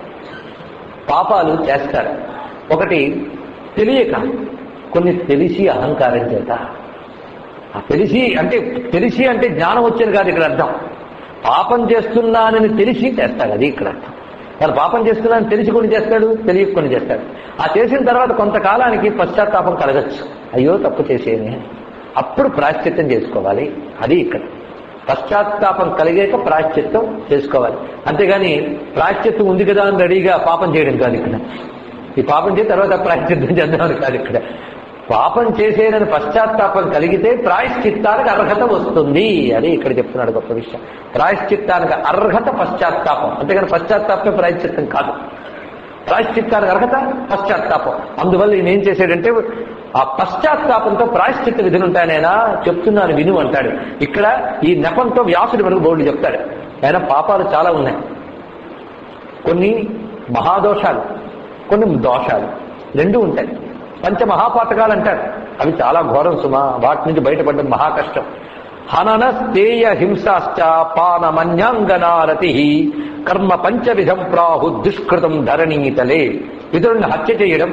పాపాలు చేస్తారు ఒకటి తెలియక కొన్ని తెలిసి అహంకారం చేత ఆ తెలిసి అంటే తెలిసి అంటే జ్ఞానం వచ్చింది కాదు ఇక్కడ అర్థం పాపం చేస్తున్నానని తెలిసి చేస్తాడు అది ఇక్కడ అర్థం తను పాపం చేస్తున్నానని తెలిసి కొన్ని చేస్తాడు తెలియక కొన్ని చేస్తాడు ఆ చేసిన తర్వాత కొంతకాలానికి పశ్చాత్తాపం కలగచ్చు అయ్యో తప్పు చేసేది అప్పుడు ప్రాశ్చిత్తం చేసుకోవాలి అది ఇక్కడ పశ్చాత్తాపం కలిగాక ప్రాశ్చిత్తం చేసుకోవాలి అంతేగాని ప్రాశ్చిత్తం ఉంది కదా అని రెడీగా పాపం చేయడం కాదు ఇక్కడ ఈ పాపం చేసి తర్వాత ప్రాశ్చిత్తం చేద్దామని కాదు ఇక్కడ పాపం చేసేదని పశ్చాత్తాపం కలిగితే ప్రాయశ్చిత్తానికి అర్హత వస్తుంది అది ఇక్కడ చెప్తున్నాడు గొప్ప విషయం ప్రాయశ్చిత్తానికి అర్హత పశ్చాత్తాపం అంతేగాని పశ్చాత్తాపమే ప్రాయశ్చిత్తం కాదు ప్రాయశ్చిత్తానికి అర్హత పశ్చాత్తాపం అందువల్ల ఈయన ఏం చేశాడంటే ఆ పశ్చాత్తాపంతో ప్రాయశ్చిత్త విధులు ఉంటాయనైనా చెప్తున్నాను విను అంటాడు ఇక్కడ ఈ నెపంతో వ్యాసుడు మనకు బోర్డు చెప్తాడు ఆయన పాపాలు చాలా ఉన్నాయి కొన్ని మహాదోషాలు కొన్ని దోషాలు రెండు ఉంటాయి పంచ మహాపాతకాలు అంటారు అవి చాలా ఘోరం సుమా వాటి నుంచి బయటపడడం మహా కష్టం హనన స్థేయ హింసాశ్చ పానమన్యాంగనారతి కర్మ పంచవిధం ప్రాహు దుష్కృతం ధరణీతలే ఇతరులను హత్య చేయడం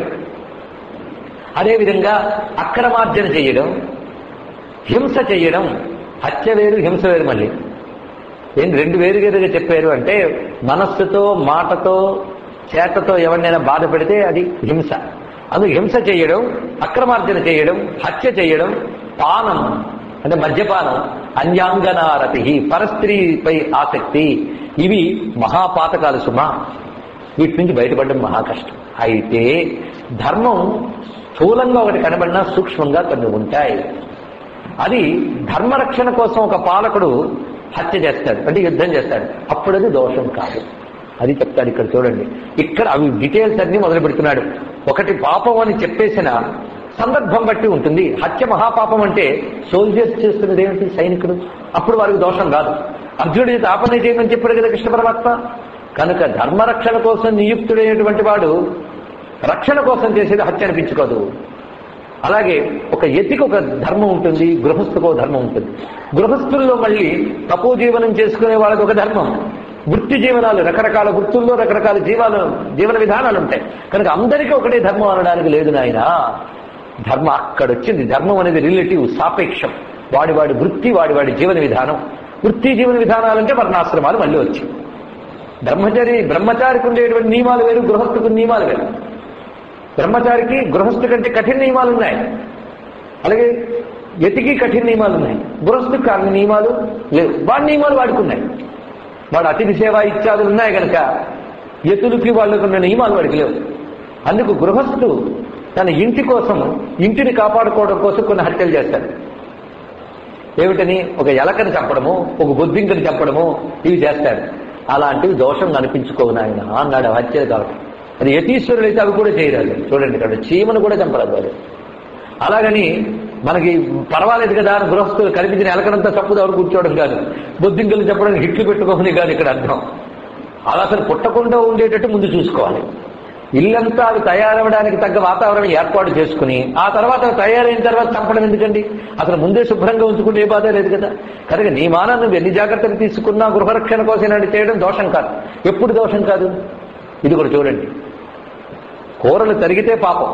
అదేవిధంగా అక్రమార్జన చేయడం హింస చేయడం హత్య వేరు హింస వేరు మళ్ళీ ఏం రెండు వేరుగా చెప్పారు అంటే మనస్సుతో మాటతో చేతతో ఎవరినైనా బాధ పెడితే అది హింస అందుకు హింస చేయడం అక్రమార్జన చేయడం హత్య చేయడం పానం అంటే మద్యపానం అన్యాంగనారతి పరస్త్రీపై ఆసక్తి ఇవి మహాపాతకాలు సుమా వీటి నుంచి బయటపడడం మహా కష్టం అయితే ధర్మం స్థూలంగా ఒకటి కనబడినా సూక్ష్మంగా కొన్ని ఉంటాయి అది ధర్మరక్షణ కోసం ఒక పాలకుడు హత్య చేస్తాడు అంటే యుద్ధం చేస్తాడు అప్పుడు అది దోషం కాదు అది చెప్తాడు ఇక్కడ చూడండి ఇక్కడ అవి డీటెయిల్స్ అన్ని మొదలు పెడుతున్నాడు ఒకటి పాపం అని చెప్పేసిన సందర్భం బట్టి ఉంటుంది హత్య మహాపాపం అంటే సోల్జర్స్ చేస్తున్నది ఏమిటి సైనికుడు అప్పుడు వారికి దోషం కాదు అర్జునుడి తాపన చేయమని చెప్పాడు కదా కృష్ణ పరమాత్మ కనుక ధర్మరక్షణ కోసం నియుక్తుడైనటువంటి వాడు రక్షణ కోసం చేసేది హత్య అనిపించుకోదు అలాగే ఒక ఎతికి ఒక ధర్మం ఉంటుంది గృహస్థుకు ఒక ధర్మం ఉంటుంది గృహస్థుల్లో మళ్ళీ తపోజీవనం చేసుకునే వాళ్ళకి ఒక ధర్మం వృత్తి జీవనాలు రకరకాల వృత్తుల్లో రకరకాల జీవాలు జీవన విధానాలు ఉంటాయి కనుక అందరికీ ఒకటే ధర్మం అనడానికి లేదు నాయన ధర్మం అక్కడొచ్చింది ధర్మం అనేది రిలేటివ్ సాపేక్షం వాడి వాడి వృత్తి వాడి వాడి జీవన విధానం వృత్తి జీవన విధానాలంటే వర్ణాశ్రమాలు మళ్ళీ వచ్చాయి బ్రహ్మచారి బ్రహ్మచారికి ఉండేటువంటి నియమాలు వేరు గృహస్థుకు నియమాలు వేరు బ్రహ్మచారికి గృహస్థు కంటే కఠిన నియమాలు ఉన్నాయి అలాగే యతికి కఠిన నియమాలు ఉన్నాయి గృహస్థుకి అన్ని నియమాలు లేవు వాడి నియమాలు వాడుకున్నాయి వాడు అతిథి సేవ ఇత్యాదులు ఉన్నాయి కనుక యతులకి వాళ్ళకు ఉన్న నియమాలు వాడికి లేవు అందుకు గృహస్థు తన ఇంటి కోసం ఇంటిని కాపాడుకోవడం కోసం కొన్ని హత్యలు చేస్తాడు ఏమిటని ఒక ఎలకని చంపడము ఒక బొద్దింకని చంపడము ఇవి చేస్తాడు అలాంటివి దోషం కనిపించుకోవు నాయన అన్నాడు హత్యలు కాబట్టి అది యతీశ్వరులు అయితే అవి కూడా చేయరాదు చూడండి ఇక్కడ చీమను కూడా చంపరాదు వారు అలాగని మనకి పర్వాలేదు కదా అని గృహస్థులు కనిపించిన ఎలకనంతా తప్పుదు ఎవరు కూర్చోవడం కాదు బొద్దింకలు చెప్పడానికి హిట్లు పెట్టుకోమని కాదు ఇక్కడ అర్థం అలా అసలు పుట్టకుండా ఉండేటట్టు ముందు చూసుకోవాలి ఇల్లంతా అవి తయారవడానికి తగ్గ వాతావరణం ఏర్పాటు చేసుకుని ఆ తర్వాత అవి తయారైన తర్వాత చంపడం ఎందుకండి అసలు ముందే శుభ్రంగా ఉంచుకుంటే ఏ బాధ లేదు కదా కనుక నీ మాన నువ్వు ఎన్ని జాగ్రత్తలు తీసుకున్నా గృహరక్షణ కోసం ఇలాంటి చేయడం దోషం కాదు ఎప్పుడు దోషం కాదు ఇది కూడా చూడండి కూరలు తరిగితే పాపం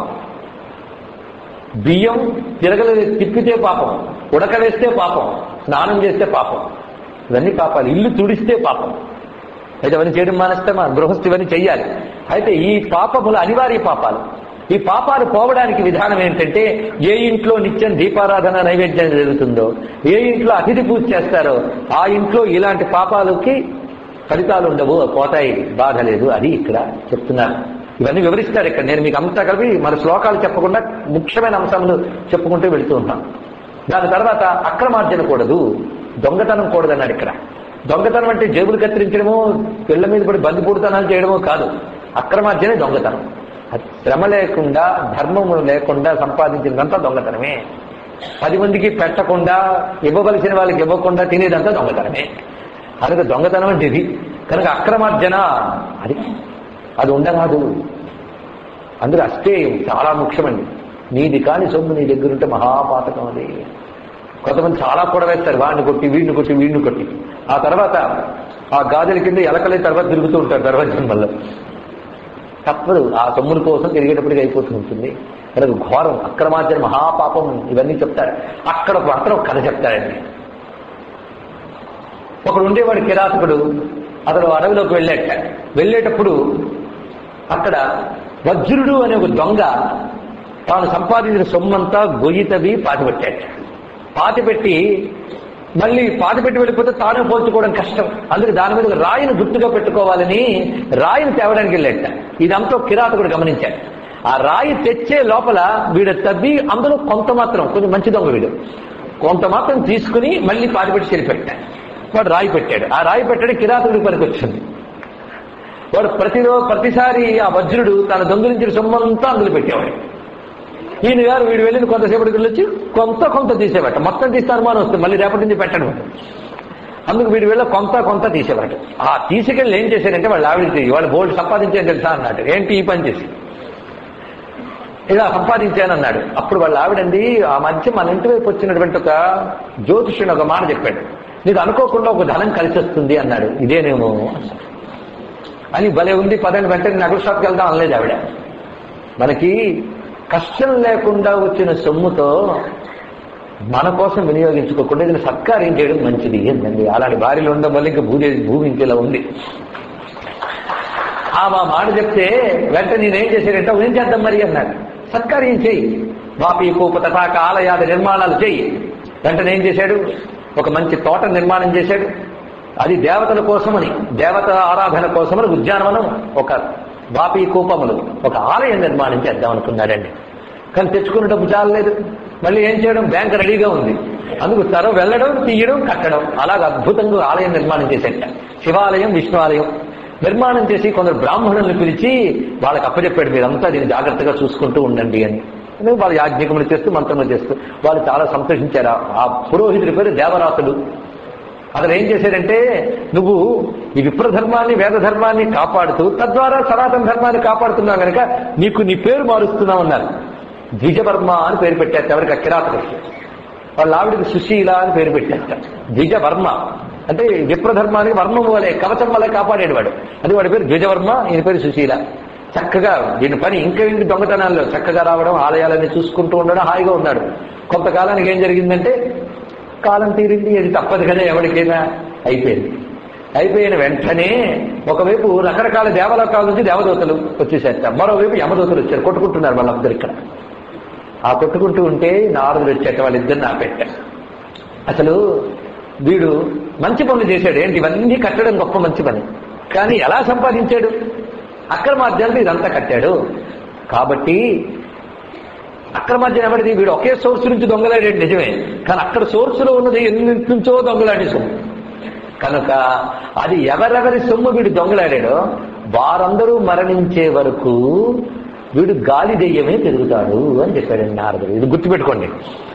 బియ్యం తిరగలు తిప్పితే పాపం ఉడకవేస్తే పాపం స్నానం చేస్తే పాపం ఇవన్నీ పాపాలు ఇల్లు తుడిస్తే పాపం అయితే అవన్నీ చేయడం మానేస్తే మా గృహస్థు ఇవన్నీ చెయ్యాలి అయితే ఈ పాపములు అనివార్య పాపాలు ఈ పాపాలు పోవడానికి విధానం ఏంటంటే ఏ ఇంట్లో నిత్యం దీపారాధన నైవేద్యం జరుగుతుందో ఏ ఇంట్లో అతిథి పూజ చేస్తారో ఆ ఇంట్లో ఇలాంటి పాపాలకి ఫలితాలు ఉండవు పోతాయి బాధ లేదు అది ఇక్కడ చెప్తున్నారు ఇవన్నీ వివరిస్తారు ఇక్కడ నేను మీకు అంతా కలిపి మన శ్లోకాలు చెప్పకుండా ముఖ్యమైన అంశములు చెప్పుకుంటూ వెళుతూ ఉన్నాం దాని తర్వాత అక్రమార్జన కూడదు దొంగతనం కూడదన్నాడు ఇక్కడ దొంగతనం అంటే జేబులు కత్తిరించడమో పిల్ల మీద పడి బందిపూడుతనాలు చేయడమో కాదు అక్రమార్జనే దొంగతనం అది శ్రమ లేకుండా ధర్మము లేకుండా సంపాదించినదంతా దొంగతనమే పది మందికి పెట్టకుండా ఇవ్వవలసిన వాళ్ళకి ఇవ్వకుండా తినేదంతా దొంగతనమే కనుక దొంగతనం అంటే ఇది కనుక అక్రమార్జన అది అది ఉండరాదు అందులో అస్థేయం చాలా ముఖ్యమండి నీది కాని సొమ్ము నీ దగ్గర ఉంటే మహాపాతకం అది కొంతమంది చాలా కూడా వేస్తారు వాడిని కొట్టి వీడిని కొట్టి వీడిని కొట్టి ఆ తర్వాత ఆ గాజుల కింద ఎలకలే తర్వాత తిరుగుతూ ఉంటారు తర్వాత జన్మల్లో తప్పదు ఆ సొమ్ముల కోసం తిరిగేటప్పటికి అయిపోతూ ఉంటుంది కనుక ఘోరం అక్రమార్జన మహాపాపం ఇవన్నీ చెప్తారు అక్కడ మాత్రం ఒక కథ చెప్తారండి ఒకడు ఉండేవాడు కిరాతకుడు అతను అడవిలోకి వెళ్ళాట వెళ్ళేటప్పుడు అక్కడ వజ్రుడు అనే ఒక దొంగ తాను సంపాదించిన సొమ్మంతా గొయ్యి తవ్వి పాతిపెట్టాట పాతిపెట్టి మళ్ళీ పాతిపెట్టి వెళ్ళిపోతే తానే పోల్చుకోవడం కష్టం అందుకే దాని మీద ఒక రాయిని గుర్తుగా పెట్టుకోవాలని రాయిని తేవడానికి వెళ్ళాట ఇదంతా ఒక కిరాతకుడు గమనించాడు ఆ రాయి తెచ్చే లోపల వీడు తవ్వి అందులో కొంత మాత్రం కొంచెం మంచి దొంగ వీడు కొంత మాత్రం తీసుకుని మళ్ళీ పాతిపెట్టి చెరిపెట్టాడు వాడు రాయి పెట్టాడు ఆ రాయి పెట్టాడు కిరాతకుడికి పనికొచ్చింది వాడు ప్రతిరో ప్రతిసారి ఆ వజ్రుడు తన దొంగిలించిన సొమ్మంతా అందులో పెట్టేవాడు ఈయన గారు వీడు వెళ్ళిన కొంతసేపటికి వెళ్ళొచ్చి కొంత కొంత తీసేవాట మొత్తం తీస్తే అనుమానం వస్తుంది మళ్ళీ రేపటి నుంచి పెట్టడం అందుకు వీడి వెళ్ళ కొంత కొంత తీసేవాట ఆ తీసుకెళ్ళి ఏం చేశారంటే వాళ్ళు ఆవిడ వాళ్ళు బోల్డ్ సంపాదించాను తెలుసా అన్నాడు ఏంటి ఈ పని చేసి ఇలా సంపాదించానన్నాడు అప్పుడు వాళ్ళ ఆవిడండి ఆ మధ్య మన ఇంటి వైపు వచ్చినటువంటి ఒక జ్యోతిష్యుని ఒక మాట చెప్పాడు నీకు అనుకోకుండా ఒక ధనం కలిసి వస్తుంది అన్నాడు ఇదేనేమో అని భలే ఉంది పదండి వెంటనే నగల షాప్కి వెళ్దాం అనలేదు ఆవిడ మనకి కష్టం లేకుండా వచ్చిన సొమ్ముతో మన కోసం వినియోగించుకోకుండా ఇది సత్కార్యం చేయడం మంచిది ఏంటండి అలాంటి భార్యలు ఉండడం వల్ల ఇంకా భూమి భూమి ఇంకెలా ఉంది ఆ మా మాట చెప్తే వెంటనే నేనేం చేశానంటే ఏం చేద్దాం మరి అన్నాడు సత్కార్యం చెయ్యి వాపి కూప తటాక ఆలయాది నిర్మాణాలు చెయ్యి వెంటనే ఏం చేశాడు ఒక మంచి తోట నిర్మాణం చేశాడు అది దేవతల కోసమని దేవత ఆరాధన కోసమని ఉద్యానవనం ఒక వాపి కూపములు ఒక ఆలయం నిర్మాణం చేద్దాం అనుకున్నాడండి కానీ తెచ్చుకున్న డబ్బు చాలలేదు మళ్ళీ ఏం చేయడం బ్యాంక్ రెడీగా ఉంది అందుకు తరం వెళ్ళడం తీయడం కట్టడం అలాగ అద్భుతంగా ఆలయం నిర్మాణం చేసేట శివాలయం విష్ణు ఆలయం నిర్మాణం చేసి కొందరు బ్రాహ్మణుల్ని పిలిచి వాళ్ళకి అప్పచెప్పాడు మీరంతా దీన్ని జాగ్రత్తగా చూసుకుంటూ ఉండండి అని అని వాళ్ళు యాజ్ఞికములు చేస్తూ మంత్రములు చేస్తూ వాళ్ళు చాలా సంతోషించారు ఆ- ఆ పురోహితుడి పేరు దేవరాతుడు అతను ఏం చేశాడంటే నువ్వు ఈ విప్రధర్మాన్ని వేద ధర్మాన్ని కాపాడుతూ తద్వారా సనాతన ధర్మాన్ని కాపాడుతున్నావు కనుక నీకు నీ పేరు మారుస్తున్నావు అన్నారు ద్విజవర్మ అని పేరు పెట్టారు ఎవరికి అకిరాతకి వాళ్ళ ఆవిడకి సుశీల అని పేరు పెట్టారట ద్విజవర్మ అంటే విప్రధర్మానికి వర్మం వలె కవచం వలె కాపాడేవాడు అది వాడి పేరు ద్విజవర్మ ఈయన పేరు సుశీల చక్కగా దీని పని ఇంకా ఇంటి దొంగతనాల్లో చక్కగా రావడం ఆలయాలన్నీ చూసుకుంటూ ఉండడం హాయిగా ఉన్నాడు కొంతకాలానికి ఏం జరిగిందంటే కాలం తీరింది అది తప్పదు కదా ఎవరికైనా అయిపోయింది అయిపోయిన వెంటనే ఒకవైపు రకరకాల దేవలోకాల నుంచి దేవదూతలు వచ్చేసేట మరోవైపు యమదూతలు వచ్చారు కొట్టుకుంటున్నారు వాళ్ళందరూ ఇక్కడ ఆ కొట్టుకుంటూ ఉంటే నారదుడు వచ్చేట వాళ్ళిద్దరిని ఆపెట్టారు అసలు వీడు మంచి పనులు చేశాడు ఏంటి ఇవన్నీ కట్టడం గొప్ప మంచి పని కానీ ఎలా సంపాదించాడు అక్రమార్జనతో ఇదంతా కట్టాడు కాబట్టి అక్రమార్జన ఎవరిది వీడు ఒకే సోర్స్ నుంచి దొంగలాడాడు నిజమే కానీ అక్కడ సోర్స్ లో ఉన్నది ఎన్ని నుంచో దొంగలాడి సొమ్ము కనుక అది ఎవరెవరి సొమ్ము వీడు దొంగలాడాడో వారందరూ మరణించే వరకు వీడు గాలి దెయ్యమే తిరుగుతాడు అని చెప్పాడు నారదుడు ఇది గుర్తుపెట్టుకోండి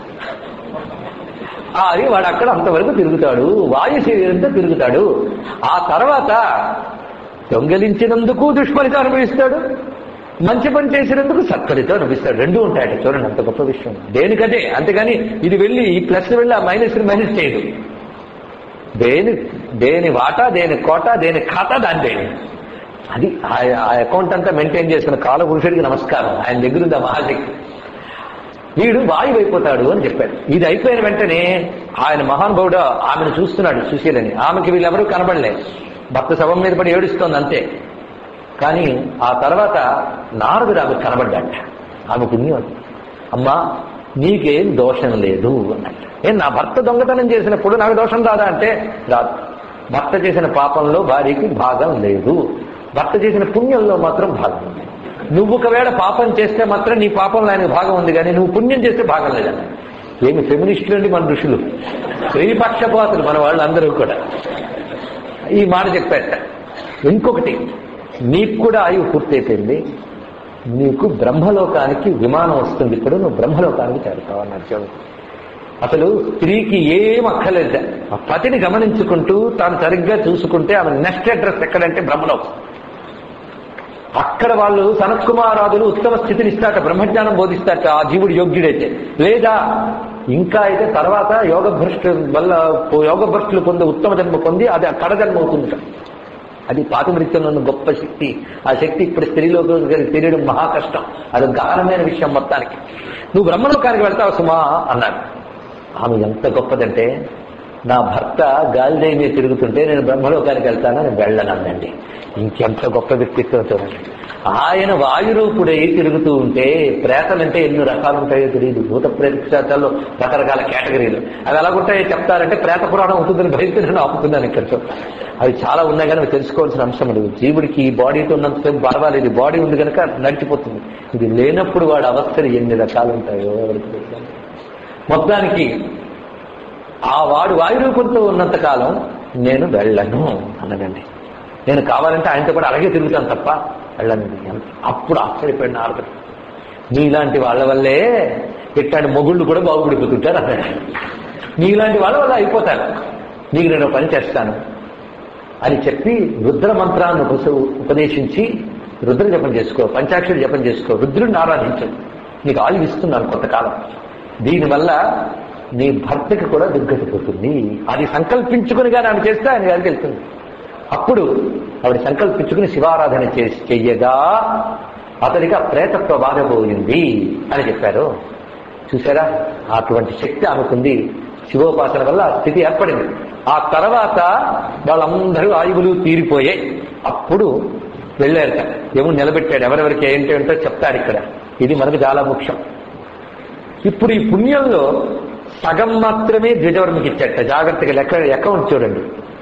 ఆ, అది వాడు అక్కడ అంతవరకు తిరుగుతాడు వాయు శరీరంతో తిరుగుతాడు ఆ తర్వాత దొంగలించినందుకు దుష్ఫలితం అనుభవిస్తాడు మంచి పని చేసినందుకు సత్ఫలితం అనుభవిస్తాడు రెండు ఉంటాయట చూడండి అంత గొప్ప విషయం దేనికదే అంతేగాని ఇది వెళ్ళి ఈ ప్లస్ వెళ్ళి ఆ మైనస్ మైనస్ చేయదు దేని దేని వాటా దేని కోట దేని ఖాతా దాని దేని అది ఆ- ఆ అకౌంట్ అంతా మెయింటైన్ చేసిన కాలపురుషుడికి నమస్కారం ఆయన దగ్గర ఉంది ఆ మహాశక్తి వీడు వాయువు అయిపోతాడు అని చెప్పాడు ఇది అయిపోయిన వెంటనే ఆయన మహానుభావుడు ఆమెను చూస్తున్నాడు సుశీలని ఆమెకి వీళ్ళెవరూ కనబడలే భర్త శవం మీద పడి ఏడుస్తోంది అంతే కానీ ఆ తర్వాత నారదుడు ఆమెకు కనబడ్డాట ఆమె పుణ్యం అమ్మా నీకేం దోషం లేదు అన్నట్టు ఏం నా భర్త దొంగతనం చేసినప్పుడు నాకు దోషం రాదా అంటే రాదు భర్త చేసిన పాపంలో భార్యకి భాగం లేదు భర్త చేసిన పుణ్యంలో మాత్రం భాగం ఉంది నువ్వు ఒకవేళ పాపం చేస్తే మాత్రం నీ పాపంలో ఆయనకు భాగం ఉంది కానీ నువ్వు పుణ్యం చేస్తే భాగం లేదన్న ఏమి ఫెమినిస్టులు అండి మన ఋషులు స్త్రీపక్షపాతులు మన వాళ్ళు అందరూ కూడా ఈ మాట చెప్పాట ఇంకొకటి నీకు కూడా ఆయువు పూర్తయిపోయింది నీకు బ్రహ్మలోకానికి విమానం వస్తుంది ఇప్పుడు నువ్వు బ్రహ్మలోకానికి చేరుతావు అన్నాడు చూడు అసలు స్త్రీకి ఏం అక్కర్లేదు ఆ పతిని గమనించుకుంటూ తాను సరిగ్గా చూసుకుంటే ఆమె నెక్స్ట్ అడ్రస్ ఎక్కడంటే బ్రహ్మలోకం అక్కడ వాళ్ళు సనత్కుమారాదులు ఉత్తమ స్థితిని ఇస్తాట బ్రహ్మజ్ఞానం బోధిస్తాట ఆ జీవుడు యోగ్యుడైతే లేదా ఇంకా అయితే తర్వాత యోగ భ్రష్టు వల్ల యోగ భ్రష్టులు పొందే ఉత్తమ జన్మ పొంది అది ఆ కడ జన్మ అవుతుందట అది పాతిమృత్యంలో ఉన్న గొప్ప శక్తి ఆ శక్తి ఇప్పుడు స్త్రీలోకి తెలియడం మహా కష్టం అది గహనమైన విషయం మొత్తానికి నువ్వు బ్రహ్మలోకానికి వెళ్తావు సుమా అన్నాడు ఆమె ఎంత గొప్పదంటే నా భర్త గాలిదై మీద తిరుగుతుంటే నేను బ్రహ్మలోకానికి వెళ్తానని వెళ్ళనందండి ఇంకెంత గొప్ప వ్యక్తిత్వం చూడండి ఆయన వాయురూపుడై తిరుగుతూ ఉంటే ప్రేతలంటే ఎన్ని రకాలు ఉంటాయో తెలియదు భూత ప్రేతాల్లో రకరకాల కేటగిరీలు అవి ఎలాగుంటాయో చెప్తారంటే ప్రేత పురాణం ఉంటుందని భయపడి నేను ఆపుతున్నాను ఇక్కడ అవి చాలా ఉన్నాయి కానీ అవి తెలుసుకోవాల్సిన అంశం లేదు జీవుడికి ఈ బాడీతో ఉన్నంతసేపు పర్వాలేదు ఈ బాడీ ఉంది కనుక నడిచిపోతుంది ఇది లేనప్పుడు వాడి అవస్థలు ఎన్ని రకాలు ఉంటాయో ఎవరికి తెలుసు. మొత్తానికి ఆ వాడు వాయురూపంతో ఉన్నంత కాలం నేను వెళ్ళను అన్నదండి నేను కావాలంటే ఆయనతో కూడా అలాగే తిరుగుతాను తప్ప వెళ్ళను అప్పుడు ఆశ్చర్యపోయిన నారదుడు నీలాంటి వాళ్ళ వల్లే ఇట్లాంటి మొగుళ్ళు కూడా బాగుపడిపోతుంటారు అన్నాడు నీలాంటి వాళ్ళ వల్ల అయిపోతారు నీకు నేను ఒక పని చేస్తాను అని చెప్పి రుద్ర మంత్రాన్ని ఉపస- ఉపదేశించి రుద్ర జపం చేసుకో పంచాక్షరి జపం చేసుకో రుద్రుడిని ఆరాధించు నీకు ఆయువు ఇస్తున్నాను కొంతకాలం దీనివల్ల నీ భర్తకి కూడా దుర్గతి పోతుంది అది సంకల్పించుకుని కానీ ఆమె చేస్తే ఆయన గారికి వెళ్తుంది అప్పుడు ఆవిడ సంకల్పించుకుని శివారాధన చేసి చెయ్యగా అతడికి ఆ ప్రేతత్వ బాధ పోయింది అని చెప్పారు చూసారా అటువంటి శక్తి ఆమెకుంది శివోపాసన వల్ల ఆ స్థితి ఏర్పడింది ఆ తర్వాత వాళ్ళందరూ ఆయువులు తీరిపోయాయి అప్పుడు వెళ్ళారట ఏమో నిలబెట్టాడు ఎవరెవరికి ఏంటి ఏంటో చెప్తాడు ఇక్కడ ఇది మనకు చాలా ముఖ్యం ఇప్పుడు ఈ పుణ్యంలో సగం మాత్రమే ద్విజవర్మకి ఇచ్చట జాగ్రత్తగా లెక్క అకౌంట్ చూడండి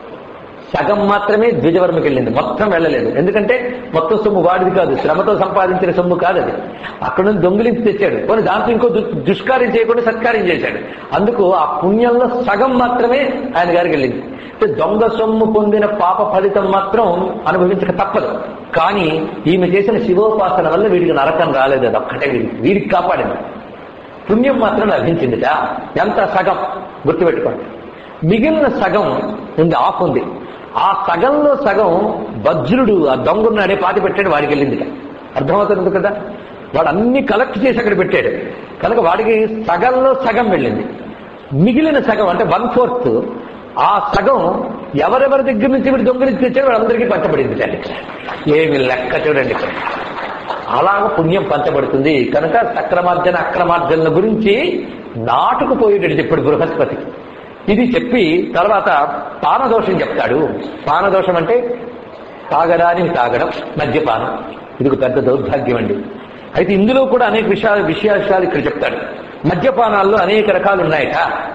సగం మాత్రమే ద్విజవర్మకి వెళ్ళింది మొత్తం వెళ్ళలేదు ఎందుకంటే మొత్తం సొమ్ము వాడిది కాదు శ్రమతో సంపాదించిన సొమ్ము కాదు అది అక్కడ నుంచి దొంగిలించి తెచ్చాడు కొన్ని దాంట్లో ఇంకో దు- దుష్కార్యం చేయకుండా సత్కార్యం చేశాడు అందుకు ఆ పుణ్యంలో సగం మాత్రమే ఆయన గారికి వెళ్ళింది అంటే దొంగ సొమ్ము పొందిన పాప ఫలితం మాత్రం అనుభవించక తప్పదు కానీ ఈమె చేసిన శివోపాసన వల్ల వీడికి నరకం రాలేదు అది ఒక్కటే వీడికి వీడికి కాపాడింది పుణ్యం మాత్రం లభించిందిట ఎంత సగం గుర్తుపెట్టుకోండి మిగిలిన సగం ఉంది ఆఫ్ ఉంది ఆ సగంలో సగం వజ్రుడు ఆ దొంగన్నాడే పాతి పెట్టాడు వాడికి వెళ్ళిందిట అర్థమవుతుంది కదా వాడు అన్ని కలెక్ట్ చేసి అక్కడ పెట్టాడు కనుక వాడికి సగంలో సగం వెళ్ళింది మిగిలిన సగం అంటే వన్ ఫోర్త్ ఆ సగం ఎవరెవరి దగ్గర నుంచి వీడు దొంగలించి తెచ్చాడు వాళ్ళందరికీ పంచబడింది ఇక్కడ ఏమి లెక్క చూడండి ఇక్కడ అలాగ పుణ్యం పంచబడుతుంది కనుక సక్రమార్జన అక్రమార్జనల గురించి నాటుకుపోయేటట్టు చెప్పాడు బృహస్పతి ఇది చెప్పి తర్వాత పానదోషం చెప్తాడు పానదోషం అంటే తాగడానికి తాగడం మద్యపానం ఇది ఒక పెద్ద దౌర్భాగ్యం అండి అయితే ఇందులో కూడా అనేక విషయాలు విషయాలు ఇక్కడ చెప్తాడు మద్యపానాల్లో అనేక రకాలు ఉన్నాయట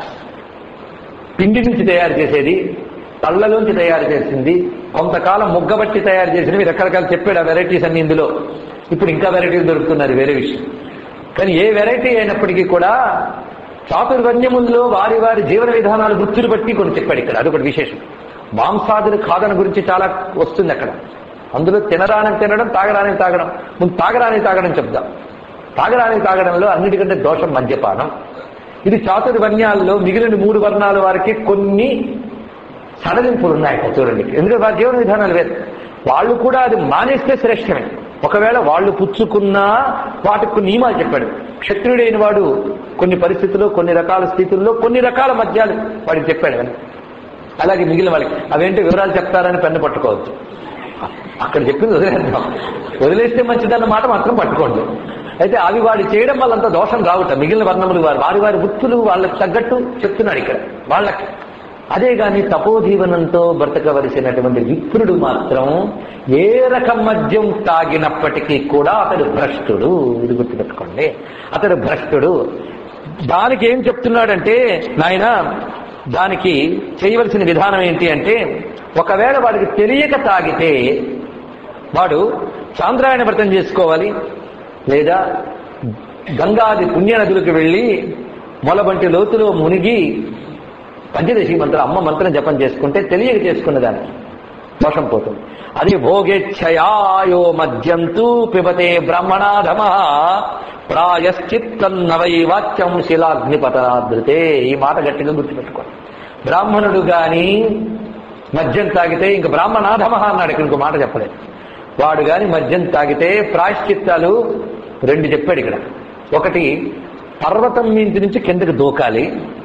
పిండి నుంచి తయారు చేసేది పళ్ళలోంచి తయారు చేసింది కొంతకాలం ముగ్గబట్టి తయారు చేసినవి రకరకాలు చెప్పాడు ఆ వెరైటీస్ అన్ని ఇందులో ఇప్పుడు ఇంకా వెరైటీలు దొరుకుతున్నారు వేరే విషయం కానీ ఏ వెరైటీ అయినప్పటికీ కూడా చాతుర్వర్ణ్యముల్లో వారి వారి జీవన విధానాలు వృత్తులు బట్టి కొన్ని చెప్పాడు ఇక్కడ అదొకటి విశేషం మాంసాదులు ఖాదన గురించి చాలా వస్తుంది అక్కడ అందులో తినరాని తినడం తాగరాని తాగడం ముందు తాగరాని తాగడం చెప్దాం తాగరాని తాగడంలో అన్నిటికంటే దోషం మద్యపానం ఇది చాతుర్వర్ణ్యాల్లో మిగిలిన మూడు వర్ణాల వారికి కొన్ని సడలింపులు ఉన్నాయి ఇక్కడ చూడండి ఎందుకంటే వారి జీవన విధానాలు వేరు వాళ్ళు కూడా అది మానేస్తే శ్రేష్టమే ఒకవేళ వాళ్ళు పుచ్చుకున్నా వాటికి కొన్ని నియమాలు చెప్పాడు క్షత్రియుడైన వాడు కొన్ని పరిస్థితుల్లో కొన్ని రకాల స్థితుల్లో కొన్ని రకాల మద్యాలు వాడికి చెప్పాడు అని అలాగే మిగిలిన వాళ్ళకి అవేంటి వివరాలు చెప్తారని పెన్ను పట్టుకోవద్దు అక్కడ చెప్పింది వదిలేద్దాం వదిలేస్తే మంచిదన్న మాట మాత్రం పట్టుకోండి అయితే అవి వాడు చేయడం వల్ల అంత దోషం రావుట మిగిలిన వర్ణములు వారు వారి వారి వృత్తులు వాళ్ళకి తగ్గట్టు చెప్తున్నాడు ఇక్కడ వాళ్ళకి అదే గాని తపోజీవనంతో బ్రతకవలసినటువంటి విప్రుడు మాత్రం ఏ రకం మద్యం తాగినప్పటికీ కూడా అతడు భ్రష్టుడు ఇది గుర్తుపెట్టుకోండి అతడు భ్రష్టుడు దానికి ఏం చెప్తున్నాడంటే నాయన దానికి చేయవలసిన విధానం ఏంటి అంటే ఒకవేళ వాడికి తెలియక తాగితే వాడు చాంద్రాయణ వ్రతం చేసుకోవాలి లేదా గంగాది పుణ్య నదులకు వెళ్ళి మొలబంటి లోతులో మునిగి పంచదశి మంత్రం అమ్మ మంత్రం జపం చేసుకుంటే తెలియక చేసుకున్న దానికి దోషం పోతుంది అది భోగేచ్ఛయాయో మద్యంతు పిబతే బ్రాహ్మణాధమ ప్రాయశ్చిత్తన్నవై వాక్యం శిలాగ్నిపతనాదృతే ఈ మాట గట్టిగా గుర్తుపెట్టుకోండి బ్రాహ్మణుడు గాని మద్యం తాగితే ఇంక బ్రాహ్మణాధమ అన్నాడు ఇక్కడ ఇంకో మాట చెప్పలేదు వాడు గాని మద్యం తాగితే ప్రాయశ్చిత్తాలు రెండు చెప్పాడు ఇక్కడ ఒకటి పర్వతం మీంటి నుంచి కిందకి దూకాలి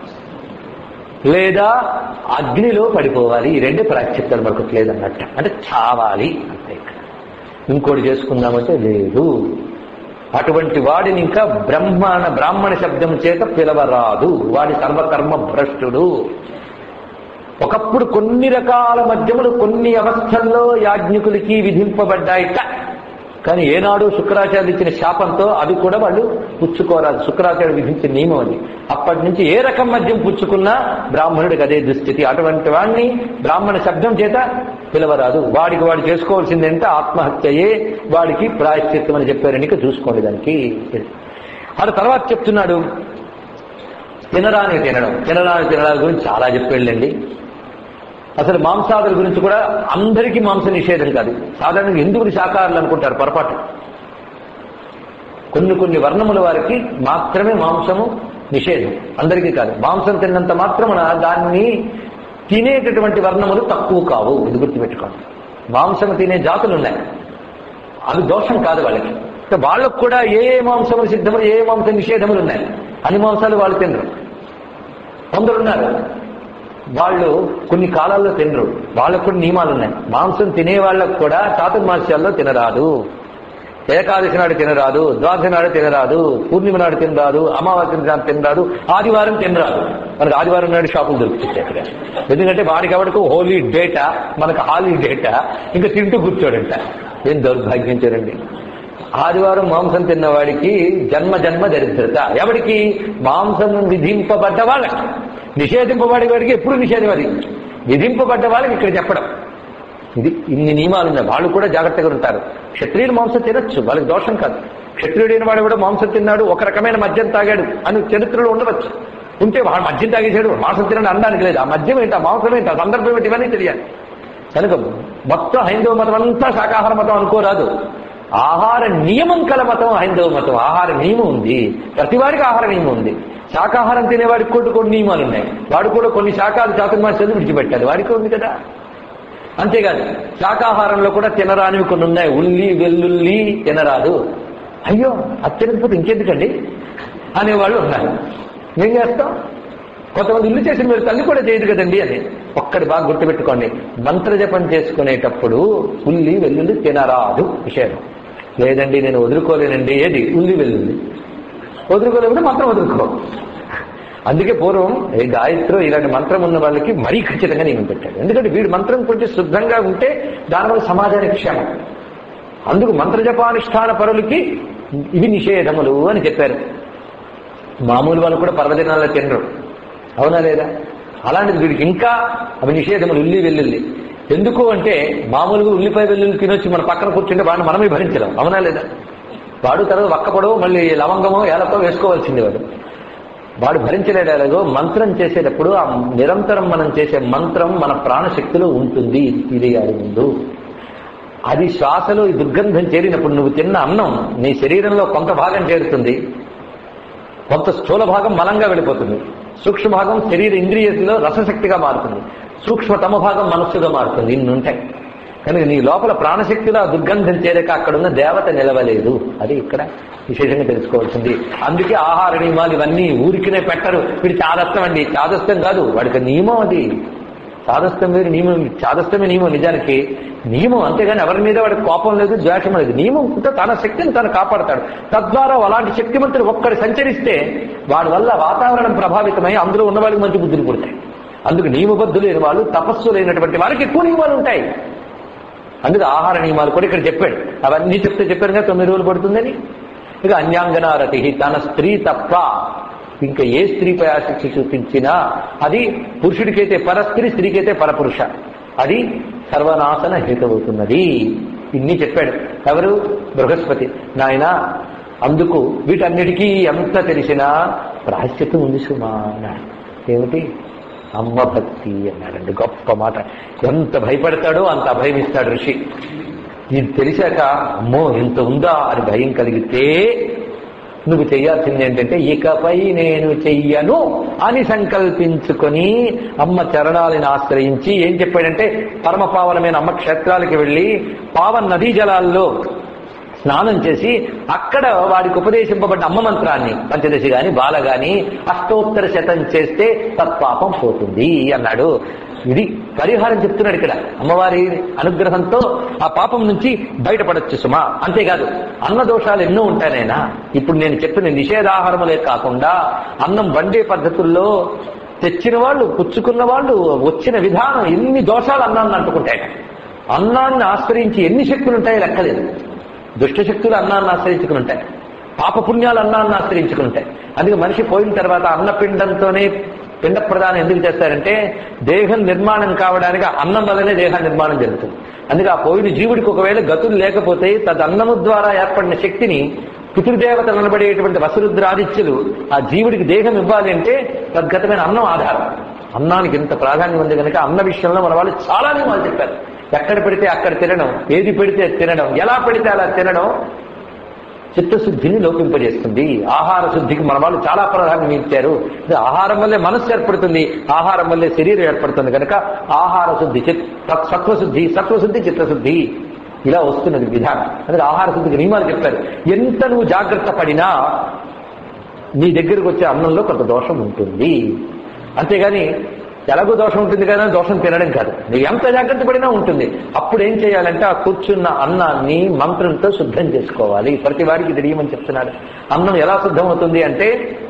లేదా అగ్నిలో పడిపోవాలి ఈ రెండే ప్రాయశ్చిత్తాలు మనకు లేదన్నట్టు అంటే చావాలి అంతే ఇక్కడ ఇంకోటి చేసుకుందామంటే లేదు అటువంటి వాడిని ఇంకా బ్రహ్మణ బ్రాహ్మణ శబ్దం చేత పిలవరాదు వాడి సర్వకర్మ భ్రష్టుడు ఒకప్పుడు కొన్ని రకాల మద్యములు కొన్ని అవస్థల్లో యాజ్ఞికులకి విధింపబడ్డాయిట కానీ ఏనాడు శుక్రాచార్యులు ఇచ్చిన శాపంతో అవి కూడా వాళ్ళు పుచ్చుకోరాదు శుక్రాచార్యుడు విధించిన నియమం అది అప్పటి నుంచి ఏ రకం మద్యం పుచ్చుకున్నా బ్రాహ్మణుడికి అదే దుస్థితి అటువంటి వాడిని బ్రాహ్మణ శబ్దం చేత పిలవరాదు వాడికి వాడు చేసుకోవాల్సిందంటే ఆత్మహత్యయే వాడికి ప్రాయశ్చిత్తం అని చెప్పారని ఇక చూసుకోండి దానికి అది తర్వాత చెప్తున్నాడు తినరాని తినడం తినరాని తినడాల గురించి చాలా చెప్పాళ్ళండి అసలు మాంసాదుల గురించి కూడా అందరికీ మాంస నిషేధం కాదు సాధారణంగా ఎందుకు శాకాహారులు అనుకుంటారు పొరపాటు కొన్ని కొన్ని వర్ణముల వారికి మాత్రమే మాంసము నిషేధం అందరికీ కాదు మాంసం తిన్నంత మాత్రమున దాన్ని తినేటటువంటి వర్ణములు తక్కువ కావు ఇది గుర్తుపెట్టుకోండి మాంసం తినే జాతులు ఉన్నాయి అవి దోషం కాదు వాళ్ళకి అంటే వాళ్ళకు కూడా ఏ ఏ మాంసములు సిద్ధములు ఏ ఏ మాంస నిషేధములు ఉన్నాయి అన్ని మాంసాలు వాళ్ళు తినరు కొందరున్నారు వాళ్ళు కొన్ని కాలాల్లో తినరు వాళ్ళకు కూడా నియమాలు ఉన్నాయి మాంసం తినే వాళ్ళకు కూడా చాతుర్మాస్యాల్లో తినరాదు ఏకాదశి నాడు తినరాదు ద్వాదశి నాడు తినరాదు పూర్ణిమ నాడు తినరాదు అమావాస్య నాడు తినరాదు ఆదివారం తినరాదు మనకు ఆదివారం నాడు షాపులు దొరుకుతుంది అక్కడ ఎందుకంటే వాడికి ఎవరికి హోలీ డేటా మనకు హాలీ డేటా ఇంకా తింటూ కూర్చోడంట ఏం దౌర్భాగ్యం చూడండి ఆదివారం మాంసం తిన్నవాడికి జన్మ జన్మ దరిద్రత ఎవడికి మాంసం విధింపబడ్డ వాళ్ళకి నిషేధింపబడే వాడికి ఎప్పుడు నిషేధం అది విధింపబడ్డ వాళ్ళకి ఇక్కడ చెప్పడం ఇది ఇన్ని నియమాలు ఉన్నాయి వాళ్ళు కూడా జాగ్రత్తగా ఉంటారు క్షత్రియుడు మాంసం తినొచ్చు వాళ్ళకి దోషం కాదు క్షత్రియుడైన వాడు కూడా మాంసం తిన్నాడు ఒక రకమైన మద్యం తాగాడు అని చరిత్రలో ఉండవచ్చు ఉంటే వాడు మద్యం తాగేసాడు మాంసం తినడం అనడానికి లేదు ఆ మద్యం ఏంటి ఆ మాంసం ఏంటి ఆ సందర్భం ఏంటి ఇవన్నీ తెలియాలి కనుక మొత్తం హైందవ మతం అంతా శాకాహార మతం అనుకోరాదు ఆహార నియమం కల మతం హైందవ మతం ఆహార నియమం ఉంది ప్రతి వాడికి ఆహార నియమం ఉంది శాకాహారం తినేవాడికి కూడా కొన్ని నియమాలు ఉన్నాయి వాడు కూడా కొన్ని శాఖలు చాతుర్మాసాలు విడిచిపెట్టాలి వాడికి ఉంది కదా అంతేకాదు శాకాహారంలో కూడా తినరానివి కొన్ని ఉన్నాయి ఉల్లి వెల్లుల్లి తినరాదు అయ్యో అది తినకపోతే ఇంకెందుకండి అనేవాళ్ళు ఉన్నారు ఏం చేస్తాం కొంతమంది ఇల్లు చేసిన మీరు తల్లి కూడా చేయదు కదండి అని ఒక్కటి బాగా గుర్తుపెట్టుకోండి మంత్రజపం చేసుకునేటప్పుడు ఉల్లి వెల్లుల్లి తినరాదు విషయం లేదండి నేను వదులుకోలేనండి ఏది ఉల్లి వెల్లుల్లి వదులుకోలేకపోతే మంత్రం వదులుకో అందుకే పూర్వం ఏ గాయత్రి ఇలాంటి మంత్రం ఉన్న వాళ్ళకి మరీ ఖచ్చితంగా నేను పెట్టాడు ఎందుకంటే వీడి మంత్రం కొంచెం శుద్ధంగా ఉంటే దానివల్ల సమాజానికి క్షేమం అందుకు మంత్రజపానుష్ఠాన పరులకి ఇవి నిషేధములు అని చెప్పారు మామూలు వాళ్ళు కూడా పర్వదినాల్లో తినరు అవునా లేదా అలాంటిది వీడికి ఇంకా అవి నిషేధములు ఉల్లి వెల్లుల్లి ఎందుకు అంటే మామూలుగా ఉల్లిపాయ వెల్లుల్లి తినొచ్చి మన పక్కన కూర్చుంటే వాడిని మనమే భరించలేం అవునా లేదా వాడు తర్వాత వక్కపడో మళ్ళీ లవంగమో ఏలకో వేసుకోవాల్సింది వాడు వాడు భరించలేడు ఎలాగో మంత్రం చేసేటప్పుడు ఆ నిరంతరం మనం చేసే మంత్రం మన ప్రాణశక్తిలో ఉంటుంది ఇది అది ముందు అది శ్వాసలో ఈ దుర్గంధం చేరినప్పుడు నువ్వు తిన్న అన్నం నీ శరీరంలో కొంత భాగం చేరుతుంది కొంత స్థూల భాగం మలంగా వెళ్ళిపోతుంది సూక్ష్మ భాగం శరీర ఇంద్రియలో రసశక్తిగా మారుతుంది సూక్ష్మతమ భాగం మనస్సుగా మారుతుంది ఇన్ని ఉంటాయి కనుక నీ లోపల ప్రాణశక్తిలో ఆ దుర్గంధం చేరాక అక్కడ ఉన్న దేవత నిలవలేదు అది ఇక్కడ విశేషంగా తెలుసుకోవాల్సింది అందుకే ఆహార నియమాలు ఇవన్నీ ఊరికినే పెట్టరు వీడు చాదస్తం అండి చాదస్తం కాదు వాడికి నియమం అది చాదస్తం వేరు నియమం చాదస్తమే నియమం నిజానికి నియమం అంతేగాని ఎవరి మీద వాడికి కోపం లేదు ద్వేషం లేదు నియమం ఉంటే తన శక్తిని తను కాపాడతాడు తద్వారా అలాంటి శక్తిమంతుడు ఒక్కడు సంచరిస్తే వాడి వల్ల వాతావరణం ప్రభావితమై అందులో ఉన్న వాళ్ళకి మంచి బుద్ధులు పుడతాయి అందుకు నియమబద్ధులు లేని వాళ్ళు తపస్సు లేనటువంటి వారికి ఎక్కువ నియమాలు ఉంటాయి అందుకు ఆహార నియమాలు కూడా ఇక్కడ చెప్పాడు అవన్నీ చెప్తే చెప్పారు కదా తొమ్మిది రోజులు పడుతుందని ఇక అన్యాంగనారతి తన స్త్రీ తప్ప ఇంకా ఏ స్త్రీపై ఆసక్తి చూపించినా అది పురుషుడికైతే పరస్త్రీ స్త్రీకైతే పరపురుష అది సర్వనాశన హేతవుతున్నది ఇన్ని చెప్పాడు ఎవరు బృహస్పతి నాయన అందుకు వీటన్నిటికీ ఎంత తెలిసినా ప్రాశ్చిత్యం ఉంది సుమా అన్నాడు ఏమిటి అమ్మ భక్తి అన్నాడండి గొప్ప మాట ఎంత భయపడతాడో అంత అభయమిస్తాడు ఋషి ఇది తెలిసాక అమ్మో ఇంత ఉందా అని భయం కలిగితే నువ్వు చేయాల్సింది ఏంటంటే ఇకపై నేను చెయ్యను అని సంకల్పించుకొని అమ్మ చరణాలను ఆశ్రయించి ఏం చెప్పాడంటే పరమ పావనమైన అమ్మ క్షేత్రాలకి వెళ్ళి పావన్ నదీ జలాల్లో స్నానం చేసి అక్కడ వాడికి ఉపదేశింపబడ్డ అమ్మ మంత్రాన్ని పంచదశి గాని బాల గాని అష్టోత్తర శతం చేస్తే తత్పాపం పోతుంది అన్నాడు ఇది పరిహారం చెప్తున్నాడు ఇక్కడ అమ్మవారి అనుగ్రహంతో ఆ పాపం నుంచి బయటపడొచ్చు సుమా అంతేకాదు అన్న దోషాలు ఎన్నో ఉంటాయనైనా ఇప్పుడు నేను చెప్పిన నిషేధాహారములే కాకుండా అన్నం వండే పద్ధతుల్లో తెచ్చిన వాళ్ళు పుచ్చుకున్న వాళ్ళు వచ్చిన విధానం ఎన్ని దోషాలు అన్నాన్ని అంటుకుంటాయి అన్నాన్ని ఆశ్రయించి ఎన్ని శక్తులు ఉంటాయో లెక్కలేదు దుష్టశక్తులు అన్నాన్ని ఆశ్రయించుకుని ఉంటాయి పాపపుణ్యాలు అన్నాన్ని ఆశ్రయించుకుని ఉంటాయి అందుకే మనిషి పోయిన తర్వాత అన్నపిండంతోనే పిండ ప్రదానం ఎందుకు చేస్తారంటే దేహం నిర్మాణం కావడానికి అన్నం వల్లనే దేహ నిర్మాణం జరుగుతుంది అందుకే ఆ పోయిన జీవుడికి ఒకవేళ గతులు లేకపోతే తదన్నము ద్వారా ఏర్పడిన శక్తిని పితృదేవతలు అనబడేటువంటి వసురుద్రాదిత్యులు ఆ జీవుడికి దేహం ఇవ్వాలి అంటే తద్గతమైన అన్నం ఆధారం అన్నానికి ఎంత ప్రాధాన్యం ఉంది కనుక అన్న విషయంలో మన వాళ్ళు చాలా నియమాలు చెప్పారు ఎక్కడ పెడితే అక్కడ తినడం ఏది పెడితే తినడం ఎలా పెడితే అలా తినడం చిత్తశుద్ధిని లోపింపజేస్తుంది ఆహార శుద్ధికి మన వాళ్ళు చాలా ప్రాధాన్యం ఇచ్చారు ఇది ఆహారం వల్లే మనస్సు ఏర్పడుతుంది ఆహారం వల్లే శరీరం ఏర్పడుతుంది కనుక ఆహార శుద్ధి చిత్ సత్వశుద్ధి సత్వశుద్ధి చిత్తశుద్ధి ఇలా వస్తున్నది విధానం అందుకే ఆహార శుద్ధికి నియమాలు చెప్పారు ఎంత నువ్వు జాగ్రత్త పడినా నీ దగ్గరకు వచ్చే అన్నంలో కొంత దోషం ఉంటుంది అంతేగాని ఎలాగో దోషం ఉంటుంది కదా దోషం తినడం కాదు నువ్వు ఎంత జాగ్రత్త పడినా ఉంటుంది అప్పుడు ఏం చేయాలంటే ఆ కూర్చున్న అన్నాన్ని మంత్రంతో శుద్ధం చేసుకోవాలి ప్రతి వారికి తెలియమని చెప్తున్నాడు అన్నం ఎలా శుద్ధం అవుతుంది అంటే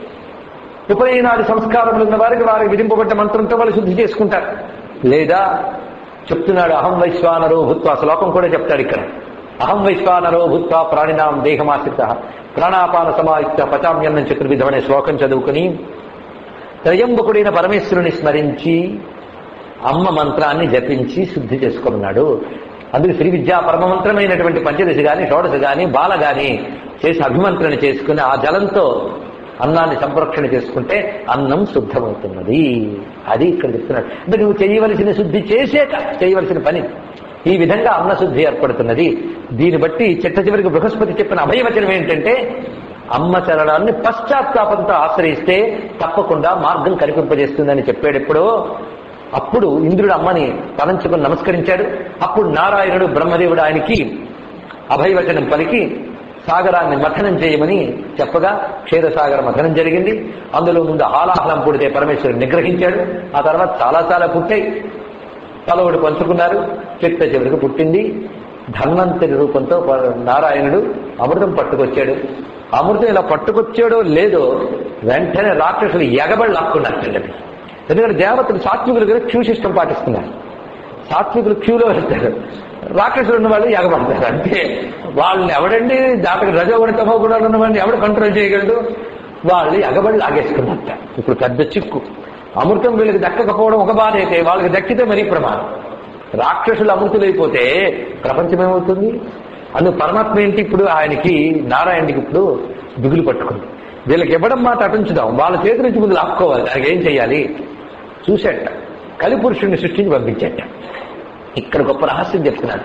ఉపనయనాది సంస్కారములు ఉన్న వారికి వారికి విధింపబడ్డ మంత్రంతో వాళ్ళు శుద్ధి చేసుకుంటారు లేదా చెప్తున్నాడు అహం వైశ్వానరో భూత్వ శ్లోకం కూడా చెప్తాడు ఇక్కడ అహం వైశ్వానరో భూత్వ ప్రాణినాం దేహమాశ్రిత ప్రాణాపాన సమాయుక్త పచామ్యన్నం చతుర్విధం అనే శ్లోకం చదువుకుని త్రయంబకుడైన పరమేశ్వరుని స్మరించి అమ్మ మంత్రాన్ని జపించి శుద్ధి చేసుకున్నాడు అందుకు శ్రీ విద్యా పరమమంత్రమైనటువంటి పంచదశి గాని షోడశ గాని బాల గాని చేసి అభిమంత్రణ చేసుకుని ఆ జలంతో అన్నాన్ని సంరక్షణ చేసుకుంటే అన్నం శుద్ధమవుతున్నది అది ఇక్కడ చెప్తున్నాడు అంటే నువ్వు చేయవలసిన శుద్ధి చేసేక చేయవలసిన పని ఈ విధంగా అన్న శుద్ధి ఏర్పడుతున్నది దీన్ని బట్టి చిట్ట చివరికి బృహస్పతి చెప్పిన అభయవచనం ఏంటంటే అమ్మ చరణాన్ని పశ్చాత్తాపంతో ఆశ్రయిస్తే తప్పకుండా మార్గం కనిపింపజేస్తుందని చెప్పేటప్పుడు అప్పుడు ఇంద్రుడు అమ్మని తలంచుకుని నమస్కరించాడు అప్పుడు నారాయణుడు బ్రహ్మదేవుడు ఆయనకి అభయవచనం పలికి సాగరాన్ని మథనం చేయమని చెప్పగా క్షీరసాగర మథనం జరిగింది అందులో ముందు హాలాహలం పుడితే పరమేశ్వరుడు నిగ్రహించాడు ఆ తర్వాత చాలా చాలా పుట్టాయి పలవుడు పంచుకున్నారు చిట్ట చివరికి పుట్టింది ధన్వంతరి రూపంతో ప- నారాయణుడు అమృతం పట్టుకొచ్చాడు అమృతం ఇలా పట్టుకొచ్చాడో లేదో వెంటనే రాక్షసులు ఎగబడి లాక్కున్నారు చెల్లెని ఎందుకంటే దేవతలు సాత్వికులు కూడా క్యూ సిస్టమ్ పాటిస్తున్నారు సాత్వికులు క్యూలో వెళ్తారు రాక్షసులు ఉన్న వాళ్ళు ఎగబడతారు అంటే వాళ్ళని ఎవడండి దానికి రజోగుణ తమో గుణాలు ఉన్న వాళ్ళని ఎవడు కంట్రోల్ చేయగలడు వాళ్ళు ఎగబడి లాగేసుకున్నట్ట ఇప్పుడు పెద్ద చిక్కు అమృతం వీళ్ళకి దక్కకపోవడం ఒక బాధ అయితే వాళ్ళకి దక్కితే మరీ ప్రమాదం రాక్షసులు అమృతులైపోతే ప్రపంచం ఏమవుతుంది అందుకు పరమాత్మ ఏంటి ఇప్పుడు ఆయనకి నారాయణకి ఇప్పుడు దిగులు పట్టుకుంది వీళ్ళకి ఇవ్వడం మాట అటుంచుదాం వాళ్ళ చేతి నుంచి ముందు లాక్కోవాలి దానికి ఏం చేయాలి చూసేట కలిపురుషుణ్ణి సృష్టించి పంపించేట ఇక్కడ గొప్ప రహస్యం చెప్తున్నాడు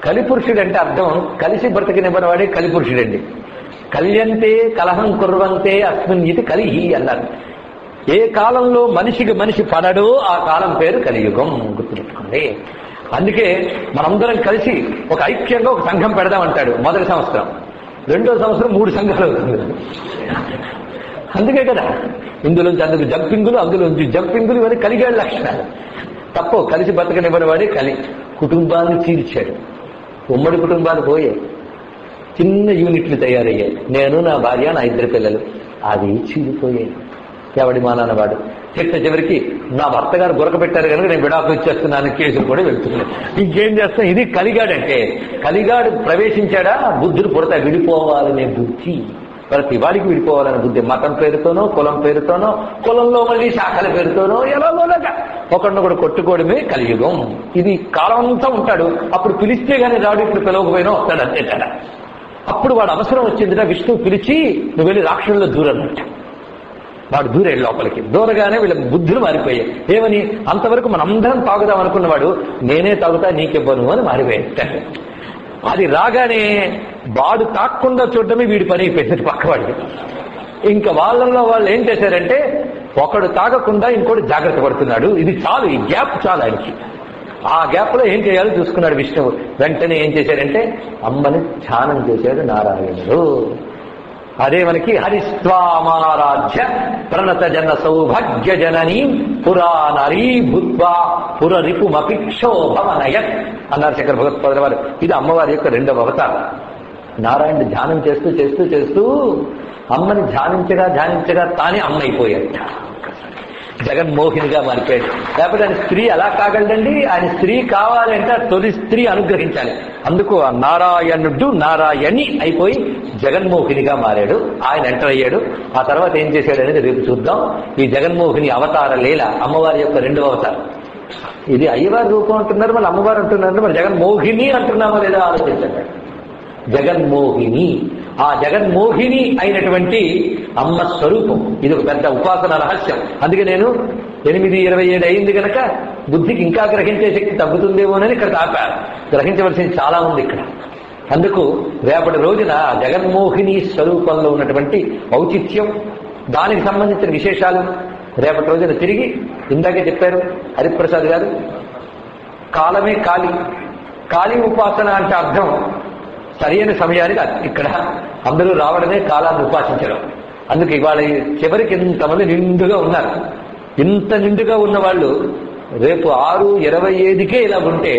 కలిపురుషుడు అంటే అర్థం కలిసి బ్రతికినివ్వని వాడే కలిపురుషుడండి కళ్యంతే కలహం కుర్వంతే అస్మిన్ ఇది కలిహి అన్నారు ఏ కాలంలో మనిషికి మనిషి పడడో ఆ కాలం పేరు కలియుగం గుర్తుపెట్టుకోండి అందుకే మనందరం కలిసి ఒక ఐక్యంగా ఒక సంఘం పెడదామంటాడు మొదటి సంవత్సరం రెండో సంవత్సరం మూడు సంఘాలు అవుతుంది అందుకే కదా ఇందులోంచి అందుకు జంపింగులు అందులోంచి జంపింగులు ఇవన్నీ కలిగాడు లక్షణాలు తప్పు కలిసి బతకనివ్వని వాడే కలి కుటుంబాన్ని చీల్చాడు ఉమ్మడి కుటుంబాలు పోయాయి చిన్న యూనిట్లు తయారయ్యాయి నేను నా భార్య నా ఇద్దరు పిల్లలు అది చీలిపోయాయి ఎవడి మానాన్న వాడు చిట్ట చివరికి నా భర్త గారు గురక పెట్టారు కనుక నేను విడాకులు ఇచ్చేస్తున్నాను కేసులు కూడా వెళ్తున్నాను ఇంకేం చేస్తాం ఇది కలిగాడంటే కలిగాడు ప్రవేశించాడా బుద్ధుడు పుడతా విడిపోవాలనే బుద్ధి ప్రతి వాడికి విడిపోవాలనే బుద్ధి మతం పేరుతోనో కులం పేరుతోనో కులంలో మళ్ళీ శాఖల పేరుతోనో ఎలాగోలాగా ఒకరినొకడు కొట్టుకోవడమే కలియుగం ఇది కాలం అంతా ఉంటాడు అప్పుడు పిలిస్తే గానీ రాడు ఇప్పుడు పిలవకపోయినా వస్తాడు అంతే తేడా అప్పుడు వాడు అవసరం వచ్చిందిట విష్ణువు పిలిచి నువ్వు వెళ్ళి రాక్షసుల్లో దూరన్నట్ట వాడు దూరేడు లోపలికి దూరగానే వీళ్ళ బుద్ధులు మారిపోయాయి ఏమని అంతవరకు మనందరం తాగుదాం అనుకున్నవాడు నేనే తాగుతా నీకివ్వను అని మారిపోయాడు అది రాగానే వాడు తాక్కుండా చూడటమే వీడి పని అయిపోయింది పక్కవాడికి ఇంకా వాళ్ళల్లో వాళ్ళు ఏం చేశారంటే ఒకడు తాగకుండా ఇంకోటి జాగ్రత్త పడుతున్నాడు ఇది చాలు ఈ గ్యాప్ చాలు ఆయనకి ఆ గ్యాప్ లో ఏం చేయాలో చూసుకున్నాడు విష్ణువు వెంటనే ఏం చేశాడంటే అమ్మని ధ్యానం చేశాడు నారాయణుడు అదే మనకి హరిస్వామారాధ్య ప్రణత జన సౌభాగ్య జనని పురా నరీ భూత్వా పుర రిపుమపి క్షోభమనయత్ అన్నారు శంకర భగవత్పాదుల వారు ఇది అమ్మవారి యొక్క రెండవ అవతారం నారాయణుడు ధ్యానం చేస్తూ చేస్తూ చేస్తూ అమ్మని ధ్యానించగా ధ్యానించగా తానే అమ్మ అయిపోయాడు జగన్మోహినిగా మారిపోయాడు లేకపోతే ఆయన స్త్రీ అలా కాగలదండి ఆయన స్త్రీ కావాలంటే ఆ తొలి స్త్రీ అనుగ్రహించాలి అందుకు ఆ నారాయణుడు నారాయణి అయిపోయి జగన్మోహినిగా మారాడు ఆయన ఎంటర్ అయ్యాడు ఆ తర్వాత ఏం చేశాడు అనేది రేపు చూద్దాం ఈ జగన్మోహిని అవతార లీల అమ్మవారి యొక్క రెండవ అవతారం ఇది అయ్యవారి రూపం అంటున్నారు మళ్ళీ అమ్మవారు అంటున్నారు మరి జగన్మోహిని అంటున్నామో లేదా ఆలోచించండి జగన్మోహిని ఆ జగన్మోహిని అయినటువంటి అమ్మ స్వరూపం ఇది ఒక పెద్ద ఉపాసన రహస్యం అందుకే నేను ఎనిమిది ఇరవై ఏడు అయింది కనుక బుద్ధికి ఇంకా గ్రహించే శక్తి తగ్గుతుందేమోనని ఇక్కడ ఆపారు గ్రహించవలసింది చాలా ఉంది ఇక్కడ అందుకు రేపటి రోజున ఆ జగన్మోహిని స్వరూపంలో ఉన్నటువంటి ఔచిత్యం దానికి సంబంధించిన విశేషాలు రేపటి రోజున తిరిగి ఇందాకే చెప్పారు హరిప్రసాద్ గారు కాలమే కాలి కాళీ ఉపాసన అంటే అర్థం సరైన సమయానికి ఇక్కడ అందరూ రావడమే కాలాన్ని ఉపాసించడం అందుకు ఇవాళ ఈ చివరికి ఇంతమంది నిండుగా ఉన్నారు ఇంత నిండుగా ఉన్న వాళ్ళు రేపు ఆరు ఇరవై ఐదుకే ఇలా ఉంటే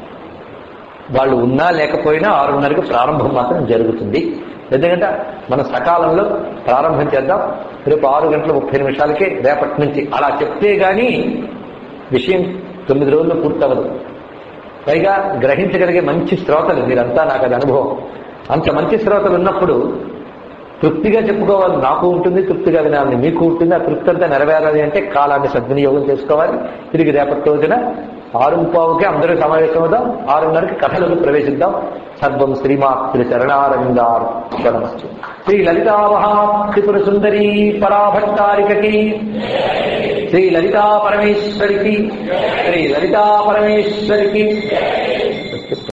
వాళ్ళు ఉన్నా లేకపోయినా ఆరున్నరకు ప్రారంభం మాత్రం జరుగుతుంది ఎందుకంటే మనం సకాలంలో ప్రారంభం చేద్దాం రేపు ఆరు గంటల ముప్పై నిమిషాలకే రేపటి నుంచి అలా చెప్తే గాని విషయం తొమ్మిది రోజుల్లో పూర్తవదు పైగా గ్రహించగలిగే మంచి శ్రోతలు మీరంతా నాకు అది అనుభవం అంత మంచి శ్రోతలు ఉన్నప్పుడు తృప్తిగా చెప్పుకోవాలి నాకు ఉంటుంది తృప్తిగా వినాలని మీకు ఉంటుంది ఆ తృప్తి అంతా నెరవేరాలి అంటే కాలాన్ని సద్వినియోగం చేసుకోవాలి తిరిగి రేపటి రోజున ఆరు పావుకే అందరూ సమావేశం అవుదాం ఆరున్నరకి కథలకు ప్రవేశిద్దాం సర్వం శ్రీమాతృ చరణారంగార్పణమస్తు శ్రీ లలితా మహాత్రిపుర సుందరీ పరాభట్టారికకి శ్రీ లలితా పరమేశ్వరికి శ్రీ లలితా పరమేశ్వరికి